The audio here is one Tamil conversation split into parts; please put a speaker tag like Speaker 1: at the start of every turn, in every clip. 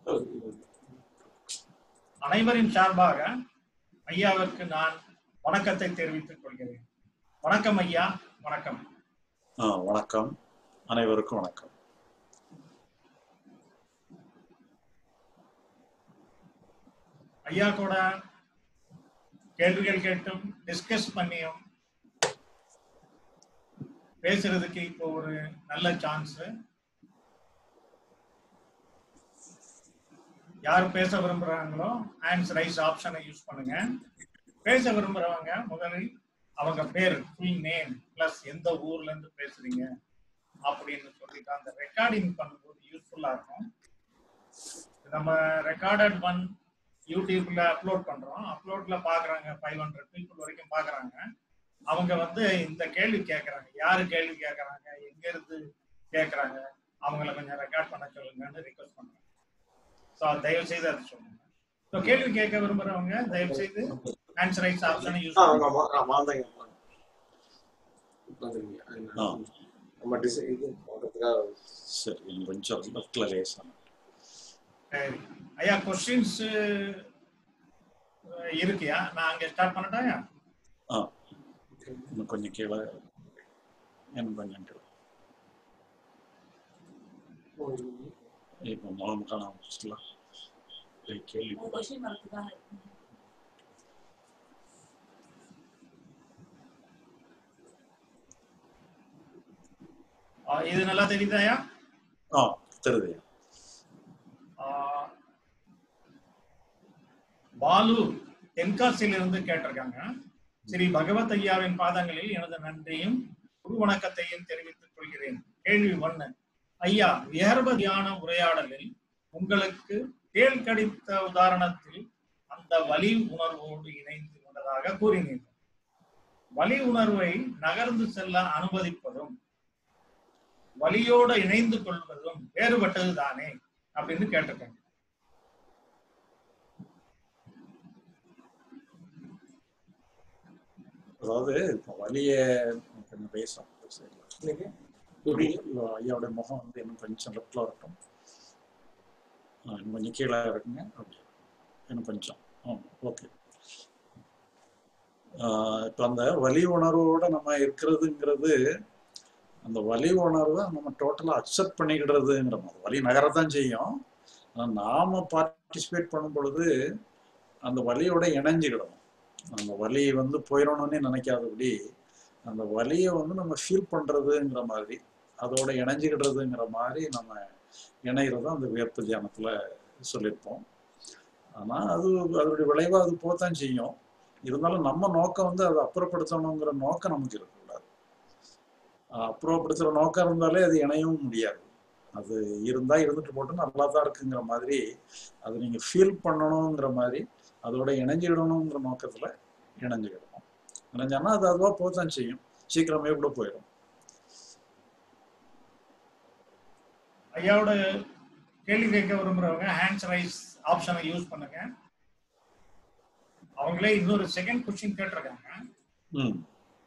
Speaker 1: அனைவரின் சார்பாக ஐயாவிற்கு நான் வணக்கத்தை தெரிவித்துக் கொள்கிறேன் வணக்கம் ஐயா வணக்கம்
Speaker 2: ஆ வணக்கம் அனைவருக்கும் வணக்கம்
Speaker 1: ஐயா கூட கேள்விகள் கேட்டும் டிஸ்கஸ் பண்ணியும் பேசுறதுக்கு இப்போ ஒரு நல்ல சான்ஸ் யார் பேச விரும்புறாங்களோ ஹேண்ட்ஸ் ரைஸ் ஆப்ஷனை யூஸ் பண்ணுங்க பேச விரும்புறவங்க முதலில் அவங்க பேர் ஃபுல் நேம் பிளஸ் எந்த ஊர்ல இருந்து பேசுறீங்க அப்படின்னு சொல்லிட்டு அந்த ரெக்கார்டிங் பண்ணும்போது யூஸ்ஃபுல்லா இருக்கும் நம்ம ரெக்கார்டட் ஒன் யூடியூப்ல அப்லோட் பண்றோம் அப்லோட்ல பாக்குறாங்க ஃபைவ் ஹண்ட்ரட் பீப்புள் வரைக்கும் பாக்குறாங்க அவங்க வந்து இந்த கேள்வி கேட்கறாங்க யாரு கேள்வி கேட்கறாங்க எங்க இருந்து கேட்கறாங்க அவங்கள கொஞ்சம் ரெக்கார்ட் பண்ண சொல்லுங்கன்னு ரிக்வஸ்ட் பண்றாங்க ஸோ தயவு செய்து அதை சொல்லுங்க ஸோ கேள்வி கேட்க விரும்புறவங்க தயவு செய்து ஆன்சர் ரைட்ஸ் ஆப்ஷனை யூஸ்
Speaker 3: ஆ,
Speaker 1: பண்ணுங்க
Speaker 3: ஆமா, ஆமா, வாந்தாங்க. உட்காந்துருங்க.
Speaker 2: ஆ
Speaker 3: நம்ம டிசை இது பண்றதுக்காக
Speaker 2: சரி இன்னும் கொஞ்சம் லெஃப்டில் லேசான
Speaker 1: சரி ஐயா கொஸ்டின்ஸ் இருக்கியா நான் அங்க ஸ்டார்ட் பண்ணட்டாயா
Speaker 2: ஆ இன்னும் கொஞ்சம் கீழே இன்னும் கொஞ்சம் கீழே இப்போ முகமுக்கான ஆரம்பிச்சிடலாம் கேள்வி
Speaker 4: கொஸ்டின் வரதுக்காக
Speaker 1: ஆ, இது நல்லா தெரியுதாயா
Speaker 2: ஆ தெரியுது
Speaker 1: ஆஹ் பாலு தென்காசியிலிருந்து கேட்டிருக்காங்க ஸ்ரீ பகவத் ஐயாவின் பாதங்களில் எனது நன்றியும் குரு வணக்கத்தையும் தெரிவித்துக் கொள்கிறேன் கேள்வி ஒண்ணு ஐயா விஹர்வ தியான உரையாடலில் உங்களுக்கு தேள் கடித்த உதாரணத்தில் அந்த வலி உணர்வோடு இணைந்து கொண்டதாக கூறினீர்கள் வலி உணர்வை நகர்ந்து செல்ல அனுமதிப்பதும் வலியோடு இணைந்து கொள்வதும் வேறுபட்டது தானே அப்படின்னு கேட்டிருக்காங்க
Speaker 2: அதாவது இப்போ வலியை கொஞ்சம் பேசும் சரிங்களா
Speaker 3: இன்னைக்கு
Speaker 2: இப்படி ஐயாவுடைய முகம் வந்து இன்னும் கொஞ்சம் லெஃப்டில் வரட்டும் ஆ, இன்னும் கொஞ்சம் கீழே இருக்குங்க அப்படி இன்னும் கொஞ்சம் ஆ ஓகே இப்போ அந்த வலி உணர்வோட நம்ம இருக்கிறதுங்கிறது அந்த வலி உணர்வை நம்ம டோட்டலாக அக்செப்ட் பண்ணிக்கிடுறதுங்கிற மாதிரி வலி நகரத்தான் செய்யும் ஆனால் நாம பார்ட்டிசிபேட் பண்ணும் பொழுது அந்த வலியோட இணைஞ்சுக்கிடணும் அந்த வலி வந்து போயிடணும்னு நினைக்காதபடி அந்த வலியை வந்து நம்ம ஃபீல் பண்ணுறதுங்கிற மாதிரி அதோட இணைஞ்சுக்கிடுறதுங்கிற மாதிரி நம்ம இணைகிறது அந்த வியர்ப்பு தியானத்தில் சொல்லியிருப்போம் ஆனால் அது அதனுடைய விளைவாக அது போகத்தான் செய்யும் இருந்தாலும் நம்ம நோக்கம் வந்து அதை அப்புறப்படுத்தணுங்கிற நோக்கம் நமக்கு இருக்கக்கூடாது அஹ் அப்புறப்படுத்துகிற நோக்கம் இருந்தாலே அது இணையவும் முடியாது அது இருந்தால் இருந்துட்டு போட்டு நல்லா தான் இருக்குங்கிற மாதிரி அதை நீங்கள் ஃபீல் பண்ணணுங்கிற மாதிரி அதோட இணைஞ்சிடணுங்கிற நோக்கத்தில் இணைஞ்சுக்கிடணும் இணைஞ்சானா அது அதுவாக போகத்தான் செய்யும் சீக்கிரமே கூட போயிடும்
Speaker 1: ஐயாவோட கேள்வி கேட்க விரும்புறவங்க ஹேண்ட்ஸ் ரைஸ் ஆப்ஷனை யூஸ் பண்ணுங்க அவங்களே இன்னொரு செகண்ட் கொஸ்டின் கேட்டிருக்காங்க
Speaker 2: ம்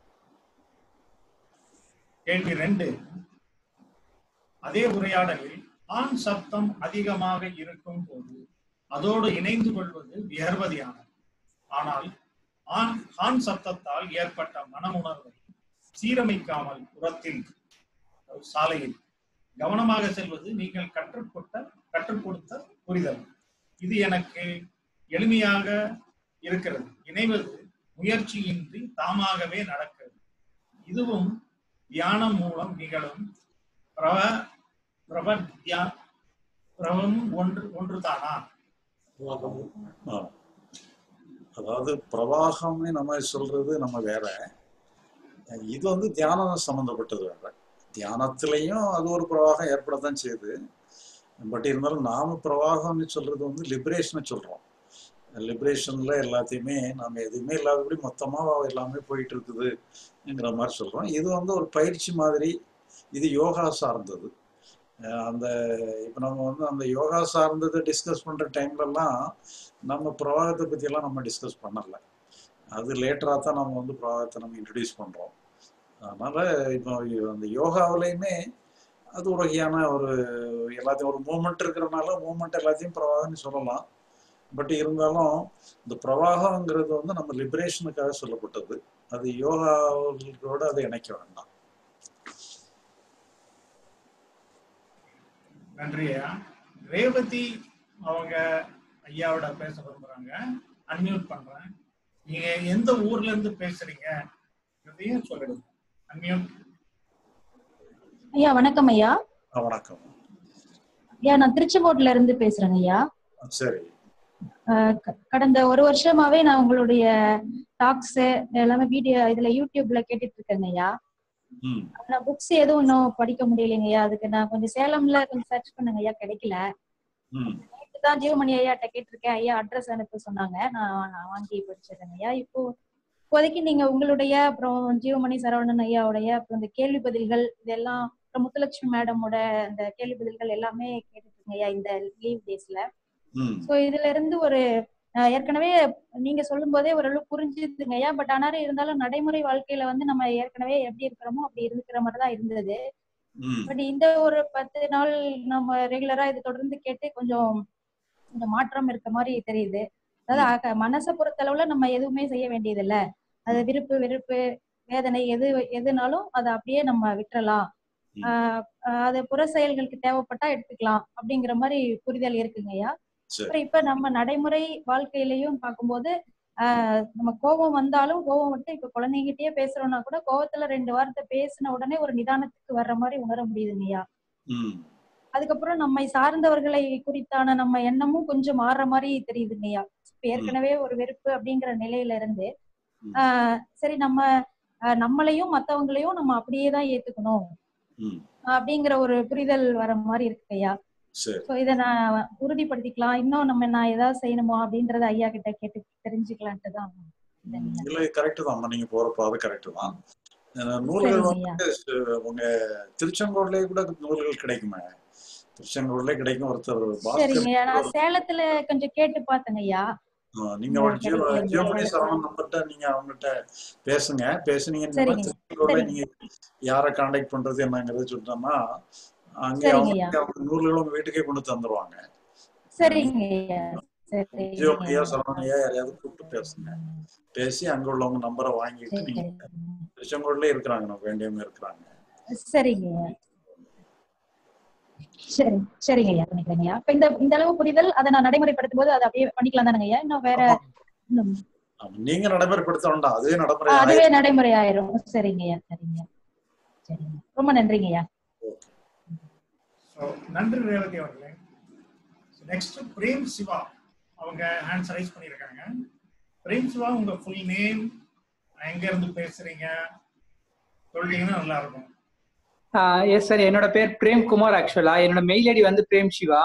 Speaker 1: கேள்வி ரெண்டு அதே உரையாடலில் ஆண் சப்தம் அதிகமாக இருக்கும் போது அதோடு இணைந்து கொள்வது வியர்வதியானது ஆனால் ஆண் ஆண் சப்தத்தால் ஏற்பட்ட மனமுணர்வை சீரமைக்காமல் புறத்தில் அதாவது சாலையில் கவனமாக செல்வது நீங்கள் கற்றுக் கொடுத்த கற்றுக் கொடுத்த புரிதல் இது எனக்கு எளிமையாக இருக்கிறது இணைவது முயற்சியின்றி தாமாகவே நடக்கிறது இதுவும் தியானம் மூலம் நிகழும் பிரவ பிரபத்யா பிரபம் ஒன்று ஒன்றுதானா
Speaker 2: ஆ. அதாவது பிரவாகம்னு நம்ம சொல்றது நம்ம வேற இது வந்து தியானம் சம்மந்தப்பட்டது வேற தியானத்திலையும் அது ஒரு பிரவாகம் ஏற்படத்தான் செய்யுது பட் இருந்தாலும் நாம பிரவாகம்னு சொல்றது வந்து லிபரேஷனை சொல்றோம் லிபரேஷன்ல எல்லாத்தையுமே நாம எதுவுமே இல்லாதபடி மொத்தமா எல்லாமே போயிட்டு இருக்குதுங்கிற மாதிரி சொல்றோம் இது வந்து ஒரு பயிற்சி மாதிரி இது யோகா சார்ந்தது அஹ் அந்த இப்போ நம்ம வந்து அந்த யோகா சார்ந்ததை டிஸ்கஸ் பண்ற டைம்லலாம் நம்ம பிரவாகத்தை பற்றியெல்லாம் நம்ம டிஸ்கஸ் பண்ணல அது லேட்டராக தான் நம்ம வந்து பிரவாகத்தை நம்ம இன்ட்ரடியூஸ் பண்ணுறோம் அதனால இப்போ அந்த யோகாவிலையுமே அது ஒரு வகையான ஒரு எல்லாத்தையும் ஒரு மூமெண்ட் இருக்கிறனால மூமெண்ட் எல்லாத்தையும் பிரவாகம்னு சொல்லலாம் பட் இருந்தாலும் இந்த பிரவாகங்கிறது வந்து நம்ம லிபரேஷனுக்காக சொல்லப்பட்டது அது யோகாவோட அதை இணைக்க வேண்டாம்
Speaker 1: நன்றி ஐயா ரேவதி அவங்க ஐயாவோட பேச விரும்புறாங்க அன்மியூட் பண்றேன் நீங்க எந்த ஊர்ல இருந்து பேசுறீங்க இதையும் சொல்லிடுங்க அன்மியூட்
Speaker 4: ஐயா வணக்கம் ஐயா
Speaker 2: ஆ, வணக்கம்
Speaker 4: ஐயா நான் திருச்செங்கோட்டுல இருந்து பேசுறேங்க ஐயா
Speaker 2: சரி
Speaker 4: அஹ் க- கடந்த ஒரு வருஷமாவே நான் உங்களுடைய டாக்ஸ் எல்லாமே வீடியோ இதுல யூடியூப்ல கேட்டுட்டு இருக்கேங்க ஐயா
Speaker 2: ம்
Speaker 4: நான் புக்ஸ் எதுவும் இன்னும் படிக்க முடியலைங்க ஐயா அதுக்கு நான் கொஞ்சம் சேலம்ல கொஞ்சம் சர்ச் பண்ணுங்க ஐயா கிடைக்கல
Speaker 2: ம்
Speaker 4: நேத்து தான் ஜீவமணி ஐயாட்ட கேட்டிருக்கேன் ஐயா அட்ரஸ் அனுப்ப சொன்னாங்க நான் நான் வாங்கி படிச்சிடுறேங்க ஐயா இப்போ இப்போதைக்கு நீங்க உங்களுடைய அப்புறம் ஜீவமணி சரவணன் ஐயாவுடைய அப்புறம் இந்த கேள்வி பதில்கள் இதெல்லாம் அப்புறம் முத்துலட்சுமி மேடமோட அந்த கேள்வி பதில்கள் எல்லாமே கேட்டுட்டு இருக்கேங்க ஐயா இந்த லீவ் டேஸ்ல
Speaker 2: ம்
Speaker 4: சோ இதுல இருந்து ஒரு அஹ், ஏற்கனவே நீங்க சொல்லும் போதே ஓரளவு புரிஞ்சுதுங்க ஐயா பட் ஆனாலும் இருந்தாலும் நடைமுறை வாழ்க்கையில வந்து நம்ம ஏற்கனவே எப்படி இருக்கிறோமோ அப்படி இருக்கிற மாதிரி தான் இருந்தது
Speaker 2: ம்
Speaker 4: பட் இந்த ஒரு பத்து நாள் நம்ம ரெகுலரா இது தொடர்ந்து கேட்டு கொஞ்சம் கொஞ்சம் மாற்றம் இருக்க மாதிரி தெரியுது அதாவது அக- மனசை பொறுத்தளவுல நம்ம எதுவுமே செய்ய வேண்டியது இல்ல அது விருப்பு வெறுப்பு வேதனை எது எதுனாலும் அதை அப்படியே நம்ம விட்டுறலாம்
Speaker 2: ம்.
Speaker 4: ஆஹ் ஆஹ் அது புற செயல்களுக்கு தேவைப்பட்டா எடுத்துக்கலாம் அப்படிங்கிற மாதிரி புரிதல் இருக்குங்க ஐயா
Speaker 2: சரி
Speaker 4: அப்புறம் இப்ப நம்ம நடைமுறை வாழ்க்கையிலயும் பார்க்கும்போது ஆஹ் நம்ம கோபம் வந்தாலும் கோபம் விட்டு இப்ப குழந்தைகிட்டயே பேசுறோம்னா கூட கோவத்துல ரெண்டு வார்த்தை பேசின உடனே ஒரு நிதானத்துக்கு வர்ற மாதிரி உணர முடியுதுங்கய்யா
Speaker 2: ம்
Speaker 4: அதுக்கப்புறம் நம்மை சார்ந்தவர்களை குறித்தான நம்ம எண்ணமும் கொஞ்சம் மாறுற மாதிரி தெரியுதுங்கய்யா இப்ப ஏற்கனவே ஒரு வெறுப்பு அப்படிங்கிற நிலையில இருந்து
Speaker 2: ம்.
Speaker 4: ஆஹ் சரி நம்ம ஆஹ் நம்மளையும் மத்தவங்களையும் நம்ம அப்படியே தான் ஏத்துக்கணும்
Speaker 2: ம்
Speaker 4: அப்படிங்கிற ஒரு புரிதல் வர மாதிரி இருக்கு ஐயா
Speaker 2: சரி
Speaker 4: ஸோ இதை நான் உறுதிப்படுத்திக்கலாம் இன்னும் நம்ம நான் ஏதாவது செய்யணுமா அப்படின்றத ஐயா கிட்ட கேட்டு தெரிஞ்சுக்கலான்ட்டு தான் வந்தேங்க.
Speaker 2: இல்ல கரெக்ட் தான் நீங்க போற பாதை கரெக்ட் தான் அஹ் நூல்கள்
Speaker 4: சரிங்க ஐயா
Speaker 2: வந்து சு- உங்க திருச்செங்கோட்லயே கூட நூல்கள் கிடைக்குமே திருச்செங்கோட்லயே கிடைக்கும் ஒருத்தர்
Speaker 4: சரிங்க ஐயா
Speaker 2: பாஸ்கர்
Speaker 4: நான் சேலத்துல கொஞ்சம் கேட்டு பார்த்தேங்க ஐயா
Speaker 2: அஹ் நீங்க
Speaker 4: இந்த
Speaker 2: ஒரு ஜியோ
Speaker 4: கிடைக்கலைங்க
Speaker 2: ஜியோமணி
Speaker 4: ஐயா
Speaker 2: சரவணன் நம்பர்கிட்ட நீங்க அவங்ககிட்ட பேசுங்க பேசுனீங்கன்னா
Speaker 4: சரிங்க
Speaker 2: திருச்செங்கோட்ல
Speaker 4: சரிங்க
Speaker 2: நீங்க யாரை காண்டாக்ட் பண்றது என்னங்கிறது சொல்லிட்டோம்னா அங்கே
Speaker 4: சரிங்க ஐயா
Speaker 2: அவங்க அவங்க நூல்களும் உங்க வீட்டுக்கே கொண்டு தந்துருவாங்க
Speaker 4: சரிங்க ஐயா சரிங்க
Speaker 2: ஜியோமணியா
Speaker 4: ஐயா
Speaker 2: சரவணையா யாரையாவது கூப்பிட்டு பேசுங்க பேசி அங்க உள்ளவங்க நம்பரை வாங்கிட்டு நீங்க
Speaker 4: சரி
Speaker 2: திருச்செங்கோட்லயே இருக்கிறாங்க நமக்கு வேண்டியவங்க இருக்கிறாங்க
Speaker 4: சரிங்க ஐயா சரி சரிங்க ஐயா பண்ணிக்கிறேங்க ஐயா இப்ப இந்த இந்த அளவு புரிதல் அதை நான் நடைமுறைப்படுத்தும் போது அதை அப்படியே பண்ணிக்கலாம் தானுங்க ஐயா இன்னும் வேற
Speaker 2: ஆமா
Speaker 4: இன்னும்
Speaker 2: ஆமா, நீங்க நடைமுறைப்படுத்த வேண்டாம் அதுவே
Speaker 4: ஆ,
Speaker 2: நடைமுறை
Speaker 4: அதுவே
Speaker 2: ஆயிரும்
Speaker 4: நடைமுறை ஆயிரும் சரிங்க ஐயா சரிங்க சரிங்க ரொம்ப நன்றிங்க ஐயா
Speaker 1: ஸோ நன்றி ரேவதி அவர்களே நெக்ஸ்ட் பிரேம் சிவா அவங்க ஹேண்ட்ஸ் ரைஸ் பண்ணியிருக்காங்க பிரேம் சிவா உங்க ஃபுல் நேம் எங்க இருந்து பேசுறீங்க சொல்லிட்டீங்கன்னா நல்லா இருக்கும்
Speaker 5: எஸ் சார் என்னோட பேர் பிரேம் குமார் ஆக்சுவலா என்னோட மெயில் ஐடி வந்து பிரேம் சிவா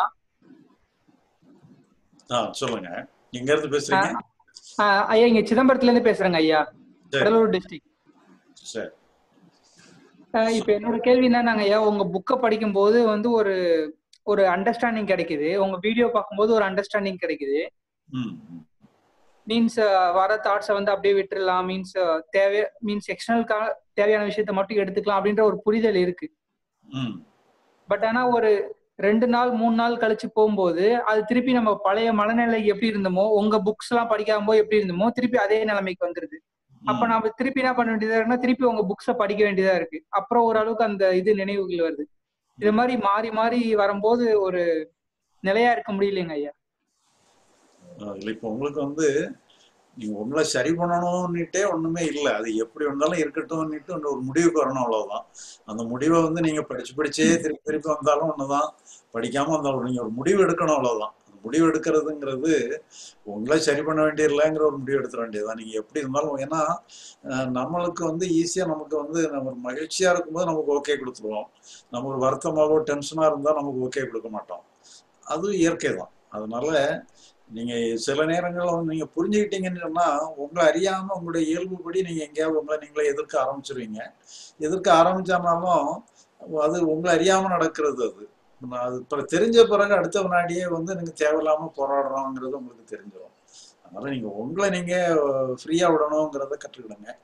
Speaker 2: ஆ சொல்லுங்க எங்க இருந்து பேசுறீங்க
Speaker 5: ஆஹ் ஐயா இங்க சிதம்பரத்துல இருந்து பேசுறேங்க ஐயா
Speaker 2: சரி
Speaker 5: கடலூர் டிஸ்ட்ரிக்ட்
Speaker 2: சரி
Speaker 5: இப்ப என்னோட கேள்வி என்னன்னாங்க ஐயா உங்க புக்கை படிக்கும்போது வந்து ஒரு ஒரு அண்டர்ஸ்டாண்டிங் கிடைக்குது உங்க வீடியோ பார்க்கும்போது ஒரு அண்டர்ஸ்டாண்டிங் கிடைக்குது
Speaker 2: ம் ம்,
Speaker 5: மீன்ஸ் வர தாட்ஸை வந்து அப்படியே விட்டுறலாம் மீன்ஸ் தேவை மீன்ஸ் எக்ஸ்டர்னல் தேவையான விஷயத்த மட்டும் எடுத்துக்கலாம் அப்படின்ற ஒரு புரிதல் இருக்கு
Speaker 2: ம்
Speaker 5: பட் ஆனா ஒரு ரெண்டு நாள் மூணு நாள் கழிச்சு போகும்போது அது திருப்பி நம்ம பழைய மனநிலைக்கு எப்படி இருந்தோமோ உங்க புக்ஸ் எல்லாம் படிக்காம போது எப்படி இருந்தோமோ திருப்பி அதே நிலைமைக்கு வந்துருது அப்ப
Speaker 2: ம்,
Speaker 5: நாம திருப்பி என்ன பண்ண வேண்டியதா இருக்குன்னா திருப்பி உங்க புக்ஸை படிக்க வேண்டியதா இருக்கு அப்புறம் ஓரளவுக்கு அந்த இது நினைவுகள் வருது இது மாதிரி மாறி மாறி வரும்போது ஒரு நிலையா இருக்க முடியலைங்க ஐயா
Speaker 2: ஆ, இல்ல இப்ப உங்களுக்கு வந்து நீங்க உங்களை சரி பண்ணணும்னுட்டே ஒண்ணுமே இல்லை அது எப்படி வந்தாலும் இருக்கட்டும்னுட்டு ஒண்ணு ஒரு முடிவுக்கு வரணும் அவ்வளவுதான் அந்த முடிவை வந்து நீங்க படிச்சு படிச்சே திருப்பி திருப்பி வந்தாலும் ஒண்ணுதான் படிக்காம வந்தாலும் நீங்க ஒரு முடிவு எடுக்கணும் அவ்வளவுதான் அந்த முடிவு எடுக்கிறதுங்கிறது உங்களை சரி பண்ண வேண்டியதில்லைங்கிற ஒரு முடிவு எடுத்துட வேண்டியதுதான் நீங்க எப்படி இருந்தாலும் ஏன்னா அஹ், நம்மளுக்கு வந்து ஈஸியா நமக்கு வந்து நம்ம ஒரு மகிழ்ச்சியா இருக்கும்போது நமக்கு ஓகே கொடுத்துருவோம் நம்ம ஒரு வருத்தமாவோ டென்ஷனா இருந்தா நமக்கு ஓகே கொடுக்க மாட்டோம் அது இயற்கை தான் அதனால நீங்க சில நேரங்கள்ல வந்து நீங்க புரிஞ்சுக்கிட்டீங்கன்னு சொன்னா உங்களை அறியாம உங்களுடைய இயல்புப்படி நீங்க எங்கேயாவது உங்களை நீங்களே எதிர்க்க ஆரம்பிச்சிருவீங்க எதிர்க்க ஆரம்பிச்சானாலும் அது உங்களை அறியாம நடக்கிறது அது நான் அது பிற- தெரிஞ்ச பிறகு அடுத்த வினாடியே வந்து நீங்க தேவையில்லாம போராடுறோங்கிறது உங்களுக்கு தெரிஞ்சிடும் அதனால நீங்க உங்களை நீங்க ஃப்ரீயா விடணுங்கிறத கற்றுக்கிடுங்க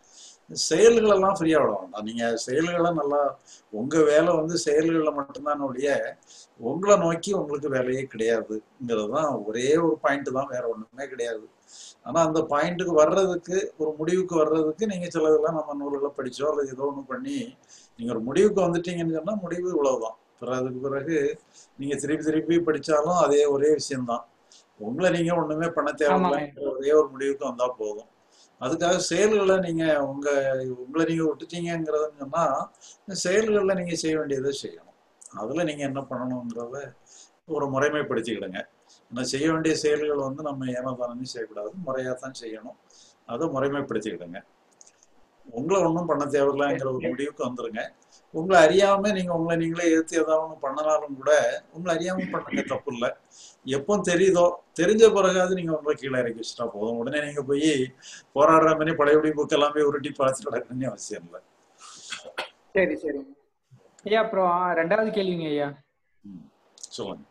Speaker 2: செயல்கள் எல்லாம் ஃப்ரீயா விட வேண்டாம் நீங்க செயல்களை நல்லா உங்க வேலை வந்து செயல்களில் மட்டும்தான் ஒழிய உங்களை நோக்கி உங்களுக்கு வேலையே கிடையாதுங்கிறது தான் ஒரே ஒரு பாயிண்ட் தான் வேற ஒண்ணுமே கிடையாது ஆனா அந்த பாயிண்ட்டுக்கு வர்றதுக்கு ஒரு முடிவுக்கு வர்றதுக்கு நீங்க சிலதெல்லாம் நம்ம நூல்களை படிச்சோ அல்லது ஏதோ ஒன்று பண்ணி நீங்க ஒரு முடிவுக்கு வந்துட்டீங்கன்னு சொன்னா முடிவு இவ்வளவுதான் பிறகு அதுக்கு பிறகு நீங்க திருப்பி திருப்பி படிச்சாலும் அதே ஒரே விஷயம்தான் உங்களை நீங்க ஒண்ணுமே பண்ண தேவையில்லைங்கிற ஒரே ஒரு முடிவுக்கு வந்தா போதும் அதுக்காக செயல்களை நீங்க உங்க உங்களை நீங்க விட்டுட்டீங்கிறதுன்னு சொன்னா செயல்களில் நீங்க செய்ய வேண்டியதை செய்யணும் அதுல நீங்க என்ன பண்ணணுங்கிறத ஒரு முறைமைப்படுத்திக்கிடுங்க ஆனா செய்ய வேண்டிய செயல்கள் வந்து நம்ம ஏனதானே செய்யக்கூடாது முறையா தான் செய்யணும் அதை முறைமைப்படுத்திக்கிடுங்க உங்களை ஒன்றும் பண்ண தேவையில்லைங்கிற ஒரு முடிவுக்கு வந்துருங்க உங்களை அறியாம நீங்க உங்களை நீங்களே ஏற்றி ஏதாவது ஒன்று பண்ணனாலும் கூட உங்களை அறியாம பண்ணுங்க தப்பு இல்லை எப்போ தெரியுதோ தெரிஞ்ச பிறகாவது நீங்க உங்களை கீழே இறக்கி வச்சுட்டா போதும் உடனே நீங்க போய் போராடுற மாதிரி பழையபடி புக் எல்லாமே உருட்டி பார்த்துட்டு நடக்கணும்னு அவசியம் இல்லை
Speaker 5: சரி சரி ஐயா அப்புறம் ரெண்டாவது கேள்விங்க ஐயா
Speaker 2: ம். சொல்லுங்க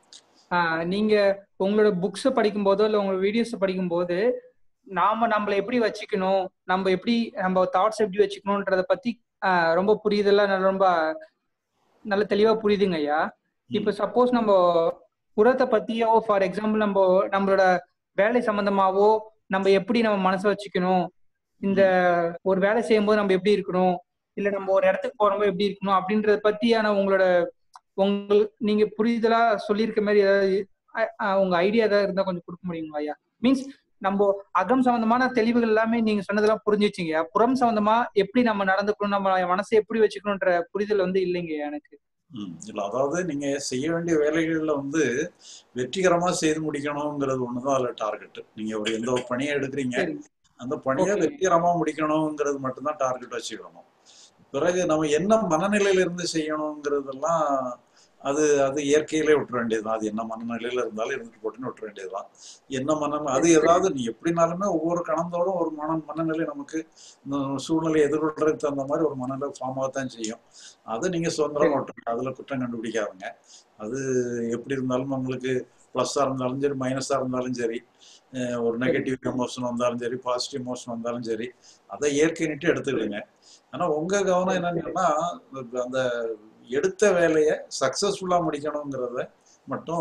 Speaker 5: ஆஹ் நீங்க உங்களோட புக்ஸ் படிக்கும் போதோ இல்ல உங்களோட வீடியோஸ் படிக்கும் போது நாம நம்மள எப்படி வச்சுக்கணும் நம்ம எப்படி நம்ம தாட்ஸ் எப்படி வச்சுக்கணும்ன்றத பத்தி ஆஹ் ரொம்ப புரியுதெல்லாம் நல்ல- ரொம்ப நல்ல தெளிவா புரியுதுங்க ஐயா இப்ப சப்போஸ் நம்ம புறத்தை பத்தியோ ஃபார் எக்ஸாம்பிள் நம்ம நம்மளோட வேலை சம்பந்தமாவோ நம்ம எப்படி நம்ம மனசை வச்சுக்கணும் இந்த ஒரு வேலை செய்யும்போது நம்ம எப்படி இருக்கணும் இல்ல நம்ம ஒரு இடத்துக்கு போறோம்போது எப்படி இருக்கணும் அப்படின்றத பத்தியான உங்களோட உங்கள் நீங்க புரிதலா சொல்லியிருக்க மாதிரி ஏதாவது அ- அ, உங்க ஐடியா ஏதாவது இருந்தா கொஞ்சம் கொடுக்க முடியுங்களா ஐயா மீன்ஸ் நம்ம அகம் சம்பந்தமான தெளிவுகள் எல்லாமே நீங்க சொன்னதெல்லாம் புரிஞ்சிச்சிங்க புறம் சம்பந்தமா எப்படி நம்ம நடந்துக்கணும் நம்ம மனசை எப்படி வச்சுக்கணும்ன்ற புரிதல் வந்து இல்லைங்க எனக்கு
Speaker 2: ம் இல்லை அதாவது நீங்க செய்ய வேண்டிய வேலைகள்ல வந்து வெற்றிகரமா செய்து முடிக்கணுங்கிறது ஒண்ணுதான் அதுல டார்கெட் நீங்க ஒரு எந்த ஒரு பணியை எடுக்கிறீங்க
Speaker 5: சரி
Speaker 2: அந்த பணியை
Speaker 5: Okay.
Speaker 2: வெற்றிகரமா முடிக்கணுங்கிறது மட்டும்தான் டார்கெட் வச்சுக்கணும் பிறகு நம்ம என்ன மனநிலையில இருந்து செய்யணுங்கிறதெல்லாம் அது அது இயற்கையிலே விட்டுற வேண்டியதுதான் அது என்ன மனநிலையில இருந்தாலும் இருந்துட்டு போட்டுன்னு விட்டுற வேண்டியதுதான் என்ன மன அது ஏதாவது நீ எப்படினாலுமே ஒவ்வொரு கணந்தோறும் ஒரு மன மனநிலை நமக்கு இந்த சூழ்நிலை எதிர்கொள்றதுக்கு தகுந்த மாதிரி ஒரு மனநிலை ஃபார்ம் ஆகத்தான் செய்யும் அதை நீங்க சுதந்திரம் விட்டுருங்க அதுல குற்றம் கண்டுபிடிக்காதுங்க அது எப்படி இருந்தாலும் உங்களுக்கு ப்ளஸ்ஸாக இருந்தாலும் சரி மைனஸாக இருந்தாலும் சரி அஹ் ஒரு நெகட்டிவ் எமோஷன் வந்தாலும் சரி பாசிட்டிவ் எமோஷன் வந்தாலும் சரி அதை இயற்கைன்னுட்டு எடுத்துக்கிடுங்க ஆனா உங்க கவனம் என்னன்னு சொன்னா அந்த எடுத்த வேலையை சக்சஸ்ஃபுல்லா முடிக்கணுங்கிறத மட்டும்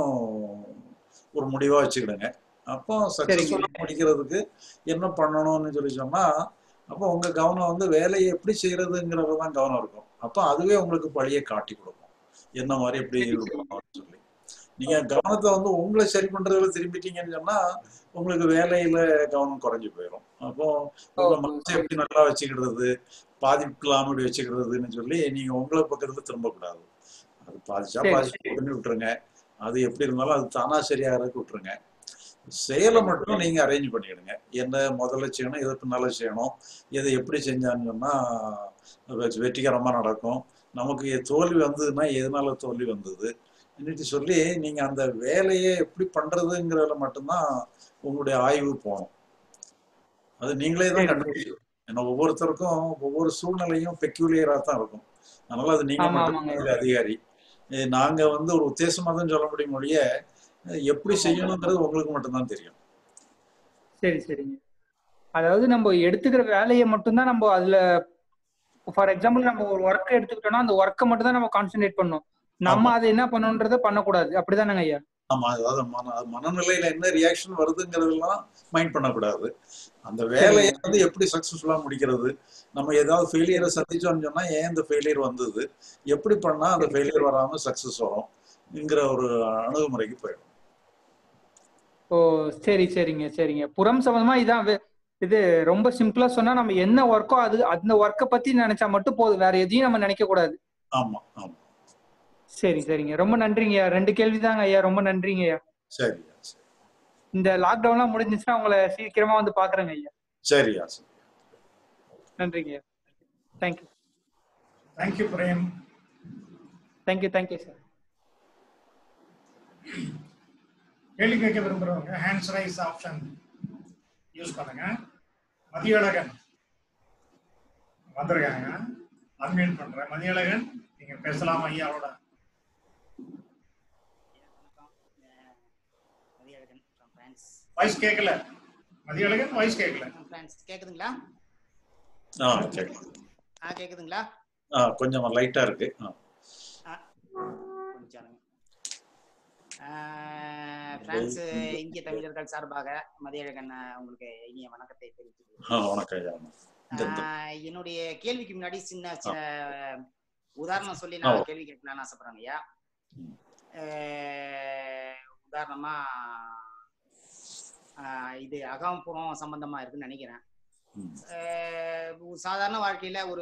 Speaker 2: ஒரு முடிவா வச்சுக்கிடுங்க அப்போ சக்சஸ்ஃபுல்லா முடிக்கிறதுக்கு என்ன பண்ணணும்னு சொல்லி சொன்னா அப்போ உங்க கவனம் வந்து வேலையை எப்படி செய்யறதுங்கிறது தான் கவனம் இருக்கும் அப்போ அதுவே உங்களுக்கு பழியை காட்டி கொடுக்கும் என்ன மாதிரி எப்படி இருக்கணும்னு சொல்லி நீங்க கவனத்தை வந்து உங்களை சரி பண்றதுல திரும்பிட்டீங்கன்னு சொன்னா உங்களுக்கு வேலையில கவனம் குறைஞ்சு போயிடும் அப்போ உங்க
Speaker 5: ஓ,
Speaker 2: மனசை
Speaker 5: சரி.
Speaker 2: எப்படி நல்லா வச்சுக்கிடுறது பாதிப்பு இல்லாம இப்படி வச்சுக்கிறதுன்னு சொல்லி நீங்க உங்களை பக்கத்துல திரும்பக்கூடாது அது பாதிச்சா
Speaker 5: சரி,
Speaker 2: பாதிச்சு பண்ணி விட்டுருங்க அது எப்படி இருந்தாலும் அது தானா சரியாகிறதுக்கு விட்டுருங்க செயலை மட்டும் நீங்க அரேஞ்ச் பண்ணிடுங்க என்ன முதல்ல செய்யணும் எது பின்னால செய்யணும் எதை எப்படி செஞ்சான்னு சொன்னா வெ- வெற்றிகரமா நடக்கும் நமக்கு தோல்வி வந்ததுன்னா எதனால தோல்வி வந்தது இன்னைக்கு சொல்லி நீங்க அந்த வேலையை எப்படி பண்றதுங்கிறதுல மட்டும்தான் உங்களுடைய ஆய்வு போகணும் அது நீங்களே தான்
Speaker 5: சரி,
Speaker 2: கண்டுபிடிக்கணும் ஏன்னா ஒவ்வொருத்தருக்கும் ஒவ்வொரு சூழ்நிலையும் பெக்யூலியரா தான் இருக்கும் அதனால அது நீங்க
Speaker 5: ஆமா,
Speaker 2: மட்டும்
Speaker 5: ஆமாங்க.
Speaker 2: அதுல அதிகாரி அஹ் நாங்க வந்து ஒரு உத்தேசமா தான் சொல்ல முடியும் ஒழிய அஹ் எப்படி செய்யணுங்கிறது உங்களுக்கு மட்டும்தான் தெரியும்
Speaker 5: சரி சரிங்க அதாவது நம்ம எடுத்துக்கிற வேலையை மட்டும்தான் நம்ம அதுல ஃபார் எக்ஸாம்பிள் நம்ம ஒரு ஒர்க் எடுத்துக்கிட்டோம்னா அந்த ஒர்க்கை மட்டும் தான் நம்ம கான்சென்ட்ரேட் பண்ணணும் நம்ம
Speaker 2: ஆமா.
Speaker 5: அதை என்ன பண்ணணுன்றத பண்ணக்கூடாது அப்படிதானங்க ஐயா
Speaker 2: ஆமா அதாவது மன மனநிலையில என்ன ரியாக்ஷன் வருதுங்கிறதெல்லாம் மைண்ட் பண்ணக்கூடாது அந்த வேலையை வந்து எப்படி சக்சஸ்ஃபுல்லா முடிக்கிறது நம்ம ஏதாவது ஃபெயிலியரை சந்திச்சோம்னு சொன்னா ஏன் இந்த ஃபெயிலியர் வந்தது எப்படி பண்ணா அந்த ஃபெயிலியர் வராம சக்சஸ் வரும்ங்கிற ஒரு அணுகுமுறைக்கு போயிடும்
Speaker 5: ஓ சரி சரிங்க சரிங்க புறம் சம்பந்தமா இதான் வே- இது ரொம்ப சிம்பிளா சொன்னா நம்ம என்ன ஒர்க்கோ அது அந்த ஒர்க்கை பத்தி நினைச்சா மட்டும் போதும் வேற எதையும் நம்ம நினைக்க கூடாது
Speaker 2: ஆமா ஆமா
Speaker 5: சரி சரிங்க ரொம்ப நன்றிங்க ஐயா ரெண்டு கேள்விதாங்க ஐயா ரொம்ப நன்றிங்க ஐயா
Speaker 2: சரியா சரி
Speaker 5: இந்த லாக்டவுன்லாம் முடிஞ்சிச்சுன்னா உங்களை சீக்கிரமா வந்து பாக்குறேங்க ஐயா
Speaker 2: சரியா சரி
Speaker 5: நன்றிங்க ஐயா thank you
Speaker 1: thank you Prem
Speaker 5: thank you thank you sir
Speaker 1: கேள்வி கேட்க விரும்புறவங்க ஹேண்ட்ஸ் ரைஸ் ஆப்ஷன் யூஸ் பண்ணுங்க மதியழகன் வந்திருக்காங்க அன்மியூட் பண்றேன் மதியழகன் நீங்க பேசலாம் ஐயாவோட
Speaker 6: மதியழகன் from France.
Speaker 1: வாய்ஸ் கேட்கல மதியழகன் வாய்ஸ் கேட்கல
Speaker 6: From France. கேக்குதுங்களா
Speaker 2: ஆ கேட்கலாம்
Speaker 6: ஆ கேக்குதுங்களா
Speaker 2: ஆ கொஞ்சம் லைட்டா இருக்கு ஆ
Speaker 6: கொஞ்சம் இருங்க. ஆ, பிரான்ஸ் இந்திய தமிழர்கள் சார்பாக மதியழகன் உங்களுக்கு இனிய வணக்கத்தை தெரிவித்துக்
Speaker 2: ஆ, வணக்கம் ஐயா இந்த இந்த-
Speaker 6: ஆஹ் என்னுடைய கேள்விக்கு முன்னாடி சின்ன சின்ன உதாரணம் சொல்லி
Speaker 2: ஆ,
Speaker 6: நான்
Speaker 2: ஓ.
Speaker 6: கேள்வி கேட்கலாம்னு ஆசைப்படுறேங்க ஐயா
Speaker 2: ம்.
Speaker 6: ஆஹ் உதாரணமா ஆஹ் இது அகாம்புரம் சம்பந்தமா இருக்குன்னு நினைக்கிறேன்
Speaker 2: ம்.
Speaker 6: ஆஹ் ஒரு சாதாரண வாழ்க்கையில ஒரு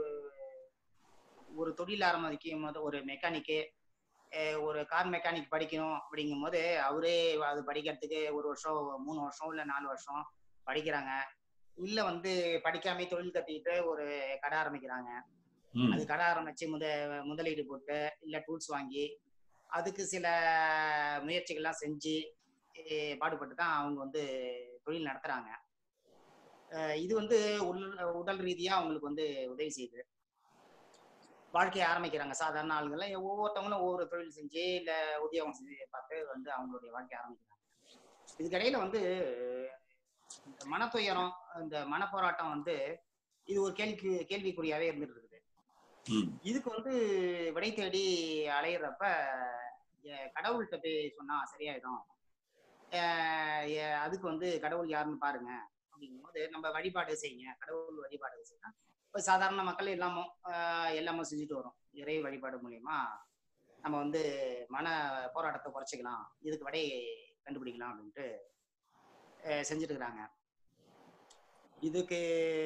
Speaker 6: ஒரு தொழில் ஆரம்பிக்கும் போது ஒரு மெக்கானிக்கு ஒரு கார் மெக்கானிக் படிக்கணும் அப்படிங்கும் போது அவரே அது படிக்கிறதுக்கு ஒரு வருஷம் மூணு வருஷம் இல்ல நாலு வருஷம் படிக்கிறாங்க இல்ல வந்து படிக்காம தொழில் கத்திக்கிட்டு ஒரு கடை ஆரம்பிக்கிறாங்க
Speaker 2: ம்.
Speaker 6: அது கடை ஆரம்பிச்சு முத முதலீடு போட்டு இல்ல டூல்ஸ் வாங்கி அதுக்கு சில முயற்சிகள்லாம் செஞ்சு eh, பாடுபட்டு தான் அவங்க வந்து தொழில் நடத்துறாங்க அஹ் இது வந்து உள் உடல் ரீதியா அவங்களுக்கு வந்து உதவி செய்யுது வாழ்க்கையை ஆரம்பிக்கிறாங்க சாதாரண ஆளுங்களை ஒவ்வொருத்தவங்களும் ஒவ்வொரு தொழில் செஞ்சு இல்ல உத்தியோகம் செஞ்சு பார்த்து வந்து அவங்களுடைய வாழ்க்கையை ஆரம்பிக்கிறாங்க இதுக்கிடையில வந்து இந்த மனத்துயரம் இந்த மனப்போராட்டம் வந்து இது ஒரு கேள்வி கேள்விக்குறியாவே இருந்துட்டு இருக்குது
Speaker 2: ம்.
Speaker 6: இதுக்கு வந்து விடை தேடி அலையிறப்ப எ- கடவுள்கிட்ட போய் சொன்னா சரியாயிடும் அஹ் எ- அதுக்கு வந்து கடவுள் யாருன்னு பாருங்க அப்படிங்கும்போது நம்ம வழிபாடு செய்யுங்க கடவுள் வழிபாடு செய்யலாம் இப்போ சாதாரண மக்கள் எல்லாமும் ஆஹ் எல்லாமும் செஞ்சுட்டு வரோம் இறை வழிபாடு மூலியமா நம்ம வந்து மன போராட்டத்தை குறைச்சிக்கலாம் இதுக்கு விடை கண்டுபிடிக்கலாம் அப்படின்ட்டு அஹ் செஞ்சுட்டு இருக்கிறாங்க இதுக்கு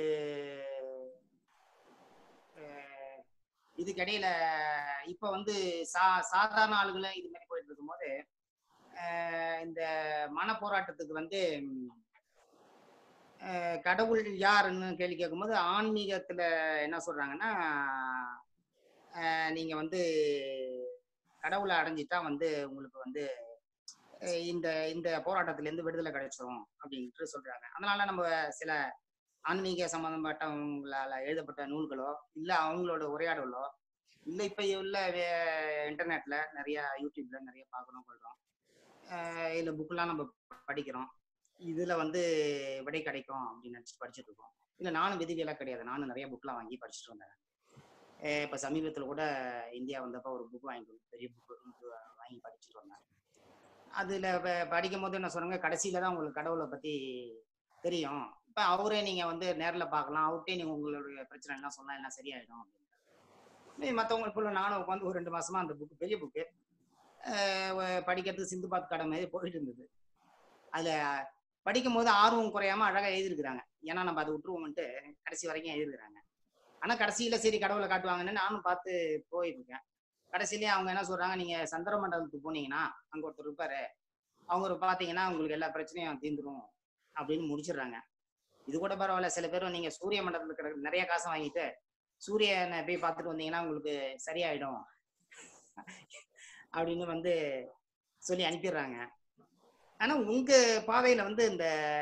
Speaker 6: அஹ் இதுக்கு இடையில இப்ப வந்து சா சாதாரண ஆளுங்களும் இது மாதிரி போயிட்டு இருக்கும்போது அஹ் இந்த மன போராட்டத்துக்கு வந்து ம், அஹ் கடவுள் யாருன்னு கேள்வி கேட்கும்போது ஆன்மீகத்துல என்ன சொல்றாங்கன்னா அஹ் நீங்க வந்து கடவுளை அடைஞ்சிட்டா வந்து உங்களுக்கு வந்து அஹ் இந்த இந்த போராட்டத்துல இருந்து விடுதலை கிடைச்சிரும் அப்படின்ட்டு சொல்றாங்க அதனால நம்ம சில ஆன்மீக சம்பந்தப்பட்டவங்களால எழுதப்பட்ட நூல்களோ இல்ல அவங்களோட உரையாடலோ இல்ல இப்ப உள்ள வே- இன்டர்நெட்ல நிறைய யூடியூப்ல நிறைய பார்க்கணும் கொள்றோம் அஹ் இல்ல புக்கெல்லாம் நம்ம படிக்கிறோம் இதுல வந்து விடை கிடைக்கும் அப்படின்னு நினைச்சிட்டு படிச்சுட்டு இருக்கோம் இல்ல நானும் விதிவியலா கிடையாது நானும் நிறைய புக்லாம் வாங்கி படிச்சுட்டு வந்தேன் அஹ் இப்ப சமீபத்துல கூட இந்தியா வந்தப்ப ஒரு புக் வாங்கிட்டு வந்து பெரிய புக் வாங்கி படிச்சுட்டு வந்தேன் அதுல ப- படிக்கும் போது என்ன சொன்னாங்க கடைசியில தான் உங்களுக்கு கடவுளை பத்தி தெரியும் இப்ப அவரே நீங்க வந்து நேர்ல பார்க்கலாம் அவர்கிட்டே நீங்க உங்களுடைய பிரச்சனை எல்லாம் சொன்னா எல்லாம் சரியாயிடும் அப்படின்னு மற்றவங்க இப்போ நானும் உட்காந்து ஒரு ரெண்டு மாசமா அந்த புக் பெரிய புக்கு படிக்கிறதுக்கு சிந்து பாத் கடை மாதிரி போயிட்டு இருந்தது அதுல படிக்கும் போது ஆர்வம் குறையாம அழகா எழுதியிருக்கிறாங்க ஏன்னா நம்ம அதை விட்டுருவோம்ட்டு கடைசி வரைக்கும் எழுதிருக்கிறாங்க ஆனா கடைசியில சரி கடவுளை காட்டுவாங்கன்னு நானும் பார்த்து போயிட்டு இருக்கேன் கடைசியிலேயே அவங்க என்ன சொல்றாங்க நீங்க சந்திர மண்டலத்துக்கு போனீங்கன்னா அங்க ஒருத்தர் இருப்பாரு அவங்க ஒரு பாத்தீங்கன்னா உங்களுக்கு எல்லா பிரச்சனையும் தீந்துரும் அப்படின்னு முடிச்சிடுறாங்க இது கூட பரவாயில்ல சில பேரும் நீங்க சூரிய மண்டலத்துல இருக்கிற நிறைய காசை வாங்கிட்டு சூரியனை போய் பார்த்துட்டு வந்தீங்கன்னா உங்களுக்கு சரியாயிடும் அப்படின்னு வந்து சொல்லி அனுப்பிடுறாங்க ஆனா உங்க பாதையில வந்து இந்த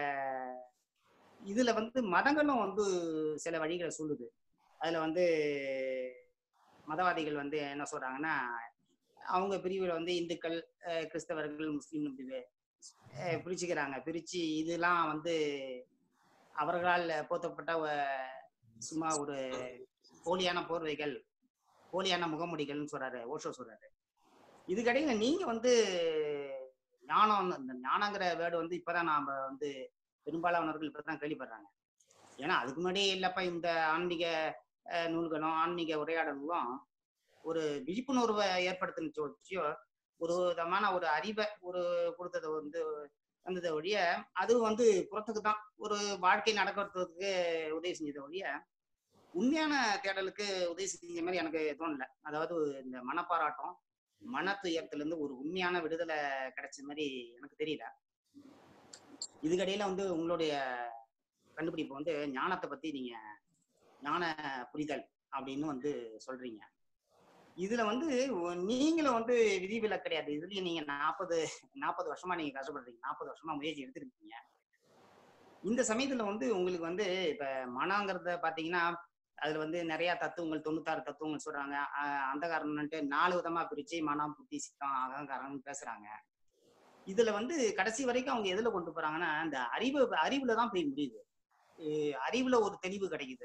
Speaker 6: இதுல வந்து மதங்களும் வந்து சில வழிகளை சொல்லுது அதுல வந்து மதவாதிகள் வந்து என்ன சொல்றாங்கன்னா அவங்க பிரிவுல வந்து இந்துக்கள் அஹ் கிறிஸ்தவர்கள் முஸ்லீம் இப்படி அஹ் பிரிச்சுக்கிறாங்க பிரிச்சு இதெல்லாம் வந்து அவர்களால் போத்தப்பட்ட ஒ- சும்மா ஒரு போலியான போர்வைகள் போலியான முகமுடிகள்னு சொல்றாரு ஓஷோ சொல்றாரு இதுக்கடையில நீங்க வந்து ஞானம் இந்த ஞானங்கிற வேர்டு வந்து இப்பதான் நாம வந்து பெரும்பாலானவர்கள் இப்பதான் கேள்விப்படுறாங்க ஏன்னா அதுக்கு முன்னாடியே இல்லப்ப இந்த ஆன்மீக அஹ், நூல்களும் ஆன்மீக உரையாடல்களும் ஒரு விழிப்புணர்வை ஏற்படுத்தினுச்சு வச்சியோ ஒரு விதமான ஒரு அறிவை ஒரு கொடுத்ததை வந்து வந்ததை ஒழிய அது வந்து புறத்துக்கு தான் ஒரு வாழ்க்கை நடக்கிறதுக்கு உதவி செஞ்சதை ஒழிய உண்மையான தேடலுக்கு உதவி செஞ்ச மாதிரி எனக்கு தோணல அதாவது இந்த மனப்பாராட்டம் மன துயரத்துல இருந்து ஒரு உண்மையான விடுதலை கிடைச்ச மாதிரி எனக்கு தெரியல இதுக்கடையில வந்து உங்களுடைய கண்டுபிடிப்பு வந்து ஞானத்தை பத்தி நீங்க ஞான புரிதல் அப்படின்னு வந்து சொல்றீங்க இதுல வந்து ஒ- நீங்களும் வந்து விதிவிலக்கு கிடையாது இதுலயும் நீங்க நாற்பது நாற்பது வருஷமா நீங்க கஷ்டப்படுறீங்க நாற்பது வருஷமா முயற்சி எடுத்திருக்கீங்க இந்த சமயத்துல வந்து உங்களுக்கு வந்து இப்ப மனங்கிறத பாத்தீங்கன்னா அதுல வந்து நிறைய தத்துவங்கள் தொண்ணூத்தாறு தத்துவங்கள் சொல்றாங்க அஹ் அந்த காரணம்ட்டு நாலு விதமா பிரிச்சு மனம் புத்தி சித்தம் அகங்காரம்னு பேசுறாங்க இதுல வந்து கடைசி வரைக்கும் அவங்க எதுல கொண்டு போறாங்கன்னா இந்த அறிவு அறிவுல தான் போய் முடியுது அஹ் அறிவுல ஒரு தெளிவு கிடைக்குது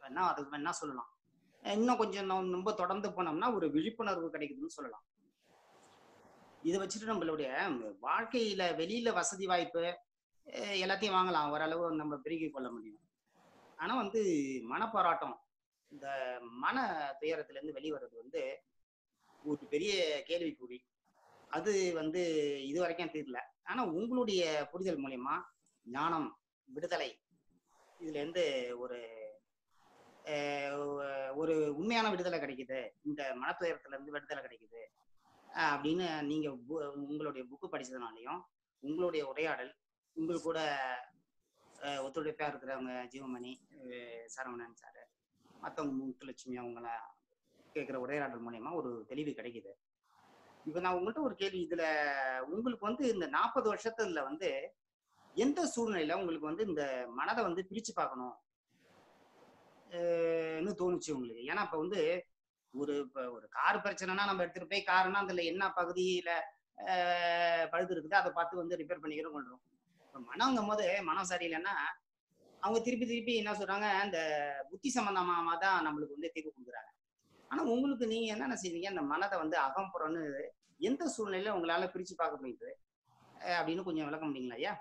Speaker 6: வேணா அது வேணா சொல்லலாம் இன்னும் கொஞ்சம் நம்ம ரொம்ப தொடர்ந்து போனோம்னா ஒரு விழிப்புணர்வு கிடைக்குதுன்னு சொல்லலாம் இதை வச்சுட்டு நம்மளுடைய வாழ்க்கையில வெளியில வசதி வாய்ப்பு அஹ் எல்லாத்தையும் வாங்கலாம் ஓரளவு நம்ம பெருக்கிக் கொள்ள முடியும் ஆனா வந்து மனப்போராட்டம் இந்த மன துயரத்துல இருந்து வெளிவரது வந்து ஒரு பெரிய கேள்விக்குறி அது வந்து இது வரைக்கும் தீரல ஆனா உங்களுடைய புரிதல் மூலியமா ஞானம் விடுதலை இதுல இருந்து ஒரு அஹ், ஒரு உண்மையான விடுதலை கிடைக்குது இந்த மனத்துயரத்துல இருந்து விடுதலை கிடைக்குது அஹ், அப்படின்னு நீங்க bu- உங்களுடைய புக்கு படிச்சதுனாலையும் உங்களுடைய உரையாடல் உங்களுக்கு கூட அஹ், ஒத்துழைப்பா இருக்கிறவங்க ஜீவமணி அஹ், சரவணன் சார் மற்றவங்க முத்துலட்சுமி அவங்கள கேட்குற உரையாடல் மூலயமா ஒரு தெளிவு கிடைக்குது இப்போ நான் உங்கள்கிட்ட ஒரு கேள்வி இதுல உங்களுக்கு வந்து இந்த நாற்பது வருஷத்துல வந்து எந்த சூழ்நிலையில உங்களுக்கு வந்து இந்த மனதை வந்து பிரிச்சு பார்க்கணும் ன்னு தோணுச்சு உங்களுக்கு ஏன்னா இப்ப வந்து ஒரு இப்ப ஒரு கார் பிரச்சனைனா நம்ம எடுத்துட்டு போய் காருன்னா அதுல என்ன பகுதியில அஹ், பழுது இருக்குது அதை பார்த்து வந்து ரிப்பேர் பண்ணிக்கிறோம் கொள்றோம் இப்ப மனங்கும் போது மனம் சரியில்லைன்னா அவங்க திருப்பி திருப்பி என்ன சொல்றாங்க இந்த புத்தி சம்பந்தமா தான் நம்மளுக்கு வந்து தீர்வு கொடுக்குறாங்க ஆனா உங்களுக்கு நீங்க என்னென்ன செய்வீங்க அந்த மனதை வந்து அகம்புறம்னு எந்த சூழ்நிலையில உங்களால பிரிச்சு பார்க்க முடியுது அஹ் அப்படின்னு கொஞ்சம் விளக்க முடியுங்களா ஐயா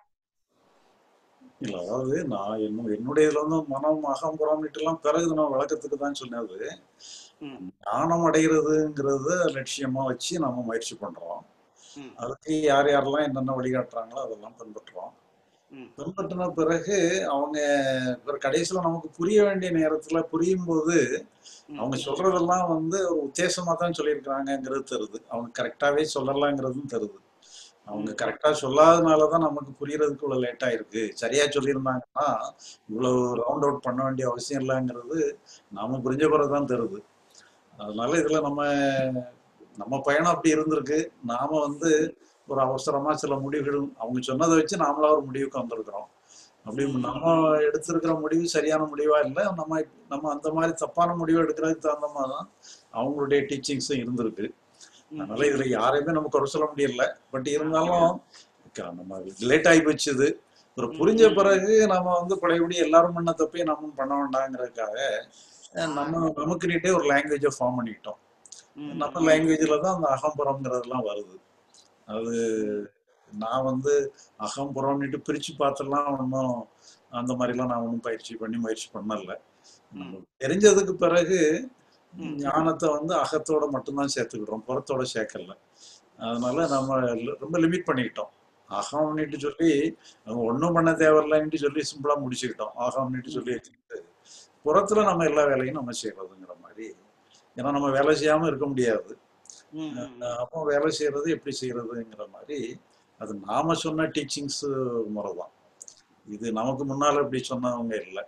Speaker 2: இல்ல அதாவது நான் என்ன என்னுடைய இதுல வந்து மனம் அகம்புறம்னுட்டு எல்லாம் பிறகு நான் விளக்கத்துக்கு தான் சொன்னது
Speaker 6: ம்.
Speaker 2: ஞானம் அடைகிறதுங்கிறத லட்சியமா வச்சு நம்ம முயற்சி பண்றோம்
Speaker 6: ம்.
Speaker 2: அதுக்கு யார் யாரெல்லாம் என்னென்ன வழிகாட்டுறாங்களோ அதெல்லாம் பின்பற்றுறோம்
Speaker 6: ம்.
Speaker 2: பின்பற்றின பிறகு அவங்க பிறகு கடைசியில நமக்கு புரிய வேண்டிய நேரத்துல புரியும் போது
Speaker 6: ம்.
Speaker 2: அவங்க சொல்றதெல்லாம் வந்து ஒரு உத்தேசமா தான் சொல்லியிருக்கிறாங்கங்கிறது தருது அவங்க கரெக்டாவே சொல்லலாங்கிறதும் தருது அவங்க
Speaker 6: ம்.
Speaker 2: கரெக்டா சொல்லாதனாலதான் நமக்கு புரியறதுக்கு இவ்வளவு லேட் ஆயிருக்கு சரியா சொல்லியிருந்தாங்கன்னா இவ்வளவு ரவுண்ட் அவுட் பண்ண வேண்டிய அவசியம் இல்லைங்கிறது நாம புரிஞ்ச பிறகுதான் தருது அதனால இதுல நம்ம நம்ம பயணம் அப்படி இருந்திருக்கு நாம வந்து ஒரு அவசரமா சில முடிவுகள் அவங்க சொன்னதை வச்சு நாமளா ஒரு முடிவுக்கு வந்திருக்கிறோம் அப்படி நம்ம எடுத்திருக்கிற முடிவு சரியான முடிவா இல்லை நம்ம நம்ம அந்த மாதிரி தப்பான முடிவு எடுக்கிறதுக்கு தகுந்த மாதிரி தான் அவங்களுடைய டீச்சிங்ஸும் இருந்திருக்கு அதனால இதுல யாரையுமே நம்ம குறை சொல்ல முடியல பட் இருந்தாலும் க- நம்ம லேட் ஆகி போச்சுது ஒரு புரிஞ்ச பிறகு நம்ம வந்து பழையபடி எல்லாரும் பண்ண தப்பே நம்ம பண்ண வேண்டாங்கிறதுக்காக அஹ் நம்ம நமக்குன்னுட்டே ஒரு லாங்குவேஜை ஃபார்ம் பண்ணிக்கிட்டோம் நம்ம லாங்குவேஜில் தான் அந்த அகம்புறம்ங்கிறதெல்லாம் வருது அது நான் வந்து அகம்புறம்னுட்டு பிரிச்சு பார்த்தெல்லாம் ஒன்றும் அந்த மாதிரிலாம் நான் ஒன்றும் பயிற்சி பண்ணி முயற்சி பண்ணல நம்ம தெரிஞ்சதுக்கு பிறகு
Speaker 6: ம்.
Speaker 2: ஞானத்தை வந்து அகத்தோட மட்டும்தான் சேர்த்துக்கிட்டோம் புறத்தோட சேர்க்கல அதனால நம்ம ல- ரொம்ப லிமிட் பண்ணிக்கிட்டோம் அகம்னுட்டு சொல்லி நம்ம ஒன்றும் பண்ண தேவையில்லைன்ட்டு சொல்லி சிம்பிளா முடிச்சுக்கிட்டோம் அகம்னுட்டு சொல்லி வச்சுக்கிட்டு புறத்துல நம்ம எல்லா வேலையும் நம்ம செய்யறதுங்கிற மாதிரி ஏன்னா நம்ம வேலை செய்யாம இருக்க முடியாது அஹ் அப்போ வேலை செய்யறது எப்படி செய்யறதுங்கிற மாதிரி அது நாம சொன்ன டீச்சிங்ஸ் முறை தான் இது நமக்கு முன்னால இப்படி சொன்னவங்க இல்லை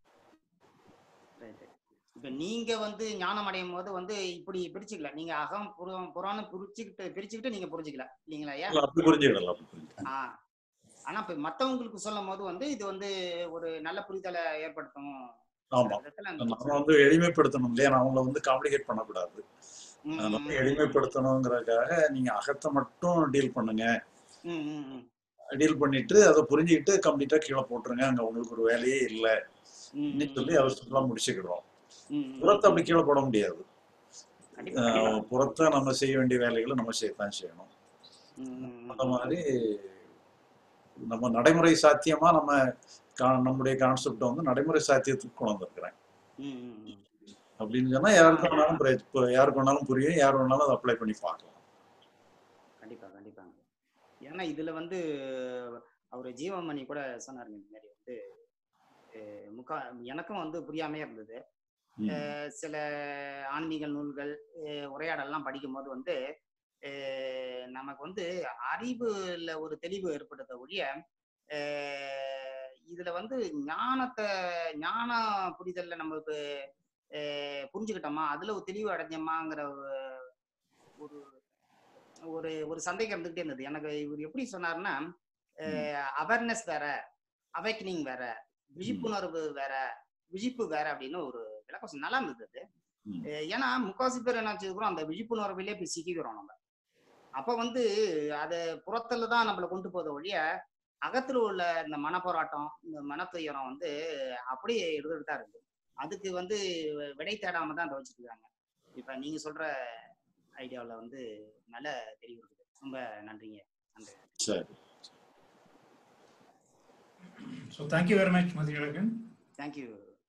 Speaker 6: இப்ப நீங்க வந்து ஞானம் அடையும் போது வந்து இப்படி பிரிச்சுக்கல நீங்க அகம் புறம் புறான்னு பிரிச்சுக்கிட்டு பிரிச்சுக்கிட்டு நீங்க புரிஞ்சுக்கல இல்லைங்களா ஐயா
Speaker 2: அப்படி புரிஞ்சுக்கிடலாம் அப்படி புரிஞ்சுக்கலாம்
Speaker 6: ஆ ஆனா இப்ப மத்தவங்களுக்கு சொல்லும் போது வந்து இது வந்து ஒரு நல்ல புரிதலை ஏற்படுத்தும்
Speaker 2: ஆமா
Speaker 6: சில விதத்துல அந்த-
Speaker 2: நம்ம வந்து எளிமைப்படுத்தணும் இல்லையா அவங்கள வந்து காம்ப்ளிகேட் பண்ணக்கூடாது
Speaker 6: ம்,
Speaker 2: அதனால
Speaker 6: ம்,
Speaker 2: எளிமைப்படுத்தணுங்கிறதுக்காக நீங்க அகத்தை மட்டும் டீல் பண்ணுங்க
Speaker 6: ம், ம், ம்,
Speaker 2: டீல் பண்ணிட்டு அதை புரிஞ்சுக்கிட்டு கம்ப்ளீட்டா கீழே போட்டுருங்க அங்க உங்களுக்கு ஒரு வேலையே இல்லை
Speaker 6: ம், ம்,
Speaker 2: சொல்லி அவசரமா முடிச்சுக்கிடுறோம்
Speaker 6: ம், ம்.
Speaker 2: புறத்தை அப்படி கீழே போட முடியாது
Speaker 6: கண்டிப்பா,
Speaker 2: அஹ்
Speaker 6: கண்டிப்பா.
Speaker 2: புறத்தை நம்ம செய்ய வேண்டிய வேலைகளை நம்ம செய்யத்தான் செய்யணும்
Speaker 6: ம், ம், ம்.
Speaker 2: அந்த மாதிரி நம்ம நடைமுறை சாத்தியமா நம்ம கா- நம்முடைய கான்செப்டை வந்து நடைமுறை சாத்தியத்துக்கு கொண்டு வந்திருக்கிறேன்
Speaker 6: ம், ம், ம்.
Speaker 2: அப்படின்னு சொன்னா யாருக்கு வேணாலும் பிர- இப்ப யாருக்கு வேணாலும் புரியும் யார் வேணாலும் அதை அப்ளை பண்ணி பார்க்கலாம்
Speaker 6: கண்டிப்பா கண்டிப்பாங்க ஏன்னா இதுல வந்து அவர் ஜீவமணி கூட சொன்னாருங்க இந்த மாதிரி வந்து அஹ், முக்கா எனக்கும் வந்து புரியாமையே இருந்தது
Speaker 2: ம்.
Speaker 6: அஹ், சில ஆன்மீக நூல்கள் அஹ், உரையாடல்லாம் படிக்கும்போது வந்து அஹ், நமக்கு வந்து அறிவுல ஒரு தெளிவு ஏற்படுத்த ஒழிய அஹ், இதுல வந்து ஞானத்தை ஞான புரிதல்ல நம்மளுக்கு அஹ், புரிஞ்சுக்கிட்டோமா அதுல ஒரு தெளிவு அடைஞ்சோமாங்கிற ஒரு- ஒரு ஒரு ஒரு சந்தேகம் இருந்துகிட்டே இருந்தது எனக்கு இவர் எப்படி சொன்னாருன்னா அவேர்னஸ் வேற அவேக்கனிங் வேற விழிப்புணர்வு வேற விழிப்பு வேற அப்படின்னு ஒரு விளக்கம் சொன்னாரு. நல்லா இருந்தது அது
Speaker 2: ம்.
Speaker 6: அஹ் ஏன்னா முக்காசி பேர் என்ன வச்சுக்கிறோம் அந்த விழிப்புணர்விலே போய் சிக்கிக்கிறோம் நம்ம அப்ப வந்து அது புறத்துல தான் நம்மளை கொண்டு போத ஒழிய அகத்துல உள்ள இந்த மனப்போராட்டம் இந்த மனத்துயரம் வந்து அப்படியே இருந்துட்டு தான் இருக்கு அதுக்கு வந்து விடை தேடாம தான் அதை வச்சிருக்காங்க இப்ப நீங்க சொல்ற ஐடியாவில் வந்து நல்ல தெளிவு இருக்குது ரொம்ப நன்றிங்க நன்றி
Speaker 2: சரி
Speaker 1: so thank you very much Mathiyazhagan
Speaker 6: thank you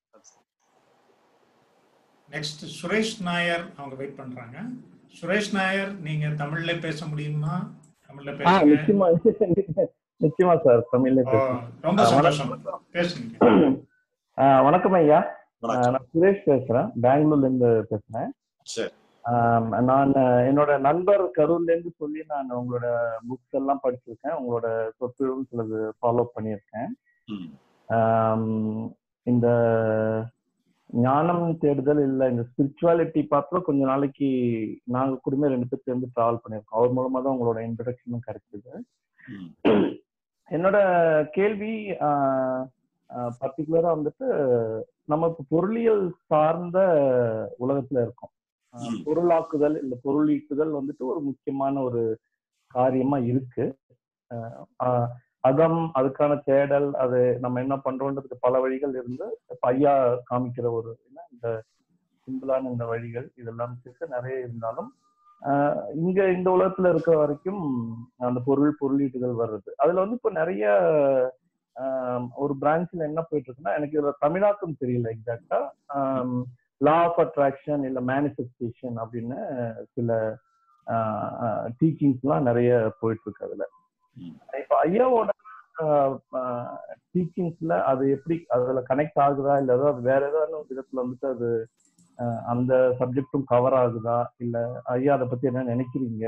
Speaker 1: next Suresh Nair அவங்க வெயிட் பண்றாங்க சுரேஷ் நாயர் நீங்க தமிழ்ல பேச முடியுமா தமிழ்ல
Speaker 7: ஆ
Speaker 1: பேசுங்க
Speaker 7: நிச்சயமா நிச்சயமா சார் தமிழ்ல
Speaker 1: ஓ,
Speaker 7: பேசுறேன்
Speaker 1: ரொம்ப
Speaker 7: ஆ,
Speaker 1: சந்தோஷம்
Speaker 7: வணக்கம்.
Speaker 1: பேசுங்க
Speaker 7: ஆ, வணக்கம் ஐயா ஆ,
Speaker 2: வணக்கம்
Speaker 7: நான் சுரேஷ் பேசுறேன் பெங்களூர்ல இருந்து பேசுறேன்
Speaker 2: சரி
Speaker 7: ஆம், நான் என்னோட நண்பர் கரூர்ல இருந்து சொல்லி நான் உங்களோட புக்ஸ் எல்லாம் படிச்சிருக்கேன் உங்களோட சொற்பொழிவும் சிலது ஃபாலோ பண்ணியிருக்கேன்
Speaker 2: ம்
Speaker 7: ஆம், இந்த ஞானம் தேடுதல் இல்ல இந்த ஸ்பிரிச்சுவாலிட்டி பார்த்து கொஞ்ச நாளைக்கு நாங்க குடும்பம் ரெண்டு பேர் சேர்ந்து டிராவல் பண்ணியிருக்கோம் அவர் மூலமா தான் உங்களோட இன்ட்ரடக்ஷனும் கிடைச்சது
Speaker 2: ம்
Speaker 7: என்னோட கேள்வி பர்டிகுலரா வந்துட்டு நம்ம இப்ப பொருளியல் சார்ந்த உலகத்துல இருக்கோம் ஆஹ்
Speaker 2: ம்.
Speaker 7: பொருளாக்குதல் இல்ல பொருளீட்டுதல் வந்துட்டு ஒரு முக்கியமான ஒரு காரியமா இருக்கு ஆஹ் ஆஹ் அகம் அதுக்கான தேடல் அது நம்ம என்ன பண்றோன்றதுக்கு பல வழிகள் இருந்து இப்ப ஐயா காமிக்கிற ஒரு என்ன இந்த சிம்பிளான இந்த வழிகள் இதெல்லாம் சேர்த்து நிறைய இருந்தாலும் ஆஹ் இங்க இந்த உலகத்துல இருக்க வரைக்கும் அந்த பொருள் பொருளீட்டுகள் வர்றது அதுல வந்து இப்போ நிறைய ஆஹ் ஒரு பிரான்ச்ல என்ன போயிட்டு இருக்குன்னா எனக்கு இதுல தமிழாக்கம் தெரியல எக்ஸாக்டா லா ஆஃப் அட்ராக்ஷன் இல்ல மேனிஃபெஸ்டேஷன் அப்படின்னு சில டீச்சிங்ஸ்லாம் நிறைய போயிட்டு இருக்கு அதுல
Speaker 2: ம்.
Speaker 7: இப்ப ஐயாவோட டீச்சிங்ஸ்ல அது எப்படி அதுல கனெக்ட் ஆகுதா இல்ல ஏதாவது வேற ஏதாவது விதத்துல வந்துட்டு அது ஆஹ் அந்த சப்ஜெக்டும் கவர் ஆகுதா இல்ல ஐயா அதை பத்தி என்ன நினைக்கிறீங்க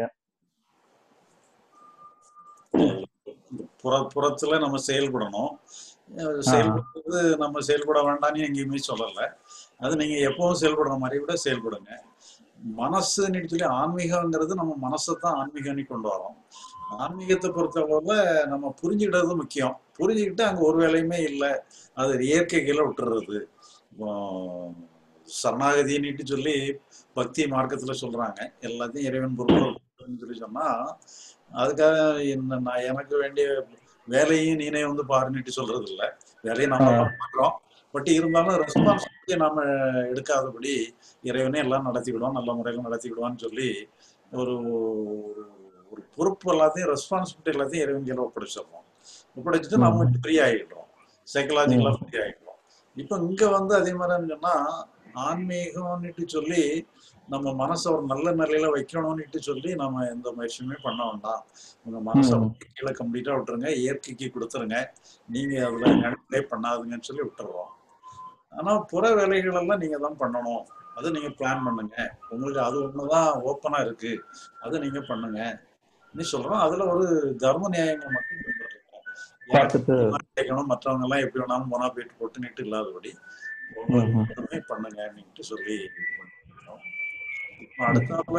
Speaker 2: புற புறத்துல நம்ம செயல்படணும் அஹ் செயல்படுறது நம்ம செயல்பட வேண்டாம்னு எங்கேயுமே சொல்லல அது நீங்க எப்பவும் செயல்படுற மாதிரி கூட செயல்படுங்க மனசுன்னு சொல்லி ஆன்மீகங்கிறது நம்ம மனசை தான் ஆன்மீகம்னு கொண்டு வரோம் ஆன்மீகத்தை பொறுத்தளவுல நம்ம புரிஞ்சுக்கிட்டது முக்கியம் புரிஞ்சுக்கிட்டு அங்க ஒரு வேலையுமே இல்லை அது இயற்கை கீழே விட்டுறது இப்போ சரணாகதின்னுட்டு சொல்லி பக்தி மார்க்கத்துல சொல்றாங்க எல்லாத்தையும் இறைவன் பொருட்கள் சொல்லி சொன்னா அதுக்காக என்ன நான் எனக்கு வேண்டிய வேலையும் நீனே வந்து பாருன்னுட்டு சொல்றது இல்ல வேலையை நம்ம
Speaker 7: ஆ.
Speaker 2: தான் பண்றோம் பட் இருந்தாலும் ரெஸ்பான்சிபிலிட்டியை நாம எடுக்காதபடி இறைவனே எல்லாம் நடத்திக்கிடுவோம் நல்ல முறையில் நடத்திக்கிடுவான்னு சொல்லி ஒரு ஒரு- ஒரு பொறுப்பு எல்லாத்தையும் ரெஸ்பான்சிபிலிட்டி எல்லாத்தையும் இறைவன் கீழே ஒப்படைச்சிடுறோம் ஒப்படைச்சிட்டு நம்ம ஃப்ரீ ஆகிடுறோம் சைக்கலாஜிக்கலா ஃப்ரீ ஆகிடுறோம் இப்போ இங்க வந்து அதே மாதிரி சொன்னா ஆன்மீகம்னுட்டு சொல்லி நம்ம மனசை ஒரு நல்ல நிலையில வைக்கணும்னுட்டு சொல்லி நம்ம எந்த முயற்சியுமே பண்ண வேண்டாம் உங்க மனசை
Speaker 7: ம்.
Speaker 2: வந்து கீழே கம்ப்ளீட்டா விட்டுருங்க இயற்கைக்கு கொடுத்துருங்க நீங்க அதுல நினைப்பே பண்ணாதுங்கன்னு சொல்லி விட்டுறோம் ஆனா புற வேலைகள் எல்லாம் நீங்க தான் பண்ணணும் அது நீங்க பிளான் பண்ணுங்க உங்களுக்கு அது ஒண்ணுதான் ஓப்பனா இருக்கு அது நீங்க பண்ணுங்க நீ சொல்றோம் அதுல ஒரு தர்ம நியாயங்கள் மட்டும் பின்பற்றிருக்கோம். எனக்கு
Speaker 7: பார்த்துட்டு
Speaker 2: கேட்கணும் மற்றவங்க எல்லாம் எப்படி வேணாலும் போனா போயிட்டு போட்டு நீட்டு இல்லாதபடி உங்களுக்கு மட்டுமே பண்ணுங்கன்னுட்டு சொல்லி பண்ணிருக்கோம். இப்போ அடுத்தாப்புல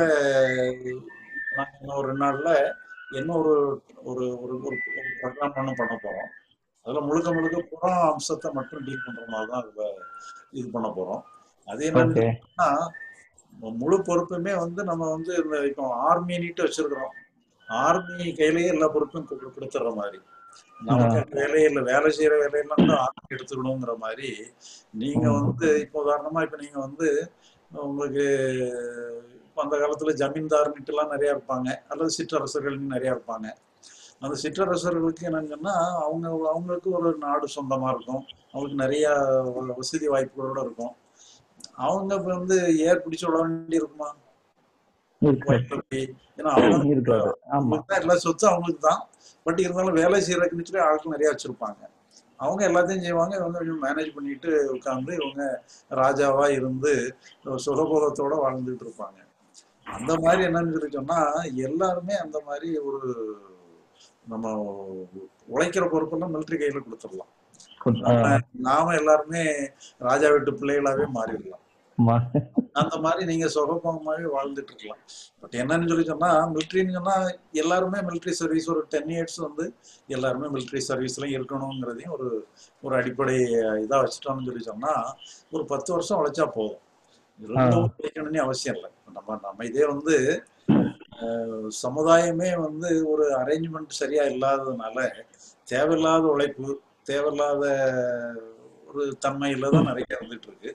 Speaker 2: நாங்க இன்னும் ஒரு ரெண்டு நாள்ல என்ன ஒரு ஒரு ஒரு ஒரு ப்ரோக்ராம் ஒன்று பண்ண போறோம் அதுல முழுக்க முழுக்க புற அம்சத்தை மட்டும் டீல் பண்ற மாதிரி தான் அதுல இது பண்ண போறோம் அது என்னன்னா
Speaker 7: ஓகே
Speaker 2: முழு பொறுப்புமே வந்து நம்ம வந்து இந்த இப்போ ஆர்மினிட்டு வச்சிருக்கிறோம் ஆர்மி கையிலேயே எல்லா பொறுப்பும் கொடு- கொடுத்துடுற மாதிரி நமக்கு அந்த வேலையே இல்லை வேலை செய்யற வேலையெல்லாம் கூட ஆர்மி எடுத்துக்கணுங்கிற மாதிரி நீங்க
Speaker 7: ம்.
Speaker 2: வந்து இப்போ உதாரணமா இப்ப நீங்க வந்து உங்களுக்கு இப்போ அந்த காலத்துல ஜமீன்தார்னுட்டு எல்லாம் நிறைய இருப்பாங்க அல்லது சிற்றரசர்கள்னு நிறைய இருப்பாங்க அந்த சிற்றரசர்களுக்கு என்னங்கன்னா அவங்க அவங்களுக்கு ஒரு நாடு சொந்தமா இருக்கும் அவங்களுக்கு நிறைய வசதி வாய்ப்புகளோட இருக்கும் அவங்க இப்ப வந்து ஏர் பிடிச்சு விட வேண்டி இருக்குமா
Speaker 7: இருக்காது
Speaker 2: வயல்ல போய். ஏன்னா அவங்க
Speaker 7: இருக்காது ஆமா
Speaker 2: அவங்களுக்கு தான் எல்லா சொத்து அவங்களுக்கு தான் பட் இருந்தாலும் வேலை செய்யறதுக்குன்னு சொல்லி ஆட்கள் நிறைய வச்சிருப்பாங்க அவங்க எல்லாத்தையும் செய்வாங்க இவங்க கொஞ்சம் மேனேஜ் பண்ணிட்டு உட்காந்து இவங்க ராஜாவா இருந்து சுகபோகத்தோட வாழ்ந்துட்டு இருப்பாங்க அந்த மாதிரி என்னன்னு சொல்லி சொன்னா எல்லாருமே அந்த மாதிரி ஒரு நம்ம உழைக்கிற பொறுப்பெல்லாம் மிலிட்டரி கையில கொடுத்துடலாம் நம்ம நாம எல்லாருமே ராஜா வீட்டு பிள்ளைகளாவே மாறிடலாம்
Speaker 7: ஆமா.
Speaker 2: அந்த மாதிரி நீங்க சுகபோகமாவே வாழ்ந்துட்டு இருக்கலாம் பட் என்னன்னு சொல்லி சொன்னா மிலிட்ரின்னு சொன்னா எல்லாருமே மிலிட்ரி சர்வீஸ் ஒரு டென் இயர்ஸ் வந்து எல்லாருமே மிலிட்ரி சர்வீஸ்ல இருக்கணுங்கிறதையும் ஒரு ஒரு அடிப்படை இதா வச்சுட்டோம்னு சொல்லி சொன்னா ஒரு பத்து வருஷம் உழைச்சா போதும் ரெண்டும் உழைக்கணும்னு அவசியம் இல்லை நம்ம நம்ம இதே வந்து அஹ், சமுதாயமே வந்து ஒரு அரேஞ்ச்மெண்ட் சரியா இல்லாததுனால தேவையில்லாத உழைப்பு தேவையில்லாத ஒரு தன்மையில தான் நிறைய இருந்துட்டு இருக்கு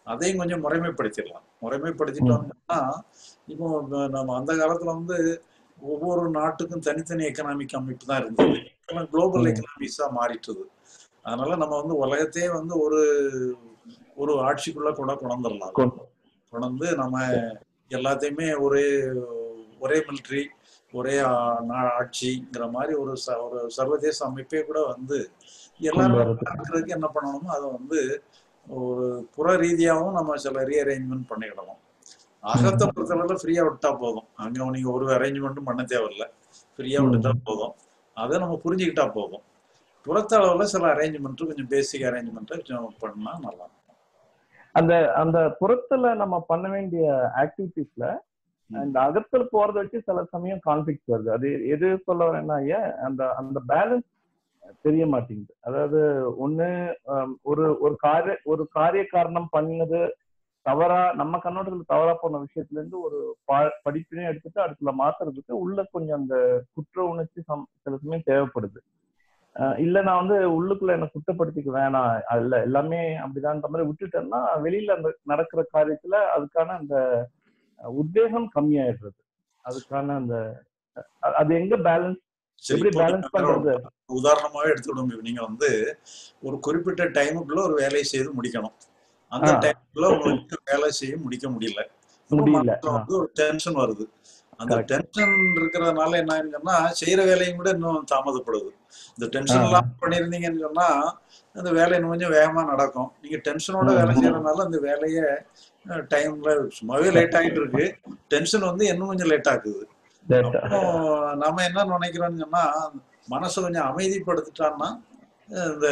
Speaker 2: அதையும் கொஞ்சம் முறைமைப்படுத்திடலாம் முறைமைப்படுத்திட்டோம்னா இப்போ நம்ம அந்த காலத்துல வந்து ஒவ்வொரு நாட்டுக்கும் தனித்தனி எக்கனாமிக் அமைப்பு தான் இருந்தது குளோபல்
Speaker 7: ம்.
Speaker 2: எக்கனாமிக்ஸா மாறிட்டுது அதனால நம்ம வந்து உலகத்தையே வந்து ஒரு ஒரு ஆட்சிக்குள்ள கூட கொண்டுடலாம்
Speaker 7: கொண்டு-
Speaker 2: கொண்டு நம்ம எல்லாத்தையுமே ஒரே ஒரே மிலிட்ரி ஒரே ஆ- நா- ஆட்சிங்கிற மாதிரி ஒரு ச- ஒரு சர்வதேச அமைப்பே கூட வந்து
Speaker 7: கொண்டு
Speaker 2: எல்லாரும்
Speaker 7: வரது
Speaker 2: இருக்கிறதுக்கு என்ன பண்ணணுமோ அதை வந்து ஒரு புற ரீதியாகவும் நம்ம சில ரீஅரேஞ்ச்மெண்ட் பண்ணிக்கிடணும் அகத்தை பொறுத்தளவுல ஃப்ரீயா விட்டா போதும் அங்க நீங்க ஒரு அரேஞ்ச்மெண்ட்டும் பண்ண தேவையில்ல ஃப்ரீயா
Speaker 7: ம்.
Speaker 2: விட்டுட்டா போதும் அதை நம்ம புரிஞ்சுக்கிட்டா போதும் புறத்தளவுல சில அரேஞ்ச்மெண்ட் கொஞ்சம் பேசிக் அரேஞ்ச்மெண்ட் கொஞ்சம் பண்ணா நல்லா இருக்கும்.
Speaker 7: அந்த அந்த புறத்துல நம்ம பண்ண வேண்டிய ஆக்டிவிட்டிஸ்ல
Speaker 2: ம்.
Speaker 7: அந்த அகத்துல போறத வச்சு சில சமயம் கான்ஃபிளிக்ஸ் வருது அது எது சொல்ல வரேன்னா ஐயா, அந்த அந்த பேலன்ஸ் தெரிய மாட்டேங்குது அதாவது ஒண்ணு ஆம், ஒரு ஒரு காரிய ஒரு காரிய காரணம் பண்ணது தவறா நம்ம கண்ணோட்டத்துல தவறா போன விஷயத்துல இருந்து ஒரு பா- படிப்பினை எடுத்துட்டு அடுத்துல மாத்துறதுக்கு உள்ள கொஞ்சம் அந்த குற்ற உணர்ச்சி சம்- சில சமயம் தேவைப்படுது அஹ் இல்ல நான் வந்து உள்ளுக்குள்ள என்ன குற்றப்படுத்திக்க வேணாம் இல்ல எல்லாமே அப்படிதான்ற மாதிரி விட்டுட்டேன்னா வெளியில அந்த நடக்கிற காரியத்துல அதுக்கான அந்த அஹ், உத்வேகம் கம்மியாயிடுறது அதுக்கான அந்த அஹ், அது எங்க பேலன்ஸ்
Speaker 2: சரி
Speaker 7: எப்படி
Speaker 2: இப்போ
Speaker 7: பேலன்ஸ் பண்றது
Speaker 2: உதாரணமாவே எடுத்துக்கிடுங்க நீங்க வந்து ஒரு குறிப்பிட்ட டைமுக்குள்ள ஒரு வேலையை செய்து முடிக்கணும் அந்த
Speaker 7: ஆ.
Speaker 2: டைமுக்குள்ள உங்களுக்கு வேலை செய்ய முடிக்க முடியல அப்ப
Speaker 7: முடியல
Speaker 2: மனசுல
Speaker 7: ஆ,
Speaker 2: வந்து ஒரு டென்ஷன் வருது அந்த
Speaker 7: Correct.
Speaker 2: டென்ஷன் இருக்கிறதுனால என்ன ஆயிருக்குன்னா செய்யற வேலையும் கூட இன்னும் தாமதப்படுது இந்த டென்ஷன்
Speaker 7: ஆ.
Speaker 2: எல்லாம் பண்ணியிருந்தீங்கன்னு சொன்னா அந்த வேலை இன்னும் கொஞ்சம் வேகமா நடக்கும் நீங்க டென்ஷனோட
Speaker 7: ம்.
Speaker 2: வேலை செய்யறதுனால அந்த வேலையை டைம்ல சும்மாவே லேட் ஆகிட்டு இருக்கு டென்ஷன் வந்து இன்னும் கொஞ்சம் லேட் ஆக்குது
Speaker 7: That-
Speaker 2: அப்போ நம்ம என்ன நினைக்கிறோம்னு சொன்னா மனசை கொஞ்சம் அமைதிப்படுத்திட்டான்னா இந்த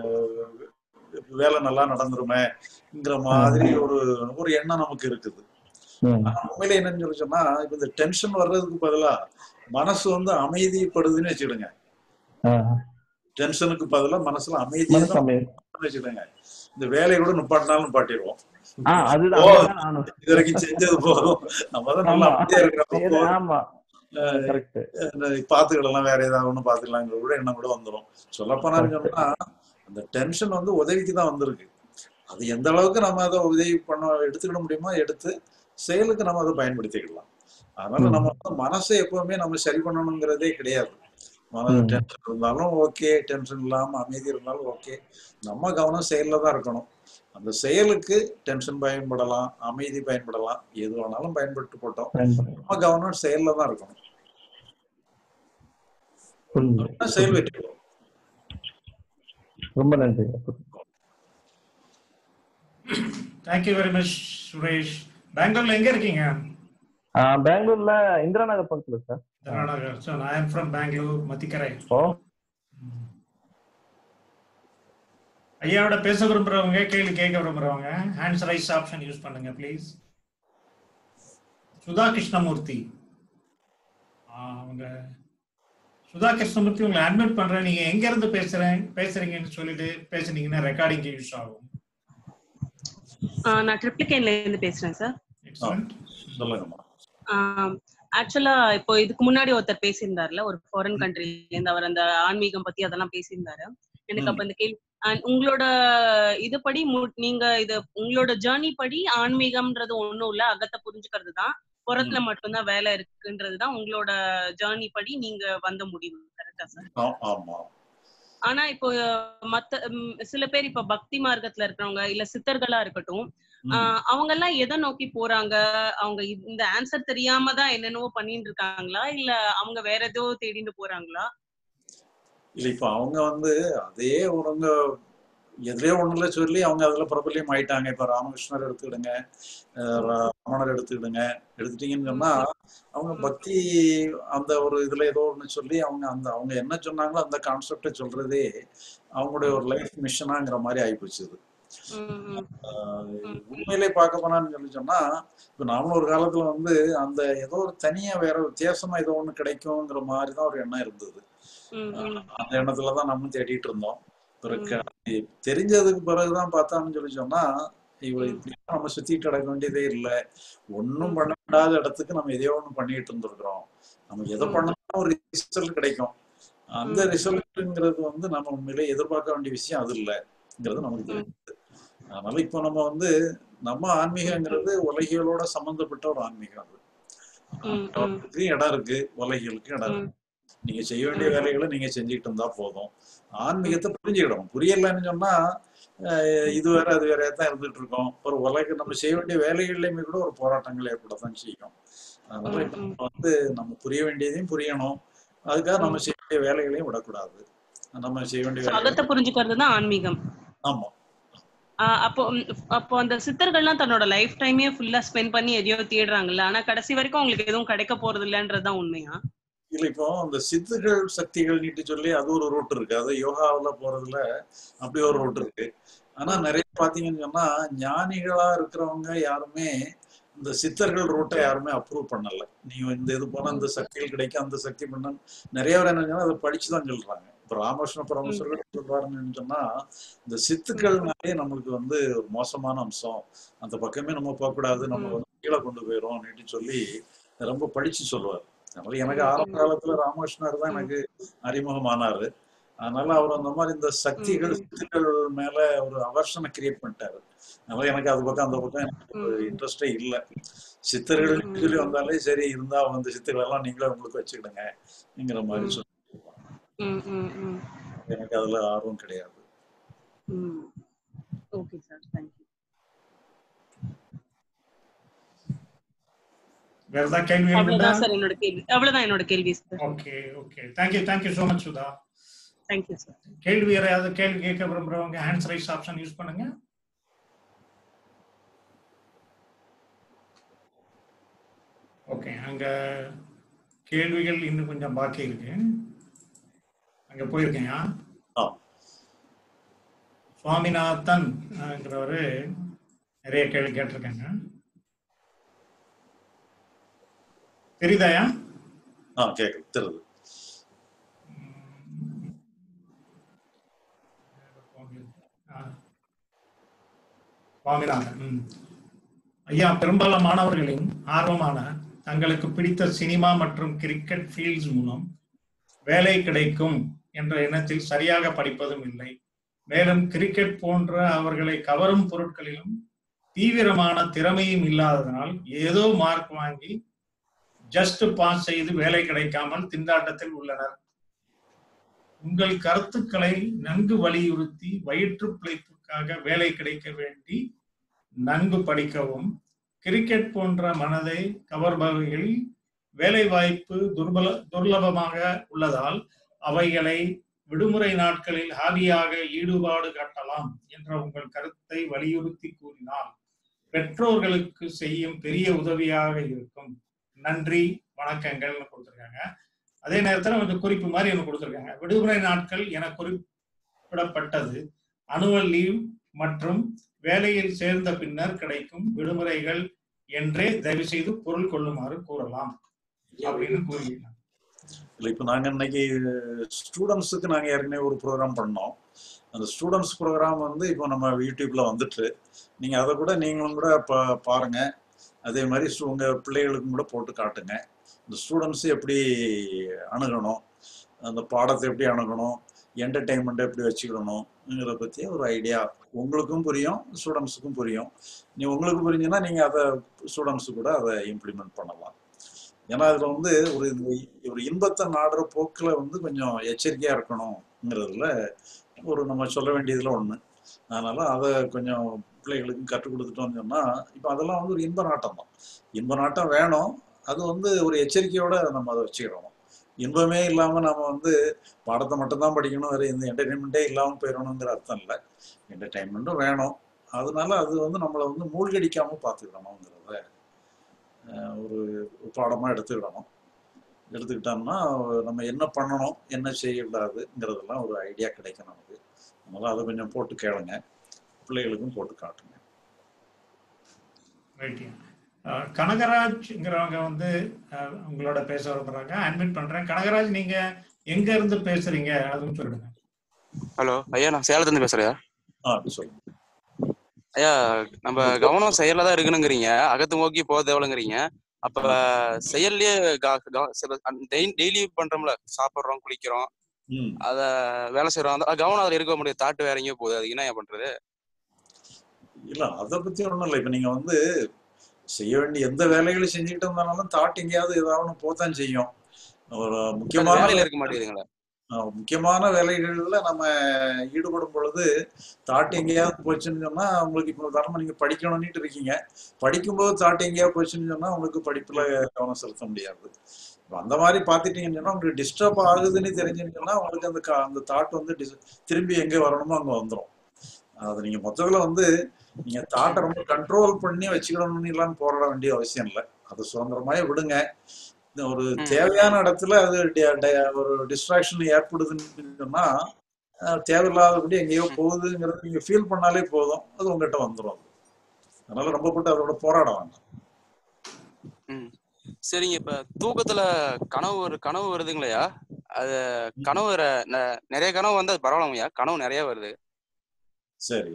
Speaker 2: வேலை நல்லா நடந்துருமேங்கிற மாதிரி ஒரு ஒரு எண்ணம் நமக்கு இருக்குது
Speaker 7: ம்.
Speaker 2: ஆனா உண்மையில என்னன்னு சொல்லி சொன்னா இப்ப இந்த டென்ஷன் வர்றதுக்கு பதிலா மனசு வந்து அமைதிப்படுதுன்னு வச்சுக்கிடுங்க
Speaker 7: ஆ.
Speaker 2: டென்ஷனுக்கு பதிலா மனசுல அமைதியை
Speaker 7: மனசு அமைதி.
Speaker 2: வச்சுக்கிடுங்க இந்த வேலையை கூட நிப்பாட்டினாலும் நிப்பாட்டிடுவோம்
Speaker 7: ஆ, அதுதான்
Speaker 2: ஓ.
Speaker 7: அதுதான் நானும்
Speaker 2: இது வரைக்கும் செஞ்சது போதும் நம்ம தான் நல்லா
Speaker 7: ஆமா.
Speaker 2: அமைதியா இருக்கிறப்ப
Speaker 7: சரி,
Speaker 2: போதும்.
Speaker 7: ஆமா
Speaker 2: அஹ்
Speaker 7: கரெக்ட்
Speaker 2: பாத்துக்கிடலாம் வேற ஏதாவது ஒண்ணு பாத்துக்கலாங்கிற கூட எண்ணம் கூட வந்துடும் சொல்லப்போனான்னு சொன்னா அந்த டென்ஷன் வந்து உதவிக்கு தான் வந்திருக்கு அது எந்த அளவுக்கு நம்ம அதை உதவி பண்ண எடுத்துக்கிட முடியுமோ எடுத்து செயலுக்கு நம்ம அதை பயன்படுத்திக்கலாம் அதனால
Speaker 7: ம்.
Speaker 2: நம்ம வந்து மனசை எப்பவுமே நம்ம சரி பண்ணணுங்கிறதே கிடையாது மன
Speaker 7: ம்.
Speaker 2: டென்ஷன் இருந்தாலும் ஓகே டென்ஷன் இல்லாம அமைதி இருந்தாலும் ஓகே நம்ம கவனம் செயல்ல தான் இருக்கணும் அந்த செயலுக்கு டென்ஷன் பயன்படலாம் அமைதி பயன்படலாம் எது வேணாலும் பயன்பட்டு போட்டோம்
Speaker 7: பயன்படுது.
Speaker 2: நம்ம கவனம் செயல்ல தான் இருக்கணும்
Speaker 7: புரிஞ்சுது.
Speaker 2: அப்படின்னா செயல் வெற்றி பெறும்.
Speaker 7: ரொம்ப நன்றி
Speaker 1: தேங்க்யூ வெரி மச் சுரேஷ் பெங்களூர்ல எங்க இருக்கீங்க
Speaker 7: ஆ, பெங்களூர்ல இந்திரா நகர் பக்கத்துல sir
Speaker 1: Karnataka so I am from Bangalore Mathikere
Speaker 7: ஓ
Speaker 1: ஐயாவோட பேச விரும்புறவங்க கேள்வி கேட்க விரும்புறவங்க ஹேண்ட்ஸ் ரைஸ் ஆப்ஷன் யூஸ் பண்ணுங்க ப்ளீஸ் சுதா கிருஷ்ணமூர்த்தி ஆ, அவங்க சுதா கிருஷ்ணமூர்த்தி உங்களை அட்மிட் பண்றேன் நீங்க எங்க இருந்து பேசுறேன் பேசுறீங்கன்னு சொல்லிட்டு பேசுனீங்கன்னா ரெக்கார்டிங் யூஸ் ஆகும்
Speaker 8: ஆஹ் நான் ட்ரிப்ளிகேன்ல இருந்து பேசுறேன் சார்
Speaker 1: எக்ஸலண்ட்
Speaker 2: சொல்லுங்கம்மா
Speaker 8: ஆக்சுவலா இப்போ இதுக்கு முன்னாடி ஒருத்தர் பேசியிருந்தாருல ஒரு ஃபாரின் கண்ட்ரில இருந்து அவர் அந்த ஆன்மீகம் பத்தி அதெல்லாம் பேசியிருந்தாரு எனக்கு அப்ப இந்த கேள்வி and உங்களோட இதுபடி மு- நீங்க இது உங்களோட ஜேர்னி படி ஆன்மீகம்ன்றது ஒண்ணும் இல்ல அகத்தை புரிஞ்சுக்கிறது தான் புறத்துல மட்டும்தான் வேலை இருக்குன்றது தான் உங்களோட ஜேர்னி படி நீங்க வந்த முடிவு கரெக்டா சார்
Speaker 2: ஆ- ஆமா
Speaker 8: ஆனா இப்போ மத்த ம், சில பேர் இப்ப பக்தி மார்க்கத்துல இருக்கிறவங்க இல்ல சித்தர்களா இருக்கட்டும்
Speaker 2: ம்.
Speaker 8: ஆஹ் அவங்க எல்லாம் எதை நோக்கி போறாங்க அவங்க இ- இந்த ஆன்சர் தெரியாம தான் என்னென்னவோ பண்ணிட்டு இருக்காங்களா இல்ல அவங்க வேற ஏதோ தேடிட்டு போறாங்களா
Speaker 2: இல்ல இப்ப அவங்க வந்து அதே ஒருங்க எதுலயோ ஒண்ணுல சொல்லி அவங்க அதுல பிரபல்யம் ஆயிட்டாங்க இப்ப ராமகிருஷ்ணர் எடுத்துக்கிடுங்க அஹ் ரா- ரமணர் எடுத்துக்கிடுங்க எடுத்துட்டீங்கன்னு சொன்னா அவங்க பக்தி அந்த ஒரு இதுல ஏதோ ஒண்ணு சொல்லி அவங்க அந்த அவங்க என்ன சொன்னாங்களோ அந்த கான்செப்டை சொல்றதே அவங்களுடைய ஒரு லைஃப் மிஷனாங்கிற மாதிரி ஆயிப்போச்சு இது
Speaker 8: உம் உம்
Speaker 2: ஆஹ் உண்மையிலே பார்க்க போனான்னு சொல்லி சொன்னா இப்ப நாமளும் ஒரு காலத்துல வந்து அந்த ஏதோ ஒரு தனியா வேற வித்தியாசமா ஏதோ ஒண்ணு கிடைக்குங்கிற மாதிரி தான் ஒரு எண்ணம் இருந்தது
Speaker 8: உம் உம்
Speaker 2: அந்த எண்ணத்துலதான் நம்ம தேடிட்டு இருந்தோம் பிறகு தெரிஞ்சதுக்கு பிறகுதான் பார்த்தான்னு சொல்லி சொன்னா இவ இப்படி நம்ம சுத்திட்டு கிடக்க வேண்டியதே இல்லை ஒண்ணும் பண்ணாத இடத்துக்கு நம்ம எதையோ ஒண்ணு பண்ணிட்டு இருந்திருக்கிறோம் நம்ம எதை பண்ணாலும் ஒரு ரிசல்ட் கிடைக்கும் அந்த ரிசல்ட்ங்கிறது வந்து நம்ம உண்மையிலே எதிர்பார்க்க வேண்டிய விஷயம் அது இல்லைங்கிறது நமக்கு தெரியுது அதனால இப்போ நம்ம வந்து நம்ம ஆன்மீகங்கிறது உலகியலோட சம்பந்தப்பட்ட ஒரு ஆன்மீகம் அது
Speaker 8: ம், ம்,
Speaker 2: ஆன்மீகத்துக்கு இடம் இருக்கு உலகியலுக்கு இடம்
Speaker 8: ம்,
Speaker 2: இருக்கு நீங்க செய்ய வேண்டிய
Speaker 8: ம்,
Speaker 2: வேலைகளை நீங்க செஞ்சுக்கிட்டு இருந்தா போதும் ஆன்மீகத்தை புரிஞ்சுக்கிடணும் புரியலன்னு சொன்னா அஹ், இது வேற அது வேற தான் இருந்துட்டு இருக்கோம் ஒரு உலக நம்ம செய்ய வேண்டிய வேலைகள்லையுமே கூட ஒரு போராட்டங்கள் ஏற்படத்தான் செய்யும் அதனால
Speaker 8: ம்,
Speaker 2: இப்ப
Speaker 8: ம்,
Speaker 2: நம்ம வந்து நம்ம புரிய வேண்டியதையும் புரியணும் அதுக்காக நம்ம
Speaker 8: ம்.
Speaker 2: செய்ய வேண்டிய வேலைகளையும் விடக்கூடாது நம்ம செய்ய வேண்டிய
Speaker 8: So, அகத்தை
Speaker 2: வேலைகளை
Speaker 8: புரிஞ்சுக்கிறது தான் ஆன்மீகம்
Speaker 2: ஆமா
Speaker 8: ஆஹ் அப்போ ம், அப்போ அந்த சித்தர்கள்லாம் தன்னோட லைஃப் டைமே ஃபுல்லா ஸ்பெண்ட் பண்ணி எதையோ தேடுறாங்கல்ல ஆனா கடைசி வரைக்கும் அவங்களுக்கு எதுவும் கிடைக்க போறது இல்லன்றதுதான் உண்மையா
Speaker 2: இல்ல இப்போ அந்த சித்துகள் சக்திகள் நீட்டு சொல்லி அது ஒரு ரூட் இருக்கு அது யோகாவுல போறதுல அப்படி ஒரு ரூட் இருக்கு ஆனா
Speaker 8: ம்,
Speaker 2: நிறைய பாத்தீங்கன்னு சொன்னா ஞானிகளா இருக்கிறவங்க யாருமே இந்த சித்தர்கள் ரூட்டை யாருமே அப்ரூவ் பண்ணல நீங்க இந்த இது போனா இந்த சக்திகள் கிடைக்கும் அந்த சக்தி பண்ண நிறைய பேர் என்ன சொன்னா அதை படிச்சுதான் சொல்றாங்க இப்ப ராமகிருஷ்ண
Speaker 8: ம்,
Speaker 2: பரமேஸ்வரர் சொல்றாருன்னு சொன்னா இந்த
Speaker 8: ம்,
Speaker 2: சித்துக்கள்னாலே நம்மளுக்கு வந்து ஒரு மோசமான அம்சம் அந்த பக்கமே நம்ம போகக்கூடாது நம்ம
Speaker 8: ம்,
Speaker 2: வந்து கீழே கொண்டு போயிரும் அப்படின்னு சொல்லி ரொம்ப படிச்சு சொல்லுவார் அதனால எனக்கு
Speaker 8: ம்,
Speaker 2: ஆரம்ப
Speaker 8: ம்,
Speaker 2: காலத்துல ராமகிருஷ்ணர் தான்
Speaker 8: ம்,
Speaker 2: எனக்கு அறிமுகமானாரு அதனால அவர் அந்த மாதிரி இந்த
Speaker 8: ம்,
Speaker 2: சக்திகள்
Speaker 8: ம்,
Speaker 2: சித்துக்கள் மேல ஒரு அவர்ஷனை கிரியேட் பண்ணிட்டாரு அதனால எனக்கு அது பக்கம் அந்த பக்கம் எனக்கு
Speaker 8: ம்,
Speaker 2: ஒரு
Speaker 8: ம்,
Speaker 2: இன்ட்ரெஸ்டே இல்லை
Speaker 8: ம்,
Speaker 2: சித்தர்கள்
Speaker 8: ம்,
Speaker 2: சொல்லி
Speaker 8: ம்,
Speaker 2: வந்தாலே சரி இருந்தா வந்து சித்தர்கள் எல்லாம் நீங்களே உங்களுக்கு வச்சுக்கிடுங்கிற மாதிரி
Speaker 8: ம்,
Speaker 2: சொல்லி
Speaker 8: ம், ம், ம்,
Speaker 2: எனக்கு அதுல ஆர்வம் கிடையாது
Speaker 8: ம். ஓகே சார் தேங்க்யூ
Speaker 1: வேற ஏதாவது கேள்விகள் உண்டா
Speaker 8: அவ்வளவுதான் சார் என்னோட கேள்வி அவ்வளவுதான் என்னோட கேள்வி sir
Speaker 1: okay okay thank you thank you so much Sudha
Speaker 8: thank you sir
Speaker 1: கேள்வி யாராவது கேள்வி கேட்க விரும்புறவங்க ஹேண்ட்ஸ் ரைஸ் ஆப்ஷன் யூஸ் பண்ணுங்க ஓகே அங்க கேள்விகள் இன்னும் கொஞ்சம் பாக்கி இருக்கு அங்க போயிருக்கேன்
Speaker 2: ஆ
Speaker 1: சுவாமிநாதன்ங்கிறவரு நிறைய கேள்வி கேட்டிருக்காங்க தெரியுதாயா
Speaker 2: ஆ கேட்குது தெரியுது
Speaker 1: ஆ, சுவாமிநாதன் ம். ஐயா பெரும்பாலான மாணவர்களின் ஆர்வமான தங்களுக்கு பிடித்த சினிமா மற்றும் கிரிக்கெட் ஃபீல்ட்ஸ் மூலம் வேலை கிடைக்கும் என்ற எண்ணத்தில் சரியாக படிப்பதும் இல்லை மேலும் கிரிக்கெட் போன்ற அவர்களை கவரும் பொருட்களிலும் தீவிரமான திறமையும் இல்லாததனால் ஏதோ மார்க் வாங்கி ஜஸ்ட் பாஸ் செய்து வேலை கிடைக்காமல் திண்டாட்டத்தில் உள்ளனர் உங்கள் கருத்துக்களை நன்கு வலியுறுத்தி வயிற்று பிழைப்புக்காக வேலை கிடைக்க வேண்டி நன்கு படிக்கவும் கிரிக்கெட் போன்ற மனதை கவர்பவர்களில் வேலை வாய்ப்பு துர்பல துர்லபமாக உள்ளதால் அவைகளை விடுமுறை நாட்களில் ஹாபியாக ஈடுபாடு காட்டலாம் என்ற உங்கள் கருத்தை வலியுறுத்தி கூறினால் பெற்றோர்களுக்கு செய்யும் பெரிய உதவியாக இருக்கும் நன்றி வணக்கங்கள்னு கொடுத்துருக்காங்க அதே நேரத்தில் கொஞ்சம் குறிப்பு மாதிரி எனக்கு கொடுத்துருக்காங்க விடுமுறை நாட்கள் என குறிப்பிடப்பட்டது அனுவல் லீவ் மற்றும் வேலையில் சேர்ந்த பின்னர் கிடைக்கும் விடுமுறைகள் என்றே தயவு செய்து பொருள் கொள்ளுமாறு கூறலாம் அப்படின்னு கூறுகிறாங்க
Speaker 2: இல்லை இப்போ நாங்கள் இன்னைக்கு ஸ்டூடெண்ட்ஸுக்கு நாங்கள் ஏற்கனவே ஒரு ப்ரோக்ராம் பண்ணோம் அந்த ஸ்டூடெண்ட்ஸ் ப்ரோக்ராம் வந்து இப்போ நம்ம யூடியூப்ல வந்துட்டு நீங்கள் அதை கூட நீங்களும் கூட பா பாருங்க அதே மாதிரி stu- உங்க பிள்ளைகளுக்கும் கூட போட்டு காட்டுங்க இந்த ஸ்டூடெண்ட்ஸ் எப்படி அணுகணும் அந்த பாடத்தை எப்படி அணுகணும் என்டர்டெயின்மெண்ட்டை எப்படி வச்சுக்கிடணுங்கிறத பற்றி ஒரு ஐடியா உங்களுக்கும் புரியும் ஸ்டூடெண்ட்ஸுக்கும் புரியும் நீ உங்களுக்கு புரிஞ்சுன்னா நீங்கள் அதை ஸ்டூடெண்ட்ஸு கூட அதை இம்ப்ளிமெண்ட் பண்ணலாம் ஏன்னா அதில் வந்து ஒரு இந்த- ஒரு இன்பத்தை நாடுற போக்கில் வந்து கொஞ்சம் எச்சரிக்கையாக இருக்கணுங்கிறதுல ஒரு நம்ம சொல்ல வேண்டியதுல ஒன்று அதனால அதை கொஞ்சம் பிள்ளைகளுக்கும் கற்றுக் கொடுத்துட்டோம்னு சொன்னால் இப்போ அதெல்லாம் வந்து ஒரு இன்ப நாட்டம் தான் இன்ப நாட்டம் வேணும் அது வந்து ஒரு எச்சரிக்கையோட நம்ம அதை வச்சுக்கிடணும் இன்பமே இல்லாமல் நம்ம வந்து பாடத்தை மட்டும்தான் படிக்கணும் வேறு எந்த என்டர்டெயின்மெண்ட்டே இல்லாமல் போயிடணுங்கிற அர்த்தம் இல்லை என்டர்டெயின்மெண்ட்டும் வேணும் அதனால அது வந்து நம்மளை வந்து மூழ்கடிக்காமல் பார்த்துக்கணுங்கிறத அஹ், ஒரு பாடமாக எடுத்துக்கிடணும் எடுத்துக்கிட்டோம்னா நம்ம என்ன பண்ணணும் என்ன செய்யக்கூடாதுங்கிறதெல்லாம் ஒரு ஐடியா கிடைக்கும் நமக்கு அதனால அதை கொஞ்சம் போட்டு கேளுங்க பிள்ளைகளுக்கும் போட்டு காட்டுங்க
Speaker 1: ரைட்டியா கனகராஜ்ங்கிறவங்க வந்து அஹ், உங்களோட பேச விரும்புறாங்க அட்மிட் பண்றேன் கனகராஜ் நீங்க எங்க இருந்து பேசுறீங்க அதுவும் சொல்லிடுங்க
Speaker 9: ஹலோ ஐயா நான் சேலத்துல இருந்து பேசுறேன்
Speaker 2: ஆ அப்படி சொல்லுங்க
Speaker 9: ஐயா நம்ம கவனம் செயல்ல தான் இருக்கணுங்கிறீங்க அகத்து நோக்கி போக தேவைங்கிறீங்க அப்ப செயல்லயே டெய்லி பண்றோம்ல சாப்பிடுறோம் குளிக்கிறோம்
Speaker 2: ம்
Speaker 9: அத வேலை செய்யறோம் அந்த கவனம் அதுல இருக்க முடியாது தாட்டு வேற எங்கேயோ போகுது அதுக்கு என்ன ஐயா பண்றது
Speaker 2: இல்ல அதை பத்தி ஒண்ணும் இல்லை இப்ப நீங்க வந்து செய்ய வேண்டிய எந்த வேலைகளும் செஞ்சுக்கிட்டு இருந்தாலும் தாட் எங்கேயாவது ஏதாவது ஒண்ணு போத்தான் செய்யும் ஒரு
Speaker 9: அது
Speaker 2: முக்கியமான
Speaker 9: வேலையில இருக்க மாட்டேங்குதுங்களா
Speaker 2: அஹ் முக்கியமான வேலைகள்ல நம்ம ஈடுபடும் பொழுது தாட் எங்கேயாவது போச்சுன்னு சொன்னா உங்களுக்கு இப்போ உதாரணமா நீங்க படிக்கணும்னுட்டு இருக்கீங்க படிக்கும்போது தாட் எங்கேயாவது போச்சுன்னு சொன்னா உங்களுக்கு படிப்புல கவனம் செலுத்த முடியாது இப்ப அந்த மாதிரி பாத்துட்டீங்கன்னு சொன்னா உங்களுக்கு டிஸ்டர்ப் ஆகுதுன்னு தெரிஞ்சுன்னு சொன்னா உங்களுக்கு அந்த கா- அந்த தாட் வந்து dis- திரும்பி எங்க வரணுமோ அங்க வந்துடும் அது நீங்க மொத்தத்துல வந்து நீங்க தாட்டை ரொம்ப கண்ட்ரோல் பண்ணி வச்சுக்கணும்னு எல்லாம் போராட வேண்டிய அவசியம் இல்லை அது சுதந்திரமாயே விடுங்க இந்த ஒரு
Speaker 9: ம்
Speaker 2: தேவையான இடத்துல அது டி- டி- ஒரு டிஸ்ட்ராக்ஷன் ஏற்படுதுன்னு சொன்னா அஹ், தேவையில்லாதபடி எங்கேயோ போகுதுங்கிறது நீங்க ஃபீல் பண்ணாலே போதும் அது உங்ககிட்ட வந்துடும் அதனால ரொம்ப போட்டு அதோட போராட வேண்டாம்
Speaker 9: ம் சரிங்க இப்ப தூக்கத்துல கனவு ஒரு கனவு வருதுங்களையா அது கனவு வர- ந- நிறைய கனவு வந்து அது பரவாயில்லையா கனவு நிறைய வருது
Speaker 2: சரி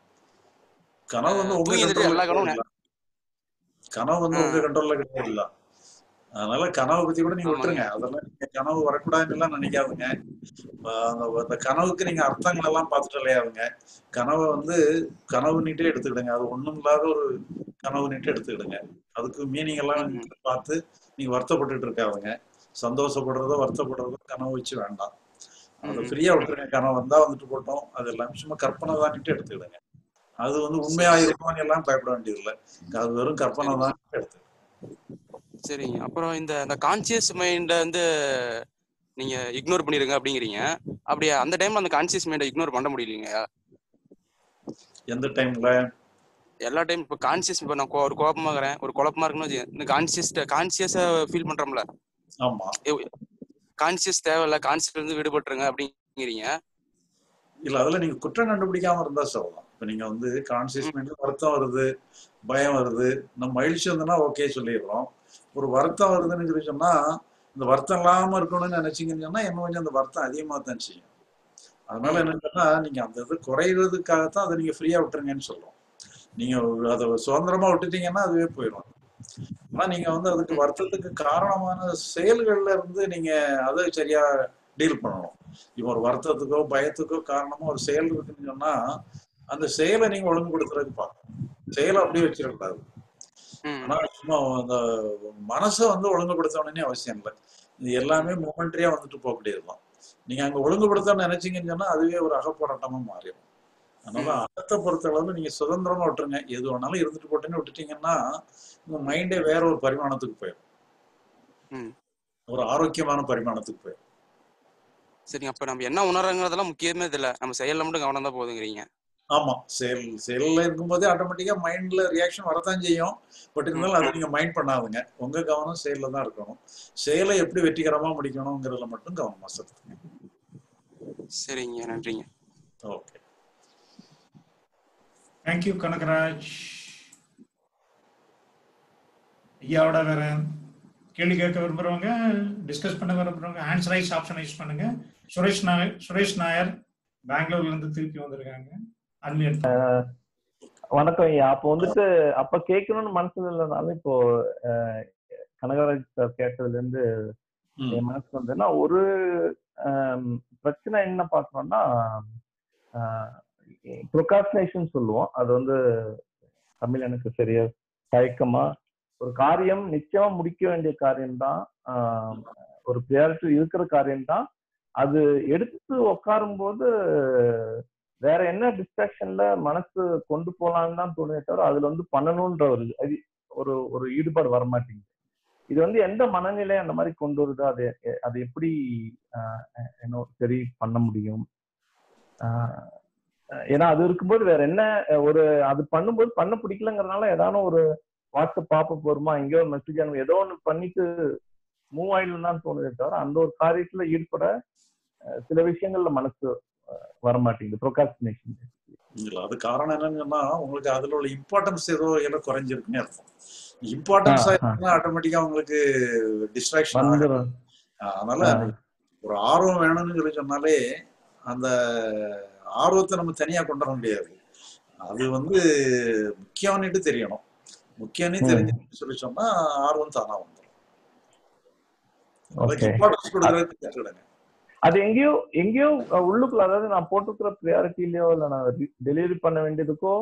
Speaker 2: கனவு வந்து உங்க
Speaker 9: தூங்கி எழுந்திரிச்சு
Speaker 2: கண்ட்ரோல்ல
Speaker 9: எல்லா கனவும்
Speaker 2: கிடையாது கனவு வந்து உங்க
Speaker 9: ஆஹ்
Speaker 2: கண்ட்ரோல்ல கிடையாது அதனால கனவை பத்தி கூட நீங்க
Speaker 9: ஆமாங்க
Speaker 2: விட்டுருங்க அதெல்லாம் நீங்க கனவு வரக்கூடாதுன்னு எல்லாம் நினைக்காதுங்க அஹ் அந்த அந்த கனவுக்கு நீங்க அர்த்தங்கள் எல்லாம் பார்த்துட்டு விளையாதுங்க கனவை வந்து கனவுன்னுட்டே எடுத்துக்கிடுங்க அது ஒண்ணும் இல்லாத ஒரு கனவுன்னுட்டு எடுத்துக்கிடுங்க அதுக்கு மீனிங் எல்லாம்
Speaker 9: ம்
Speaker 2: நீங்க பார்த்து நீங்க வருத்தப்பட்டுட்டு இருக்காதுங்க சந்தோஷப்படுறதோ வருத்தப்படுறதோ கனவு வச்சு வேண்டாம் அதை
Speaker 9: ம்
Speaker 2: ஃப்ரீயா விட்டுருங்க கனவு வந்தா வந்துட்டு போட்டோம் அது எல்லாமே சும்மா கற்பனை தான்ட்டு எடுத்துக்கிடுங்க அது வந்து உண்மையா
Speaker 9: சரி சரி
Speaker 2: இருக்கும்னு எல்லாம் பயப்பட வேண்டியதில்லை அது வெறும் கற்பனை
Speaker 9: சரிங்க
Speaker 2: தான் எடுத்து
Speaker 9: சரிங்க அப்புறம் இந்த இந்த கான்சியஸ் மைண்டை வந்து நீங்க இக்னோர் பண்ணிருங்க அப்படிங்கிறீங்க அப்படி அந்த டைம்ல அந்த கான்சியஸ் மைண்டை இக்னோர் பண்ண முடியலைங்க
Speaker 2: எந்த டைம்ல
Speaker 9: எல்லா டைம் இப்போ கான்சியஸ் இப்போ நான் கோ- ஒரு கோபமா இருக்கிறேன் ஒரு குழப்பமா இருக்குன்னு வச்சுக்கோங்க. இந்த கான்சியஸ் கான்சியஸா ஃபீல் பண்றோம்ல
Speaker 2: ஆமா
Speaker 9: கான்சியஸ் தேவையில்ல கான்சியஸ்ல இருந்து விடுபட்டுருங்க அப்படிங்கிறீங்க
Speaker 2: இல்ல அதுல நீங்க குற்றம் கண்டுபிடிக்காம இருந்தா சொல்லலாம் இப்ப நீங்க வந்து கான்சியஸ் மைண்ட்ல வருத்தம் வருது பயம் வருது நம்ம மகிழ்ச்சி வந்ததுன்னா ஓகே சொல்லிடுறோம் ஒரு வருத்தம் வருதுன்னு சொல்லி சொன்னா இந்த வருத்தம் இல்லாம இருக்கணும்னு நினைச்சீங்கன்னு சொன்னா இன்னும் கொஞ்சம் அந்த வருத்தம் அதிகமா தான் செய்யும் அதனால
Speaker 9: ம்
Speaker 2: என்னன்னு சொன்னா நீங்க அந்த இது குறையிறதுக்காகத்தான் அதை நீங்க ஃப்ரீயா விட்டுருங்கன்னு சொல்றோம் நீங்க அதை சுதந்திரமா விட்டுட்டீங்கன்னா அதுவே போயிடும் ஆனா நீங்க வந்து அதுக்கு வருத்தத்துக்கு காரணமான செயல்கள்ல இருந்து நீங்க அதை சரியா டீல் பண்ணணும் இப்போ ஒரு வருத்தத்துக்கோ பயத்துக்கோ காரணமா ஒரு செயல் இருக்குன்னு சொன்னா அந்த செயலை நீங்க ஒழுங்குபடுத்துறதுக்கு பார்க்கணும் செயலை அப்படியே வச்சிடக்கூடாது
Speaker 9: ம்
Speaker 2: ஆனா சும்மா அந்த மனசை வந்து ஒழுங்குபடுத்தணும்னே அவசியம் இல்லை இது எல்லாமே மொமெண்ட்ரியா வந்துட்டு போகக்கூடியதுதான் நீங்க அங்க ஒழுங்குபடுத்தணும்னு நினைச்சீங்கன்னு சொன்னா அதுவே ஒரு அகப்போராட்டமா மாறிடும் அதனால
Speaker 9: ம்
Speaker 2: அகத்தை பொறுத்தளவு நீங்க சுதந்திரமா விட்டுருங்க எது வேணாலும் இருந்துட்டு போட்டுன்னு விட்டுட்டீங்கன்னா உங்க மைண்டே வேற ஒரு பரிமாணத்துக்கு போயிடும்
Speaker 9: ம்
Speaker 2: ஒரு ஆரோக்கியமான பரிமாணத்துக்கு போயிடும்
Speaker 9: சரிங்க அப்ப நம்ம என்ன உணர்றோங்கிறதெல்லாம் முக்கியமே இதுல நம்ம செயல்ல மட்டும் கவனம் தான் போதுங்கிறீங்க
Speaker 2: ஆமா செயல் செயல்ல இருக்கும்போதே ஆட்டோமேட்டிக்கா மைண்ட்ல ரியாக்ஷன் வரத்தான் செய்யும் பட்
Speaker 9: ம்
Speaker 2: இருந்தாலும் அதை நீங்க மைண்ட் பண்ணாதுங்க உங்க கவனம் செயல்ல தான் இருக்கணும் செயலை எப்படி வெற்றிகரமா முடிக்கணுங்கிறதுல மட்டும் கவனமா செலுத்துங்க
Speaker 9: சரிங்க நன்றிங்க
Speaker 2: ஓகே
Speaker 1: தேங்க்யூ கனகராஜ் ஐயாவோட வேற கேள்வி கேட்க விரும்புறவங்க டிஸ்கஸ் பண்ண விரும்புறவங்க ஹேண்ட்ஸ் ரைஸ் ஆப்ஷனை யூஸ் பண்ணுங்க சுரேஷ் நாயர் சுரேஷ் நாயர் பெங்களூர்ல இருந்து திருப்பி வந்திருக்காங்க அன்மியன்
Speaker 7: வணக்கம் ஐயா அப்போ வந்துட்டு அப்ப கேட்கணும்னு மனசுல இல்லைனாலும் இப்போ அஹ், கனகராஜ் சார் கேட்டதுல இருந்து
Speaker 2: ம்
Speaker 7: என் மனசுக்கு வந்ததுன்னா ஒரு ஆம், பிரச்சனை என்ன பார்க்கணும்னா ப்ரொகாஸ்டினேஷன் சொல்லுவோம் அது வந்து தமிழ் எனக்கு சரியா தயக்கமா ஒரு காரியம் நிச்சயமா முடிக்க வேண்டிய காரியம்தான் ஆஹ் ஒரு ப்ரியாரிட்டி இருக்கிற காரியம்தான் அது எடுத்து உட்காரும் போது வேற என்ன டிஸ்ட்ராக்ஷன்ல மனசு கொண்டு போலான்னு தான் தோணுதே தவிர அதுல வந்து பண்ணணும்ன்ற ஒரு அது ஒரு ஒரு ஈடுபாடு வர மாட்டேங்குது இது வந்து எந்த மனநிலை அந்த மாதிரி கொண்டு வருதோ அது அது எப்படி ஆஹ் என்ன சரி பண்ண முடியும் ஆஹ் ஏன்னா அது இருக்கும்போது வேற என்ன ஒரு அது பண்ணும்போது பண்ண பிடிக்கலங்கிறதுனால ஏதாவது ஒரு வாட்ஸ்அப் பாப்ப போருமா எங்கேயோ ஒரு மெசேஜ் அனுப்பி ஏதோ ஒன்று பண்ணிட்டு மூவ் ஆயிடும் தான் தோணுதே தவிர அந்த ஒரு காரியத்துல ஈடுபட அஹ் சில விஷயங்கள்ல மனசு அஹ் வர மாட்டேங்குது ப்ரொகாஸ்டினேஷன்
Speaker 2: இல்ல அது காரணம் என்னன்னு சொன்னா உங்களுக்கு அதுல உள்ள இம்பார்ட்டன்ஸ் ஏதோ எல்லாம் குறைஞ்சிருக்குன்னே அர்த்தம் இம்பார்ட்டன்ஸ் ஆயிருக்குன்னா ஆட்டோமேட்டிக்கா உங்களுக்கு டிஸ்ட்ராக்ஷன் ஆகும்
Speaker 7: வந்துடும்
Speaker 2: அதனால ஒரு ஆர்வம் வேணும்னு சொல்லி சொன்னாலே அந்த ஆர்வத்தை நம்ம தனியா கொண்டு வர முடியாது அது வந்து முக்கியம்னுட்டு தெரியணும் முக்கியம்னு தெரிஞ்சு சொல்லி சொன்னா ஆர்வம் தானா வந்துடும் அதுக்கு
Speaker 7: ஓகே
Speaker 2: இம்பார்ட்டன்ஸ் கொடுக்கறதுக்கு கற்றுக்கிடுங்க
Speaker 7: அது எங்கேயோ எங்கேயோ அஹ் உள்ளுக்குள்ள அதாவது நான் போட்டிருக்கிற ப்ரியாரிட்டிலயோ இல்ல நான் டெலிவரி பண்ண வேண்டியதுக்கோ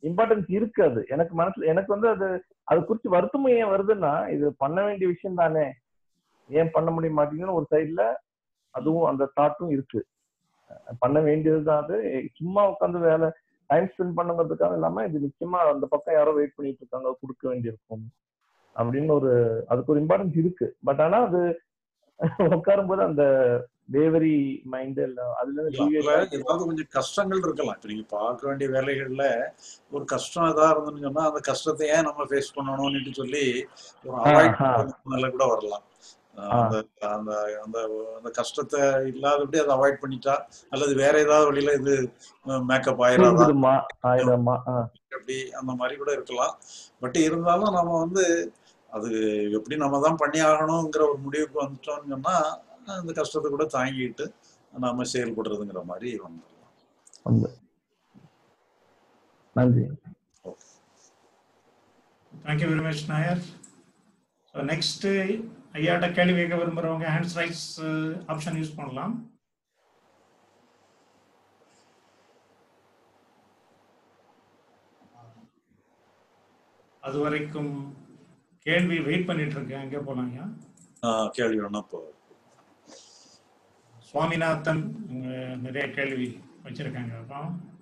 Speaker 7: இம்பார்ட்டன்ஸ் இருக்கு அது எனக்கு மனசுல எனக்கு வந்து அது அது குறித்து வருத்தமும் ஏன் வருதுன்னா இது பண்ண வேண்டிய விஷயம் தானே ஏன் பண்ண முடிய மாட்டேங்குதுன்னு ஒரு சைட்ல அதுவும் அந்த தாட்டும் இருக்கு அஹ் பண்ண வேண்டியதுதான் அது சும்மா உட்காந்து வேலை டைம் ஸ்பெண்ட் பண்ணுங்கிறதுக்காக இல்லாம இது நிச்சயமா அந்த பக்கம் யாரோ வெயிட் பண்ணிட்டு இருக்காங்க கொடுக்க வேண்டியிருக்கும் அப்படின்னு ஒரு அதுக்கு ஒரு இம்பார்ட்டன்ஸ் இருக்கு பட் ஆனா அது உட்காரும்போது அந்த வேவரி மைண்ட் இல்ல அதுல இருந்து
Speaker 2: இல்ல,
Speaker 7: deviate
Speaker 2: அதுல
Speaker 7: ஆகி
Speaker 2: ஏதாவது கொஞ்சம் கஷ்டங்கள் இருக்கலாம் இப்ப நீங்க பார்க்க வேண்டிய வேலைகள்ல ஒரு கஷ்டம் ஏதா இருந்துன்னு சொன்னா அந்த கஷ்டத்தை ஏன் நம்ம ஃபேஸ் பண்ணணும்னு சொல்லி ஒரு அவாய்ட்
Speaker 7: ஆஹா.
Speaker 2: நிலை கூட வரலாம் அஹ்
Speaker 7: ஆ.
Speaker 2: அந்த அந்த அந்த அந்த கஷ்டத்தை இல்லாதபடி அதை அவாய்ட் பண்ணிட்டா அல்லது வேற ஏதாவது வழியில இது மேக்கப் ஆயிராதா
Speaker 7: தீர்ந்துடுமா ஆயிரமா ஆஹ்
Speaker 2: அப்படி அந்த மாதிரி கூட இருக்கலாம் பட் இருந்தாலும் நம்ம வந்து அது எப்படி நம்ம தான் பண்ணி ஆகணுங்கிற ஒரு முடிவுக்கு வந்துட்டோம்னு சொன்னா அந்த கஷ்டத்தை கூட தாங்கிட்டு நாம செயல்படுறதுங்கிற மாதிரி வந்துடலாம்
Speaker 7: வந்து நன்றி
Speaker 1: thank you very much Nair so next ஐயாட்ட கேள்வி கேட்க விரும்புறவங்க ஹேண்ட்ஸ் ரைஸ் ஆப்ஷன் யூஸ் பண்ணலாம் அது வரைக்கும் கேள்வி வெயிட் பண்ணிட்டு இருக்கேன் எங்கே போலாம் ஐயா
Speaker 2: ஆஹ் கேள்வி வேணா இப்போ
Speaker 1: சுவாமிநாதன் இங்க நிறைய கேள்வி வச்சிருக்காங்க அப்போ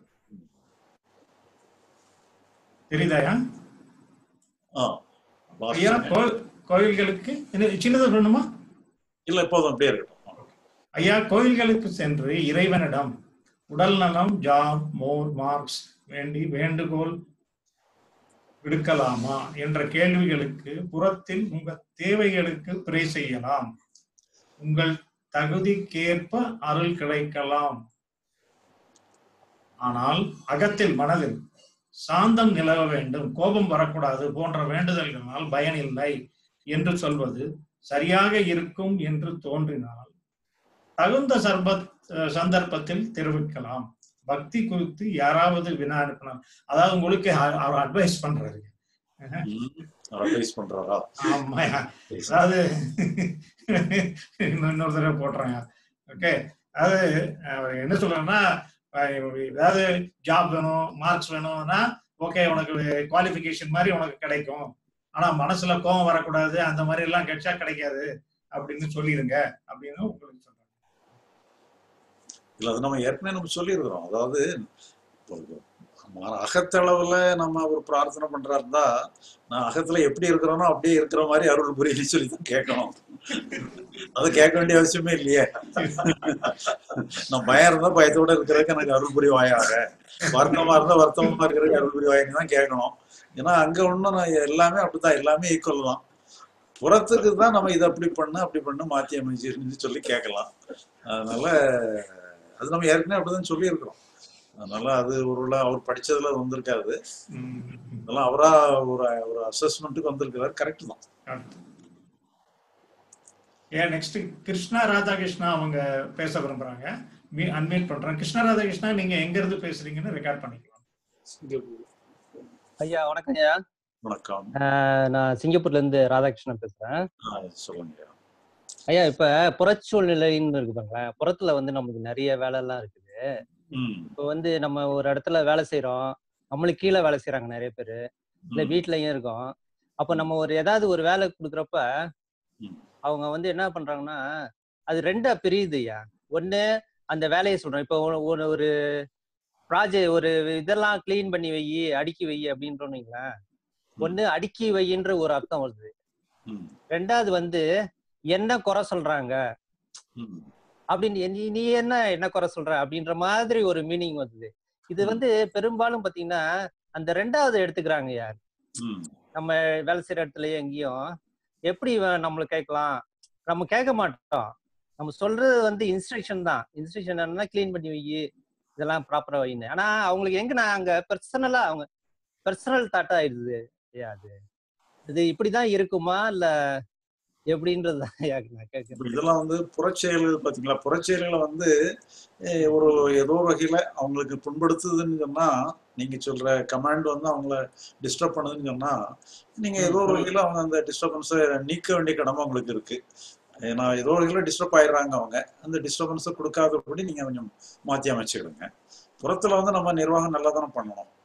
Speaker 1: தெரியுதாயா
Speaker 2: ஆ
Speaker 1: ஐயா
Speaker 2: last
Speaker 1: கோ- கோயில்களுக்கு என்ன, சின்னது சொல்லணுமா
Speaker 2: இல்ல இப்போதும் அப்படியே இருக்கட்டும்
Speaker 1: ஐயா கோயில்களுக்கு சென்று இறைவனிடம் உடல் நலம் ஜாப் மோர் மார்க்ஸ் வேண்டி வேண்டுகோள் விடுக்கலாமா என்ற கேள்விகளுக்கு புறத்தில் உங்க தேவைகளுக்கு பிறை செய்யலாம் உங்கள் தகுதிக்கேற்ப அருள் கிடைக்கலாம் ஆனால் அகத்தில் மனதில் சாந்தம் நிலவ வேண்டும் கோபம் வரக்கூடாது போன்ற வேண்டுதல்களால் பயனில்லை என்று சொல்வது சரியாக இருக்கும் என்று தோன்றினால் தகுந்த சர்பத் அஹ் சந்தர்ப்பத்தில் தெரிவிக்கலாம் பக்தி குறித்து யாராவது வினா அனுப்பினார் அதாவது உங்களுக்கு அ- அவர் அட்வைஸ் பண்றாரு
Speaker 2: அட்வைஸ் பண்றாரா
Speaker 1: ஆமா அதாவது இன்னும் இன்னொரு தடவை போடுறேன் ஓகே அது அவர் என்ன சொல்றேன்னா அஹ் ஏதாவது ஜாப் வேணும் மார்க்ஸ் வேணும்னா ஓகே உனக்கு குவாலிஃபிகேஷன் மாதிரி உனக்கு கிடைக்கும் ஆனா மனசுல கோவம் வரக்கூடாது அந்த மாதிரி எல்லாம் கிடைச்சா கிடைக்காது அப்படின்னு சொல்லிடுங்க அப்படின்னு உங்களுக்கு சொல்றேன்
Speaker 2: இல்ல அது நம்ம ஏற்கனவே நம்ம சொல்லியிருக்கிறோம் அதாவது இப்போ ம- அகத்தளவுல நம்ம ஒரு பிரார்த்தனை பண்றாருந்தா நான் அகத்துல எப்படி இருக்கிறோனோ அப்படியே இருக்கிற மாதிரி அருள் புரியலி சொல்லி தான் கேட்கணும் அது கேட்க வேண்டிய அவசியமே இல்லையே நான் பயம் இருந்தா பயத்தோட இருக்கிறதுக்கு எனக்கு அருள் புரிவாயாக வருத்தமா இருந்தா வருத்தமா இருக்கிறதுக்கு அருள் புரிவாயன்னு தான் கேட்கணும் ஏன்னா அங்க ஒண்ணும் நான் எல்லாமே அப்படித்தான் எல்லாமே ஈக்குவல் தான் புறத்துக்கு தான் நம்ம இதை அப்படி பண்ணு அப்படி பண்ணு மாத்தி அமைச்சிருன்னு சொல்லி கேட்கலாம் அதனால அது நம்ம ஏற்கனவே அப்படிதான் சொல்லியிருக்கிறோம் அதனால அது ஒரு அவர் படிச்சதுல அது வந்திருக்காது அதெல்லாம் அவரா ஒரு ஒரு அசஸ்மெண்ட்டுக்கு வந்திருக்கிறாரு கரெக்ட் தான்
Speaker 1: ஏன் நெக்ஸ்ட் கிருஷ்ணா ராதாகிருஷ்ணா அவங்க பேச விரும்புறாங்க மீ அன்மியூட் பண்றேன் கிருஷ்ணா ராதாகிருஷ்ணா நீங்க எங்க இருந்து பேசுறீங்கன்னு ரெக்கார்ட் பண்ணிக்கலாம்
Speaker 10: ஐயா வணக்கம் ஐயா
Speaker 2: வணக்கம்
Speaker 10: ஆஹ் நான் சிங்கப்பூர்ல இருந்து ராதாகிருஷ்ணன் பேசுறேன்
Speaker 2: ஆ, சொல்லுங்க
Speaker 10: ஐயா இப்ப புறச்சூழ்நிலைன்னு இருக்கு பாருங்களேன் புறத்துல வந்து நமக்கு நிறைய வேலை எல்லாம் இருக்குது
Speaker 2: ம்
Speaker 10: இப்ப வந்து நம்ம ஒரு இடத்துல வேலை செய்யறோம் நம்மளுக்கு கீழே வேலை செய்யறாங்க நிறைய பேரு இல்ல
Speaker 2: ம்.
Speaker 10: வீட்லயும் இருக்கோம் அப்ப நம்ம ஒரு ஏதாவது ஒரு வேலை கொடுக்குறப்ப
Speaker 2: ம்.
Speaker 10: அவங்க வந்து என்ன பண்றாங்கன்னா அது ரெண்டா பிரியுது ஐயா ஒண்ணு அந்த வேலையை சொல்றோம் இப்ப ஒரு- ஒரு ஒரு ப்ராஜெக்ட் ஒரு இதெல்லாம் க்ளீன் பண்ணி வை அடுக்கி வை அப்படின்றோன்னு வைங்களேன் ஒண்ணு அடுக்கி வைன்ற ஒரு அர்த்தம் வருது
Speaker 2: ம்
Speaker 10: ரெண்டாவது வந்து என்ன குறை சொல்றாங்க
Speaker 2: ம்
Speaker 10: அப்படின்னு நீ நீ என்ன என்ன குறை சொல்ற அப்படின்ற மாதிரி ஒரு மீனிங் வந்தது இது வந்து பெரும்பாலும் பாத்தீங்கன்னா அந்த ரெண்டாவது எடுத்துக்கிறாங்க யார்
Speaker 2: ம்
Speaker 10: நம்ம வேலை செய்யற இடத்துலயே எங்கேயும் எப்படி இவன் நம்மள கேட்கலாம் நம்ம கேட்க மாட்டோம் நம்ம சொல்றது வந்து இன்ஸ்ட்ரக்ஷன் தான் இன்ஸ்ட்ரக்ஷன் என்னன்னா க்ளீன் பண்ணி வை இதெல்லாம் ப்ராப்பரா வைன்னு ஆனா அவங்களுக்கு எங்க நான் அங்க பர்சனலா அவங்க பர்சனல் தாட்டா ஆயிடுது ஐயா அது இது இப்படிதான் இருக்குமா இல்ல எப்படின்றது தான் ஐயா நான்
Speaker 2: இப்ப
Speaker 10: கேட்கிறேன்
Speaker 2: இதெல்லாம் வந்து புறச்செயல்கள் பாத்தீங்களா புறச்செயல்களை வந்து eh, ஒரு ஏதோ ஒரு வகையில அவங்களுக்கு புண்படுத்துதுன்னு சொன்னா நீங்க சொல்ற கமாண்ட் வந்து அவங்கள டிஸ்டர்ப் பண்ணுதுன்னு சொன்னா நீங்க ஏதோ ஒரு வகையில அவங்க அந்த டிஸ்டர்பன்ஸை நீக்க வேண்டிய கடமை உங்களுக்கு இருக்கு ஏன்னா ஏதோ ஒரு வகையில டிஸ்டர்ப் ஆயிடுறாங்க அவங்க அந்த டிஸ்டர்பன்ஸை கொடுக்காதபடி நீங்க கொஞ்சம் மாத்தி அமைச்சுக்கிடுங்க புறத்துல வந்து நம்ம நிர்வாகம் நல்லா தானே பண்ணணும்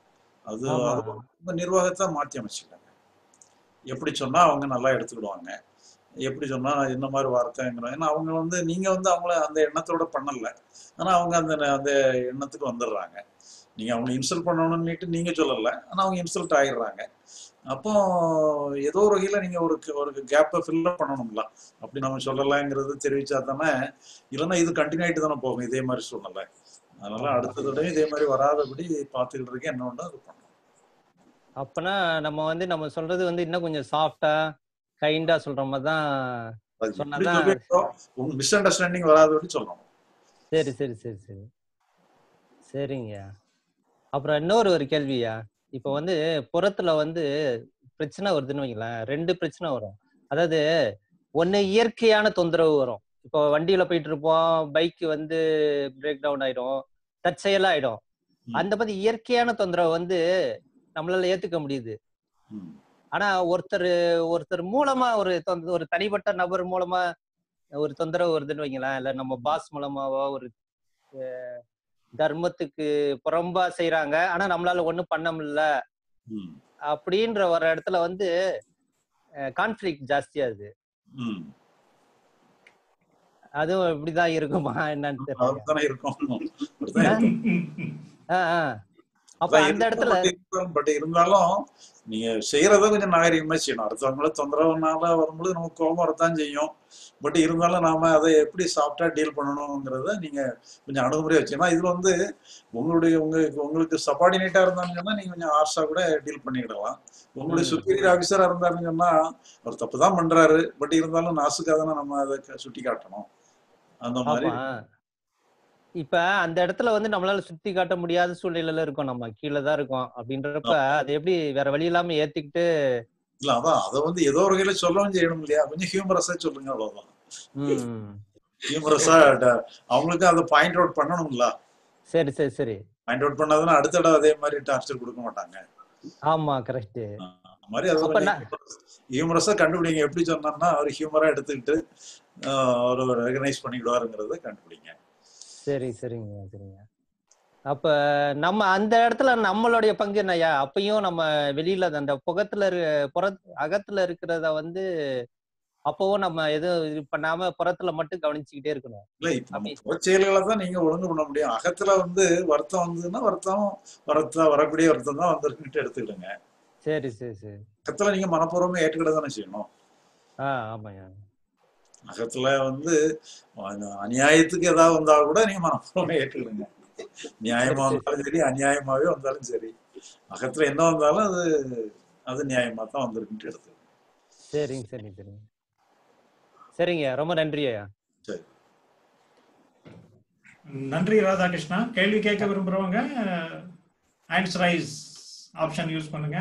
Speaker 2: அது
Speaker 10: ஆமா
Speaker 2: அது ரொம்ப நிர்வாகத்தை மாற்றி அமைச்சிட்டாங்க எப்படி சொன்னா அவங்க நல்லா எடுத்துக்கிடுவாங்க எப்படி சொன்னா என்ன மாதிரி வார்த்தைங்கிற ஏன்னா அவங்க வந்து நீங்க வந்து அவங்கள அந்த எண்ணத்தோட பண்ணல ஆனா அவங்க அந்த அந்த எண்ணத்துக்கு வந்துடுறாங்க நீங்க அவங்களை இன்சல்ட் பண்ணணும்னுட்டு நீங்க சொல்லல ஆனா அவங்க இன்சல்ட் ஆயிடுறாங்க அப்போ ஏதோ ஒரு வகையில நீங்க ஒரு ஒரு கேப்பை ஃபில்அப் பண்ணணும்ல அப்படி நம்ம சொல்லலைங்கிறது தெரிவிச்சா தானே இல்லைன்னா இது கண்டினியூ ஆயிட்டு தானே போகும் இதே மாதிரி சூழ்நிலை அதனால
Speaker 10: ஆமா
Speaker 2: அடுத்த தடவை இதே மாதிரி வராதபடி பார்த்துக்கிட்டு இருக்கேன் என்ன ஒன்று அது பண்ணணும்
Speaker 10: அப்பனா நம்ம வந்து நம்ம சொல்றது வந்து இன்னும் கொஞ்சம் சாஃப்டா கைண்டா சொல்ற மாதிரி தான்
Speaker 2: அது எப்படி
Speaker 10: சொன்னாதான்
Speaker 2: சொல்லிட்டோ உங்க மிஸ் அண்டர்ஸ்டாண்டிங் வராதபடி சொல்லணும்
Speaker 10: சரி சரி சரி சரி சரிங்கய்யா அப்புறம் இன்னொரு ஒரு கேள்வியா இப்போ வந்து புறத்துல வந்து பிரச்சனை வருதுன்னு வைங்களேன் ரெண்டு பிரச்சனை வரும் அதாவது ஒண்ணு இயற்கையான தொந்தரவு வரும் இப்போ வண்டியில போயிட்டு இருப்போம் பைக் வந்து பிரேக் டவுன் ஆயிடும் தற்செயலா ஆயிடும்
Speaker 2: ம்,
Speaker 10: அந்த மாதிரி இயற்கையான தொந்தரவு வந்து நம்மளால ஏத்துக்க முடியுது
Speaker 2: ம்,
Speaker 10: ஆனா ஒருத்தர் ஒருத்தர் மூலமா ஒரு தொந்த- ஒரு தனிப்பட்ட நபர் மூலமா ஒரு தொந்தரவு வருதுன்னு வைங்களேன் இல்ல நம்ம பாஸ் மூலமாவோ ஒரு அஹ், தர்மத்துக்கு புறம்பா செய்றாங்க ஆனா நம்மளால ஒண்ணும் பண்ண முடியல
Speaker 2: ம்,
Speaker 10: அப்படின்ற ஒரு இடத்துல வந்து கான்ஃபிளிக் ஜாஸ்தியாகுது
Speaker 2: ம்.
Speaker 10: அதுவும் இப்படிதான் இருக்குமா என்னன்னு தெரியல
Speaker 2: அதுதானே இருக்கும் அப்படிதான் இருக்கும்
Speaker 10: ஆஹ் ஆஹ். அப்ப
Speaker 2: அதான்
Speaker 10: அந்த இடத்துல
Speaker 2: இருக்கும் பட் இருந்தாலும் நீங்க செய்யறத கொஞ்சம் நாகரிகமா செய்யணும் அடுத்தவங்கள தொந்தரவுனால வரும்போது நமக்கு கோபம் வரத்தான் செய்யும் பட் இருந்தாலும் நாம அதை எப்படி சாஃப்டா டீல் பண்ணணுங்கிறத நீங்க கொஞ்சம் அணுகுமுறையா வச்சீங்கன்னா இதுல வந்து உங்களுடைய உங்க உங்களுக்கு சபார்டினேட்டா இருந்தாங்கன்னு சொன்னா நீங்க கொஞ்சம் ஹார்ஷா கூட டீல் பண்ணிக்கிடலாம் உங்களுடைய
Speaker 10: ம்
Speaker 2: சுப்பீரியர் ஆஃபீஸரா இருந்தாருன்னு சொன்னா அவர் தப்பு தான் பண்றாரு பட் இருந்தாலும் நாசுக்காக தானே நம்ம அதை க- சுட்டி காட்டணும் அந்த மாதிரி
Speaker 10: ஆமா இப்ப அந்த இடத்துல வந்து நம்மளால சுத்தி காட்ட முடியாத சூழ்நிலையில இருக்கோம் நம்ம கீழே தான் இருக்கோம் அப்படின்றப்ப அது எப்படி வேற வழி இல்லாம ஏத்துக்கிட்டு
Speaker 2: இல்ல அதான் அதை வந்து ஏதோ ஒரு வகையில சொல்லவும் செய்யணும் இல்லையா கொஞ்சம் ஹியூமரஸா சொல்லுங்க அவ்வளவுதான்
Speaker 10: ம்
Speaker 2: ஹியூமரஸா அவங்களுக்கு அதை பாயிண்ட் அவுட் பண்ணணும்ல
Speaker 10: சரி சரி சரி
Speaker 2: பாயிண்ட் அவுட் பண்ணாதானே அடுத்த தடவை அதே மாதிரி டார்ச்சர் கொடுக்க மாட்டாங்க
Speaker 10: ஆமா கரெக்ட்
Speaker 2: அந்த மாதிரி அதை
Speaker 10: அப்ப
Speaker 2: கொஞ்சம்
Speaker 10: நான்
Speaker 2: ஹியூமரஸா கண்டுபிடிங்க எப்படி சொன்னோம்னா அவர் ஹியூமரா எடுத்துக்கிட்டு ஆஹ் அவர் ரெகனைஸ் பண்ணிக்கிடுவாருங்கிறத கண்டுபிடிங்க
Speaker 10: சரி சரிங்க சரிங்க அப்ப நம்ம அந்த இடத்துல நம்மளுடைய பங்கு என்னய்யா அப்பயும் நம்ம வெளியில அந்த புகத்துல இரு புற அகத்துல இருக்கிறத வந்து அப்பவும் நம்ம எதுவும் இது பண்ணாம புறத்துல மட்டும் கவனிச்சுக்கிட்டே இருக்கணும்
Speaker 2: இல்ல இப்ப நம்ம
Speaker 10: அப்படி
Speaker 2: புறச்செயல்களை தான் நீங்க ஒழுங்கு பண்ண முடியும் அகத்துல வந்து வருத்தம் வந்ததுன்னா வருத்தம் வரத்த வரக்கூடிய வருத்தம் தான் வந்திருக்குன்ட்டு எடுத்துக்கிடுங்க
Speaker 10: சரி சரி சரி
Speaker 2: அகத்துல நீங்க மனப்பூர்வமா ஏற்றுக்கிட தானே செய்யணும்
Speaker 10: ஆஹ் ஆமாய்யா
Speaker 2: அகத்துல வந்து அஹ், அநியாயத்துக்கு ஏதாவது வந்தா கூட நீங்க மனப்பூர்வமா ஏற்றுக்கிடுங்க
Speaker 10: சரி
Speaker 2: நியாயமா
Speaker 10: சரி
Speaker 2: வந்தாலும் சரி அநியாயமாவே வந்தாலும் சரி அகத்துல என்ன வந்தாலும் அது அது நியாயமா தான் வந்திருக்குன்ட்டு எடுத்துக்கணும்
Speaker 10: சரிங்க சரிங்க சரிங்க சரிங்க ரொம்ப நன்றி ஐயா
Speaker 2: சரி
Speaker 1: நன்றி ராதாகிருஷ்ணா கேள்வி கேட்க விரும்புறவங்க ஹேண்ட்ஸ் ரைஸ் ஆப்ஷன் யூஸ் பண்ணுங்க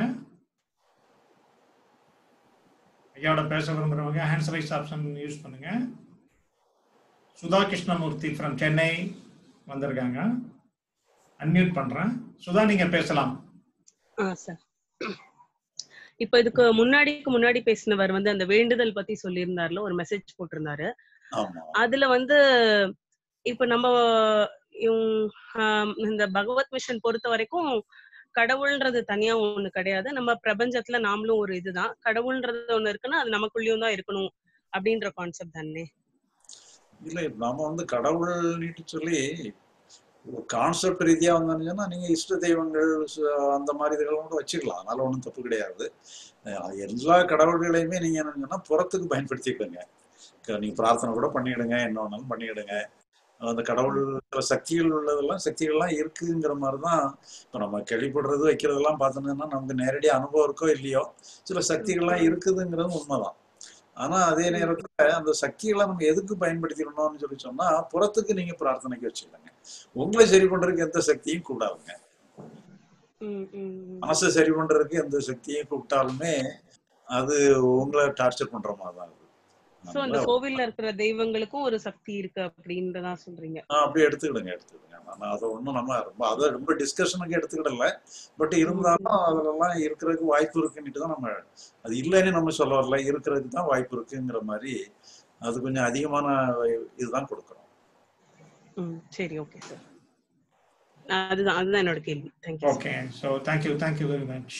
Speaker 1: ஐயாவோட பேச விரும்புறவங்க ஹேண்ட்ஸ் ரைஸ் ஆப்ஷன் யூஸ் பண்ணுங்க சுதா கிருஷ்ணமூர்த்தி ஃப்ரம் சென்னை வந்திருக்காங்க அன்மியூட் பண்றேன் சுதா நீங்க பேசலாம்
Speaker 8: ஆ சார் இப்ப இதுக்கு முன்னாடிக்கு முன்னாடி பேசினவர் வந்து அந்த வேண்டுதல் பத்தி சொல்லியிருந்தாருல ஒரு மெசேஜ் போட்டிருந்தாரு
Speaker 2: ஆமா
Speaker 8: அதுல வந்து இப்ப நம்ம இவங்க, ஆம், இந்த பகவத் மிஷன் பொறுத்த வரைக்கும் கடவுள்ன்றது தனியா ஒண்ணு கிடையாது நம்ம பிரபஞ்சத்துல நாமளும் ஒரு இதுதான் கடவுள்ன்றது ஒண்ணு இருக்குன்னா அது நமக்குள்ளேயும் தான் இருக்கணும் அப்படின்ற கான்செப்ட் தானே
Speaker 2: இல்ல நாம வந்து கடவுள்னுட்டு சொல்லி கான்செப்ட் ரீதியா வந்தோம்னா நீங்க இஷ்ட தெய்வங்கள் சு- அந்த மாதிரி இதெல்லாம் கூட வச்சுக்கலாம் அதனால ஒன்றும் தப்பு கிடையாது அஹ் எல்லா கடவுள்களையுமே நீங்க என்னன்னா புறத்துக்கு பயன்படுத்திக்கிடுங்க க- நீங்க பிரார்த்தனை கூட பண்ணிடுங்க என்ன வேணாலும் பண்ணிடுங்க அந்த கடவுள் சில சக்திகள் உள்ளதெல்லாம் சக்திகள்லாம் இருக்குங்கிற மாதிரி தான் இப்போ நம்ம கேள்விப்படுறது வைக்கிறதெல்லாம் பார்த்தோம்னா நமக்கு நேரடி அனுபவம் இருக்கோ இல்லையோ சில சக்திகள்லாம் இருக்குதுங்கிறது உண்மைதான் ஆனா அதே நேரத்துல அந்த சக்திகளை நம்ம எதுக்கு பயன்படுத்திடணும்னு சொல்லி சொன்னா புறத்துக்கு நீங்க பிரார்த்தனைக்கு வச்சுக்கோங்க உங்களை சரி பண்றதுக்கு எந்த சக்தியும் கூடாதுங்க
Speaker 8: ம், ம், ம்.
Speaker 2: மனசை சரி பண்றதுக்கு எந்த சக்தியும் கூப்பிட்டாலுமே அது உங்களை டார்ச்சர் பண்ற மாதிரி தான் இருக்கு
Speaker 8: சோ அந்த கோவில்ல இருக்கிற தெய்வங்களுக்கும் ஒரு சக்தி இருக்கு அப்படின்றதா சொல்றீங்க
Speaker 2: ஆஹ் அப்படியே எடுத்துக்கிடுங்க எடுத்துக்கிடுங்க நான் அதை ஒன்றும் நம்ம ரொம்ப அதை ரொம்ப டிஸ்கஷனுக்கு எடுத்துக்கிடல பட் இருந்தாலும் அதுலலாம் இருக்கிறதுக்கு வாய்ப்பு இருக்குன்னுட்டு தான் நம்ம அது இல்லைன்னு நம்ம சொல்ல வரல இருக்கிறதுக்கு தான் வாய்ப்பு இருக்குங்கிற மாதிரி அது கொஞ்சம் அதிகமான இதுதான் கொடுக்குறோம்
Speaker 8: ம் சரி ஓகே சார் அதுதான் அதுதான் என்னோட கேள்வி thank you
Speaker 1: okay so thank you thank you very much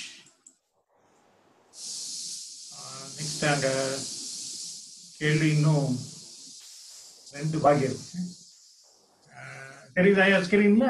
Speaker 1: next அங்க கேள்வி இன்னும் ரெண்டு பாக்கி இருக்கு அஹ், தெரியுதா ஐயா ஸ்கிரீன்ல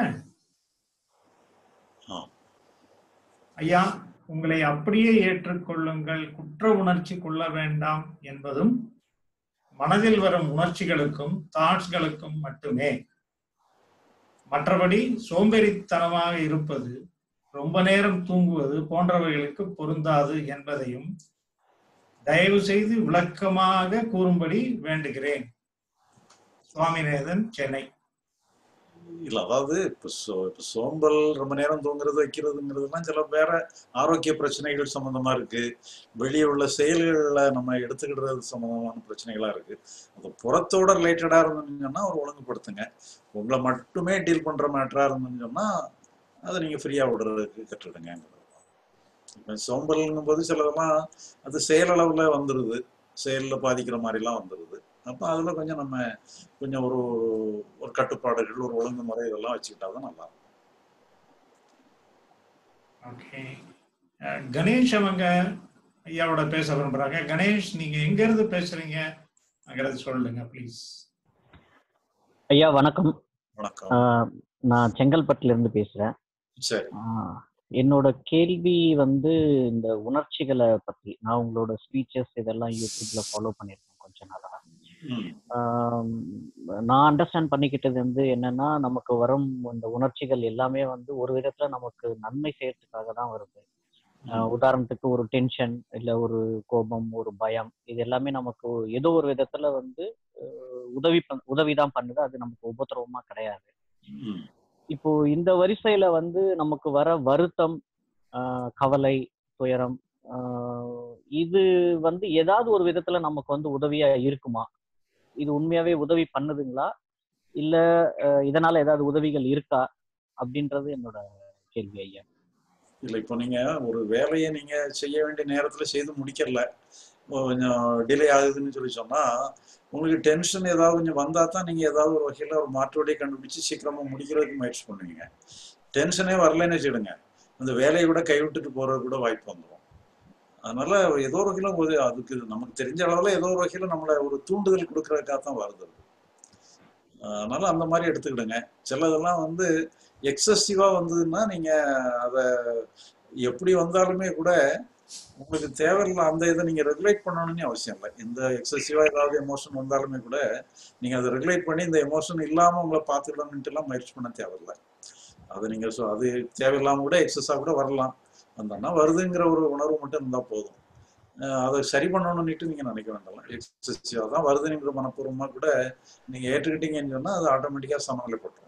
Speaker 2: ஆ.
Speaker 1: ஐயா உங்களை அப்படியே ஏற்றுக்கொள்ளுங்கள் குற்ற உணர்ச்சி கொள்ள வேண்டாம் என்பதும் மனதில் வரும் உணர்ச்சிகளுக்கும் தாட்ஸ்களுக்கும் மட்டுமே மற்றபடி சோம்பேறித்தனமாக இருப்பது ரொம்ப நேரம் தூங்குவது போன்றவைகளுக்கு பொருந்தாது என்பதையும் தயவு செய்து விளக்கமாக கூறும்படி வேண்டுகிறேன் சுவாமிநாதன் சென்னை
Speaker 2: இல்ல அதாவது இப்ப சோ இப்ப சோம்பல் ரொம்ப நேரம் தூங்குறது வைக்கிறதுங்கிறதுலாம் சில வேற ஆரோக்கிய பிரச்சனைகள் சம்பந்தமா இருக்கு வெளியே உள்ள செயல்கள்ல நம்ம எடுத்துக்கிடுறது சம்பந்தமான பிரச்சனைகளா இருக்கு அது புறத்தோட ரிலேட்டடா இருந்துன்னு சொன்னா ஒரு ஒழுங்குபடுத்துங்க உங்களை மட்டுமே டீல் பண்ற மேட்டரா இருந்துன்னு சொன்னா அதை நீங்க ஃப்ரீயா விடுறதுக்கு கற்றுடுங்க இப்ப சோம்பல்ங்கும் போது சிலதெல்லாம் அது செயலளவுல வந்துருது செயல்ல பாதிக்கிற மாதிரிலாம் வந்துருது அப்ப அதுல கொஞ்சம் நம்ம கொஞ்சம் ஒரு ஒரு கட்டுப்பாடுகள் ஒரு ஒழுங்குமுறை இதெல்லாம் வச்சுக்கிட்டா தான் நல்லா இருக்கும்.
Speaker 1: ஓகே அஹ், கணேஷ் அவங்க ஐயாவோட பேச விரும்புறாங்க கணேஷ் நீங்க எங்க இருந்து பேசுறீங்க அங்கிறது சொல்லுங்க ப்ளீஸ்
Speaker 11: ஐயா வணக்கம்
Speaker 2: வணக்கம்
Speaker 11: ஆஹ் நான் செங்கல்பட்டுல இருந்து பேசுறேன்
Speaker 2: சரி
Speaker 11: ஆஹ் என்னோட கேள்வி வந்து இந்த உணர்ச்சிகளை பத்தி நான் உங்களோட ஸ்பீச்சஸ் இதெல்லாம் யூடியூப்ல ஃபாலோ பண்ணியிருக்கேன் கொஞ்ச நாளா
Speaker 2: ம்,
Speaker 11: ஆம், நான் அண்டர்ஸ்டாண்ட் பண்ணிக்கிட்டது வந்து என்னன்னா நமக்கு வரும் இந்த உணர்ச்சிகள் எல்லாமே வந்து ஒரு விதத்துல நமக்கு நன்மை செய்யறதுக்காக தான் வருது ஆஹ் உதாரணத்துக்கு ஒரு டென்ஷன் இல்ல ஒரு கோபம் ஒரு பயம் இது எல்லாமே நமக்கு ஏதோ ஒரு விதத்துல வந்து ஆஹ் உதவி பண் உதவிதான் பண்ணுது அது நமக்கு உபத்திரவமா கிடையாது
Speaker 2: ம்,
Speaker 11: இப்போ இந்த வரிசையில வந்து நமக்கு வர வருத்தம் ஆஹ் கவலை துயரம் ஆஹ் இது வந்து ஏதாவது ஒரு விதத்துல நமக்கு வந்து உதவியா இருக்குமா இது உண்மையாவே உதவி பண்ணுதுங்களா இல்ல ஆஹ் இதனால ஏதாவது உதவிகள் இருக்கா அப்படின்றது என்னோட கேள்வி ஐயா
Speaker 2: இல்ல இப்போ நீங்க ஒரு வேலையை நீங்க செய்ய வேண்டிய நேரத்துல செய்து முடிக்கல கொஞ்சம் டிலே ஆகுதுன்னு சொல்லி சொன்னா உங்களுக்கு டென்ஷன் ஏதாவது கொஞ்சம் வந்தா தான் நீங்க ஏதாவது ஒரு வகையில ஒரு மாற்று வழியை கண்டுபிடிச்சு சீக்கிரமா முடிக்கிறதுக்கு முயற்சி பண்ணுவீங்க டென்ஷனே வரலன்னு வச்சுடுங்க அந்த வேலையை கூட கைவிட்டுட்டு போறது கூட வாய்ப்பு வந்துடும் அதனால ஏதோ ஒரு வகையில ஒரு அதுக்கு நமக்கு தெரிஞ்ச அளவுல ஏதோ ஒரு வகையில நம்மளை ஒரு தூண்டுதல் கொடுக்கறதுக்காக தான் வருது அது. அதனால அந்த மாதிரி எடுத்துக்கிடுங்க சிலதெல்லாம் வந்து எக்ஸசிவா வந்ததுன்னா நீங்க அதை எப்படி வந்தாலுமே கூட உங்களுக்கு தேவையில்ல அந்த இதை நீங்க ரெகுலேட் பண்ணணும்னு அவசியம் இல்லை இந்த எக்ஸசிவா ஏதாவது எமோஷன் வந்தாலுமே கூட நீங்க அதை ரெகுலேட் பண்ணி இந்த எமோஷன் இல்லாம உங்களை பார்த்துக்கலாம்னுட்டு எல்லாம் முயற்சி பண்ண தேவையில்லை அது நீங்க சொ- அது தேவையில்லாம கூட எக்ஸஸா கூட வரலாம் வந்தோம்னா வருதுங்கிற ஒரு உணர்வு மட்டும் இருந்தா போதும் அஹ் அதை சரி பண்ணணும்னுட்டு நீங்க நினைக்க வேண்டாம் எக்ஸசிவா தான் வருதுங்கிற மனப்பூர்வமா கூட நீங்க ஏற்றுக்கிட்டீங்கன்னு சொன்னா அது ஆட்டோமேட்டிக்கா சமநிலைப்பட்டுரும்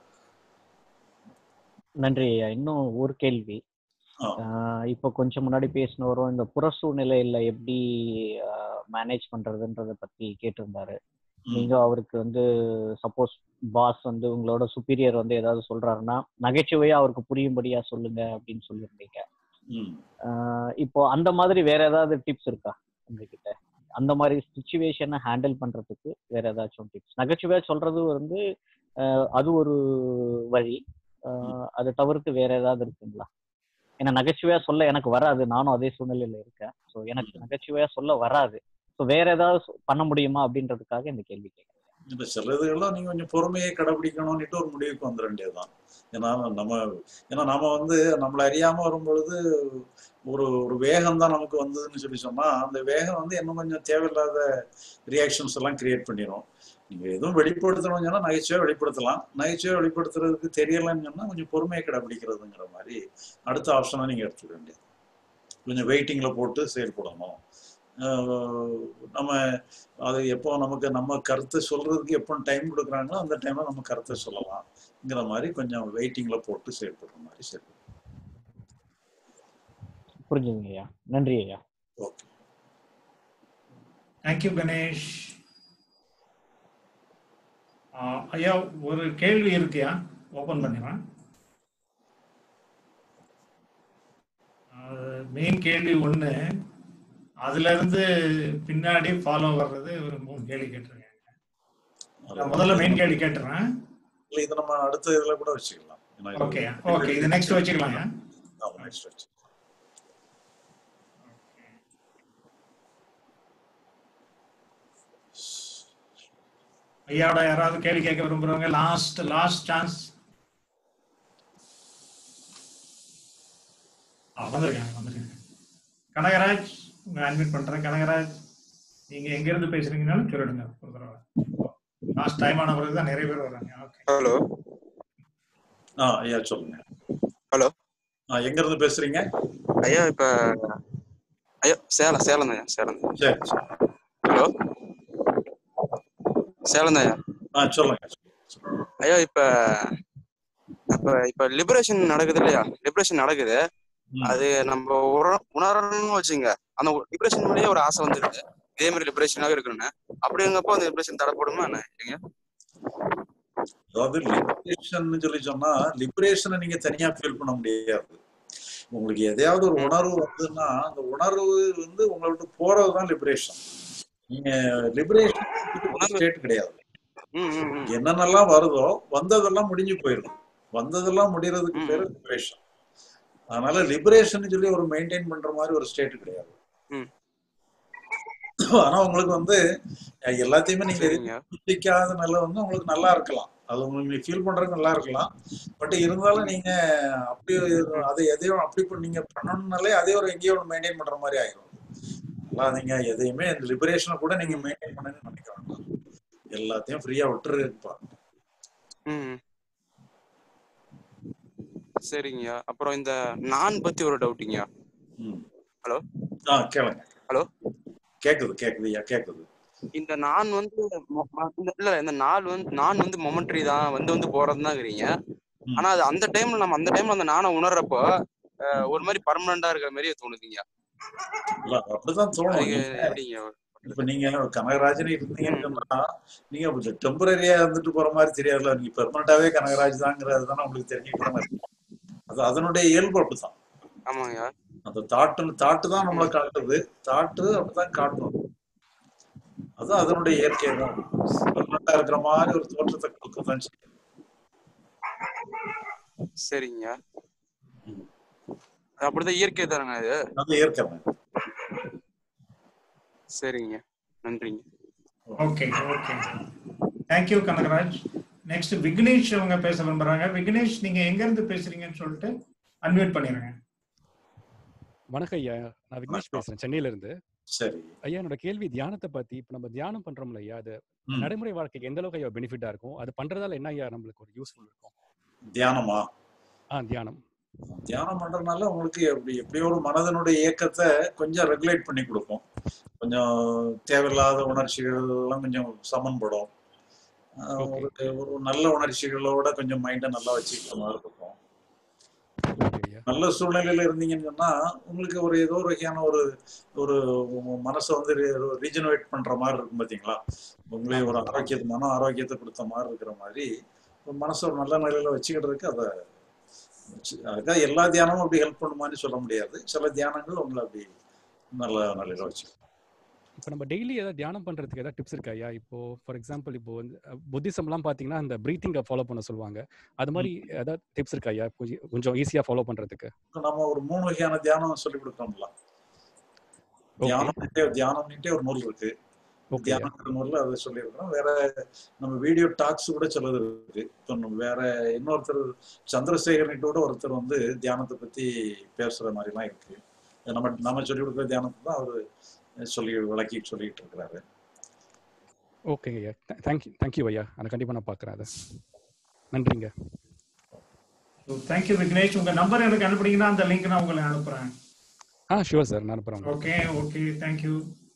Speaker 11: நன்றி ஐயா இன்னும் ஒரு கேள்வி
Speaker 2: ஆ.
Speaker 11: ஆஹ் இப்போ கொஞ்சம் முன்னாடி பேசினவரும் இந்த புற சூழ்நிலையில எப்படி மேனேஜ் பண்றதுன்றத பத்தி கேட்டிருந்தாரு
Speaker 2: ம்.
Speaker 11: நீங்க அவருக்கு வந்து சப்போஸ் பாஸ் வந்து உங்களோட சுப்பீரியர் வந்து ஏதாவது சொல்றாருன்னா நகைச்சுவையா அவருக்கு புரியும்படியா சொல்லுங்க அப்படின்னு சொல்லியிருந்தீங்க
Speaker 2: ம்.
Speaker 11: ஆஹ் இப்போ அந்த மாதிரி வேற ஏதாவது டிப்ஸ் இருக்கா உங்ககிட்ட அந்த மாதிரி சுச்சுவேஷனை ஹேண்டில் பண்றதுக்கு வேற ஏதாச்சும் டிப்ஸ் நகைச்சுவையா சொல்றது வந்து ஆஹ் அது ஒரு வழி ஆஹ் அதை தவிர்த்து வேற ஏதாவது இருக்குங்களா ஏன்னா நகைச்சுவையா சொல்ல எனக்கு வராது நானும் அதே சூழ்நிலையில இருக்கேன் ஸோ எனக்கு நகைச்சுவையா சொல்ல வராது ஸோ வேற ஏதாவது சொ- பண்ண முடியுமா அப்படின்றதுக்காக இந்த கேள்வி கேட்குறேன்
Speaker 2: இந்த சில இதுகள்லாம் நீங்க கொஞ்சம் பொறுமையை கடைபிடிக்கணும்னுட்டு ஒரு முடிவுக்கு வந்துட வேண்டியதுதான் ஏன்னா நம்ம ஏன்னா நாம வந்து நம்மளை அறியாம வரும்பொழுது ஒரு ஒரு வேகம் தான் நமக்கு வந்ததுன்னு சொல்லி சொன்னா அந்த வேகம் வந்து இன்னும் கொஞ்சம் தேவையில்லாத ரியாக்ஷன்ஸ் எல்லாம் கிரியேட் பண்ணிடும் நீங்க எதுவும் வெளிப்படுத்தணும்னு சொன்னா நகைச்சுவையா வெளிப்படுத்தலாம் நகைச்சுவையா வெளிப்படுத்துறதுக்கு தெரியலன்னு சொன்னா கொஞ்சம் பொறுமையை கடைபிடிக்கிறதுங்கிற மாதிரி அடுத்த ஆப்ஷனை நீங்க எடுத்துக்க வேண்டியது கொஞ்சம் வெயிட்டிங்ல போட்டு செயல்படணும் ஆஹ் நம்ம அது எப்போ நமக்கு நம்ம கருத்தை சொல்றதுக்கு எப்போ டைம் கொடுக்குறாங்களோ அந்த டைம்ல நம்ம கருத்தை சொல்லலாம்ங்கிற மாதிரி கொஞ்சம் வெயிட்டிங்ல போட்டு செயல்படுற மாதிரி செயல்படும்
Speaker 11: புரிஞ்சுதுங்க ஐயா நன்றி ஐயா
Speaker 2: ஓகே
Speaker 1: தேங்க்யூ கணேஷ் ஆஹ் ஐயா ஒரு கேள்வி இருக்கியா ஓபன் பண்ணிடுறேன் மெயின் கேள்வி ஒண்ணு அதுல இருந்து பின்னாடி ஃபாலோ வர்றது ஒரு மூணு கேள்வி கேட்டிருக்கேன் நான் முதல்ல மெயின் கேள்வி கேட்டுறேன்
Speaker 2: இல்லை இதை நம்ம அடுத்த இதுல கூட வச்சுக்கலாம் ஏன்னா இது
Speaker 1: ஓகே ஓகே இது நெக்ஸ்ட் வச்சுக்கலாங்க
Speaker 2: ஆமா நெக்ஸ்ட் வச்சு
Speaker 1: ஐயாவோட யாராவது கேள்வி கேட்க விரும்புறவங்க லாஸ்ட் லாஸ்ட் சான்ஸ் வந்திருக்காங்க வந்திருக்காங்க கனகராஜ் உங்க அட்மிட் பண்றேன் கனகராஜ் நீங்க எங்க இருந்து பேசுறீங்கனாலும் சொல்லிடுங்க ஒரு தடவை லாஸ்ட் டைம் ஆன பிறகு தான் நிறைய பேர் வர்றாங்க ஓகே
Speaker 9: ஹலோ
Speaker 2: ஆ ஐயா சொல்லுங்க
Speaker 9: ஹலோ
Speaker 2: ஆ எங்க இருந்து பேசுறீங்க
Speaker 9: ஐயா இப்ப ஐயா சேலம் சேலம் ஐயா சேலம்
Speaker 2: சரி சரி
Speaker 9: ஹலோ சேலம் ஐயா
Speaker 2: ஆ சொல்லுங்க
Speaker 9: ஐயா இப்ப இப்ப இப்ப லிபரேஷன் நடக்குது இல்லையா லிபரேஷன் நடக்குது அது நம்ம உணர- உணரணும்னு வச்சுங்க அந்த லிபரேஷன் மேலேயே ஒரு ஆசை வந்துருது இதே மாதிரி லிபரேஷனாக இருக்கணும்னு அப்படிங்கப்போ அந்த லிபரேஷன் தடைப்படுமா என்ன இல்லைங்க
Speaker 2: அதாவது லிபரேஷன் சொல்லி சொன்னா லிபரேஷனை நீங்க தனியா ஃபீல் பண்ண முடியாது உங்களுக்கு எதையாவது ஒரு உணர்வு வந்ததுன்னா அந்த உணர்வு வந்து உங்களை விட்டு போறதுதான் லிபரேஷன் நீங்க லிபரேஷன் ஸ்டேட் கிடையாது என்னென்னலாம் வருதோ வந்ததெல்லாம் முடிஞ்சு போயிடும் வந்ததெல்லாம் முடியறதுக்கு பேரு லிபரேஷன் அதனால லிபரேஷன் சொல்லி ஒரு மெயின்டைன் பண்ற மாதிரி ஒரு ஸ்டேட் கிடையாது ஆனா உங்களுக்கு வந்து அஹ், எல்லாத்தையுமே நீங்க பிடிக்காத நல்ல வந்து உங்களுக்கு நல்லா இருக்கலாம் அது உங்களுக்கு நீங்க ஃபீல் பண்றதுக்கு நல்லா இருக்கலாம் பட் இருந்தாலும் நீங்க அப்படி அதை எதையும் அப்படி இப்ப நீங்க பண்ணணும்னாலே அதே ஒரு எங்கேயோ ஒரு மெயின்டைன் பண்ற மாதிரி ஆயிரும் அதெல்லாம் நீங்க எதையுமே லிபரேஷனை கூட நீங்க மெயின்டைன் பண்ணணும்னு நினைக்க வேண்டாம் எல்லாத்தையும் ஃப்ரீயா விட்டுருப்பா
Speaker 9: ம் சரிங்கய்யா அப்புறம் இந்த நான் பத்தி ஒரு டவுட்டுங்கய்யா ஹலோ
Speaker 2: ஆ கேளுங்க
Speaker 9: ஹலோ
Speaker 2: கேக்குது கேக்குது ஐயா கேக்குது
Speaker 9: இந்த நான் வந்து மொ- ம- இந்த- இல்ல இந்த நாள் வந்து நான் வந்து மொமெண்ட்ரி தான் வந்து வந்து போறதுதாங்கிறீங்க ஆனா அது அந்த டைம்ல நம்ம அந்த டைம்ல அந்த நானை உணர்றப்போ அஹ், ஒரு மாதிரி பர்மனண்டா இருக்கிற மாதிரி தோணுதுங்க
Speaker 2: இல்ல அப்படிதான் தோணும்
Speaker 9: அதுக்கு
Speaker 2: நீங்க
Speaker 9: எப்படிங்க
Speaker 2: இப்ப நீங்க கனகராஜன் இருந்தீங்கன்னு சொன்னா நீங்க டெம்பரரியா இருந்துட்டு போற மாதிரி தெரியாதுல்ல நீங்க பெர்மனண்டாவே கனகராஜ் தாங்கிறது தானே உங்களுக்கு தெரிஞ்சுக்கிற மாதிரி இருக்கும். அது அதனுடைய இயல்பு அப்படித்தான்
Speaker 9: ஆமாங்கய்யா
Speaker 2: அந்த தாட்டு தாட்டு தான் நம்மளை காட்டுது தாட்டு அப்படிதான் காட்டணும் அது அதனுடைய இயற்கை தான் பெர்மனண்டா இருக்கிற மாதிரி ஒரு தோற்றத்தை கொடுக்கதான் செய்யும்
Speaker 9: சரிங்கய்யா அது அப்படிதான் இயற்கை தானங்க இது
Speaker 2: அது இயற்கை தான்
Speaker 9: சரிங்க நன்றிங்க
Speaker 1: okay okay thank you Kanagaraj next Vignesh அவங்க பேச விரும்புறாங்க விக்னேஷ் நீங்க எங்க இருந்து பேசுறீங்கன்னு சொல்லிட்டு அன்மியூட் பண்ணிருங்க
Speaker 12: வணக்கம் ஐயா நான் விக்னேஷ் பேசுறேன் சென்னையில இருந்து
Speaker 2: சரி
Speaker 12: ஐயா என்னோட கேள்வி தியானத்தை பத்தி இப்ப நம்ம தியானம் பண்றோம்ல ஐயா அது
Speaker 2: ம்.
Speaker 12: நடைமுறை வாழ்க்கைக்கு எந்த அளவுக்கு ஐயா பெனிஃபிட்டா இருக்கும் அது பண்றதால என்ன ஐயா நம்மளுக்கு ஒரு யூஸ்ஃபுல் இருக்கும்
Speaker 2: தியானமா
Speaker 12: ஆ தியானம்
Speaker 2: தியானம் பண்றதுனால உங்களுக்கு எப்படி எப்படியோ ஒரு மனதனுடைய இயக்கத்தை கொஞ்சம் ரெகுலேட் பண்ணி கொடுக்கும் கொஞ்சம் தேவையில்லாத உணர்ச்சிகள் எல்லாம் கொஞ்சம் சமன்படும் ஆஹ் ஒரு ஒரு நல்ல உணர்ச்சிகளோட கொஞ்சம் மைண்டை நல்லா வச்சுக்கிற மாதிரி இருக்கும் நல்ல சூழ்நிலையில இருந்தீங்கன்னு சொன்னா உங்களுக்கு ஒரு ஏதோ ஒரு வகையான ஒரு ஒரு உங்க மனசை வந்து ரீஜனரேட் பண்ற மாதிரி இருக்கும் பாத்தீங்களா உங்களே ஒரு ஆரோக்கியத்தை மன ஆரோக்கியத்தை கொடுத்த மாதிரி இருக்கிற மாதிரி ஒரு மனசை ஒரு நல்ல நிலையில வச்சுக்கிறதுக்கு அதை வச்சு- அதுக்காக எல்லா தியானமும் அப்படி ஹெல்ப் பண்ணுமான்னு சொல்ல முடியாது சில தியானங்கள் உங்களை அப்படி நல்ல நிலையில வச்சு
Speaker 12: இப்போ நம்ம டெய்லி ஏதாவது தியானம் பண்றதுக்கு ஏதாவது டிப்ஸ் இருக்கா ஐயா இப்போ ஃபார் எக்ஸாம்பிள் இப்போ வந்து புத்திசம்லாம் பார்த்தீங்கன்னா அந்த பிரீத்திங்கை ஃபாலோ பண்ண சொல்லுவாங்க அது மாதிரி ஏதாவது டிப்ஸ் இருக்கா ஐயா கொஞ்சம் கொஞ்சம் ஈஸியாக ஃபாலோ பண்றதுக்கு
Speaker 2: இப்ப நம்ம ஒரு மூணு வகையான தியானம் சொல்லி கொடுத்தோம்ல தியானம் தியானம்னுட்டே ஒரு நூல் இருக்கு தியானங்கிற நூல்ல அதை சொல்லியிருக்கிறோம் வேற நம்ம வீடியோ டாக்ஸ் கூட சிலது இருக்கு இப்போ நம்ம வேற இன்னொருத்தர் சந்திரசேகரன்கிட்ட கூட ஒருத்தர் வந்து தியானத்தை பத்தி பேசுற மாதிரிலாம் இருக்கு நம்ம நம்ம சொல்லி கொடுக்குற தியானத்தை தான் அவரு சொல்லி விளக்கி சொல்லிட்டு இருக்கிறாரு
Speaker 12: ஓகேங்க ஐயா தேங்க்யூ தேங்க்யூ ஐயா அதை கண்டிப்பாக நான் பார்க்குறேன் அதை நன்றிங்க
Speaker 1: தேங்க்யூ விக்னேஷ் உங்க நம்பர் எனக்கு அனுப்புனீங்கன்னா அந்த லிங்க் நான் உங்களுக்கு அனுப்புறேன்
Speaker 12: ஆ ஷுவர் சார் நான் அனுப்புகிறேன்
Speaker 1: okay okay thank you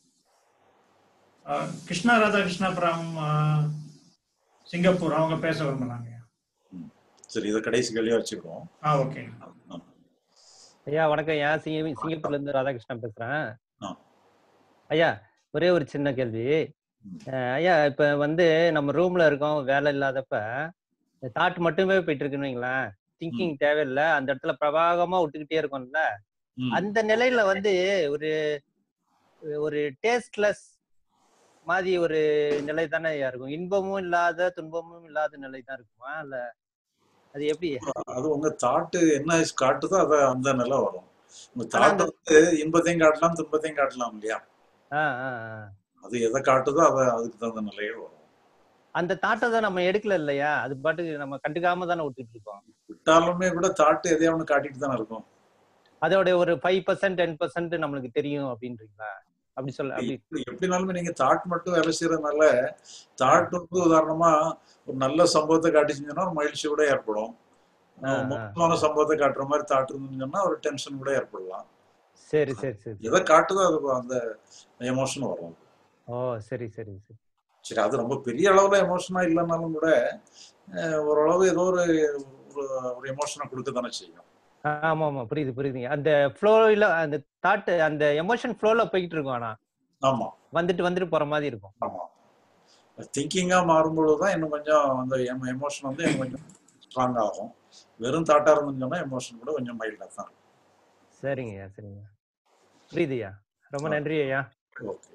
Speaker 1: Krishna Radhakrishna from Singapore அவங்க பேச விரும்புறாங்க
Speaker 2: சரி இதை கடைசி கேள்வியா வச்சுக்கிறோம்
Speaker 1: ஆ ஓகே
Speaker 10: ஐயா வணக்கம் ஐயா சிங்க சிங்கப்பூர்ல இருந்து ராதாகிருஷ்ணன் பேசுறேன்
Speaker 2: ஆ.
Speaker 10: ஐயா ஒரே ஒரு சின்ன கேள்வி அஹ் ஐயா இப்ப வந்து நம்ம ரூம்ல இருக்கோம் வேலை இல்லாதப்ப தாட் மட்டுமே போயிட்டு இருக்குன்னு வைங்களேன் திங்கிங் தேவையில்லை அந்த இடத்துல பிரவாகமா விட்டுக்கிட்டே இருக்கோம்ல அந்த நிலையில வந்து ஒரு ஒரு டேஸ்ட்லெஸ் மாதிரி ஒரு நிலை தானே ஐயா இருக்கும் இன்பமும் இல்லாத துன்பமும் இல்லாத நிலை தான் இருக்குமா இல்ல அது எப்படி
Speaker 2: அது உங்க தாட்டு என்ன காட்டுதோ அத அந்த நிலை வரும் உங்க
Speaker 10: ஆனா
Speaker 2: தாட்டு
Speaker 10: அந்த
Speaker 2: வந்து இன்பத்தையும் காட்டலாம் துன்பத்தையும் காட்டலாம் இல்லையா
Speaker 10: ஆ, ஆ, ஆ.
Speaker 2: அது எதை காட்டுதோ அத அதுக்கு தகுந்த நிலையே வரும்
Speaker 10: அந்த தாட்டை தான் நம்ம எடுக்கல இல்லையா அது பாட்டுக்கு நம்ம கண்டுக்காம தானே விட்டுட்டு இருக்கோம்
Speaker 2: விட்டாலுமே கூட தாட்டு எதையா ஒண்ணு காட்டிட்டு தானே இருக்கும்
Speaker 10: அதோட ஒரு ஃபைவ் பர்சன்ட் டென் பர்சன்ட் நம்மளுக்கு தெரியும் அப்படின்றீங்களா அப்படி சொல்ல அப்படி
Speaker 2: எப்படி எப்படினாலுமே நீங்க தாட் மட்டும் வேலை செய்யறதுனால தாட் வந்து உதாரணமா ஒரு நல்ல சம்பவத்தை காட்டிச்சுன்னா ஒரு மகிழ்ச்சி கூட ஏற்படும்
Speaker 10: ஆ,
Speaker 2: அஹ்
Speaker 10: ஆ.
Speaker 2: மோசமான சம்பவத்தை காட்டுற மாதிரி தாட் இருந்துச்சுன்னா ஒரு டென்ஷன் கூட ஏற்படலாம்
Speaker 10: சரி சரி சரி
Speaker 2: எதை காட்டுதோ அது அந்த எமோஷன் வரும்
Speaker 10: ஓ சரி சரி சரி
Speaker 2: சரி அது ரொம்ப பெரிய அளவுல எமோஷனா இல்லைனாலும் கூட அஹ் ஓரளவு ஏதோ ஒரு ஒரு- ஒரு எமோஷனை கொடுக்க தானே செய்யும்
Speaker 10: ஆமா ஆமா புரியுது புரியுதுங்க அந்த ஃப்ளோ இல்ல அந்த தாட் அந்த எமோஷன் ஃப்ளோல போயிட்டு இருக்கும் ஆனா
Speaker 2: ஆமா
Speaker 10: வந்துட்டு வந்துட்டு போற மாதிரி இருக்கும்
Speaker 2: ஆமா திங்கிங்கா மாறும்பொழுது தான் இன்னும் கொஞ்சம் அந்த எமோஷன் வந்து இன்னும் கொஞ்சம் ஸ்ட்ராங் ஆகும் வெறும் தாட்டா இருந்துச்சுன்னா எமோஷன் கூட கொஞ்சம் மைல்டா தான் இருக்கும்
Speaker 10: சரிங்க ஐயா சரிங்க புரியுது ஐயா ரொம்ப நன்றி ஐயா
Speaker 2: ஓகே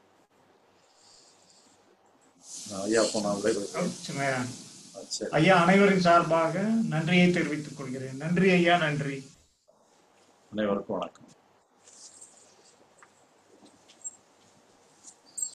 Speaker 2: ஐயா அப்போ நான் விடைபெறுகிறேன்.
Speaker 1: சின்னையா.
Speaker 2: சரி
Speaker 1: ஐயா அனைவரின் சார்பாக நன்றியை தெரிவித்துக் கொள்கிறேன் நன்றி ஐயா நன்றி
Speaker 2: அனைவருக்கும் வணக்கம்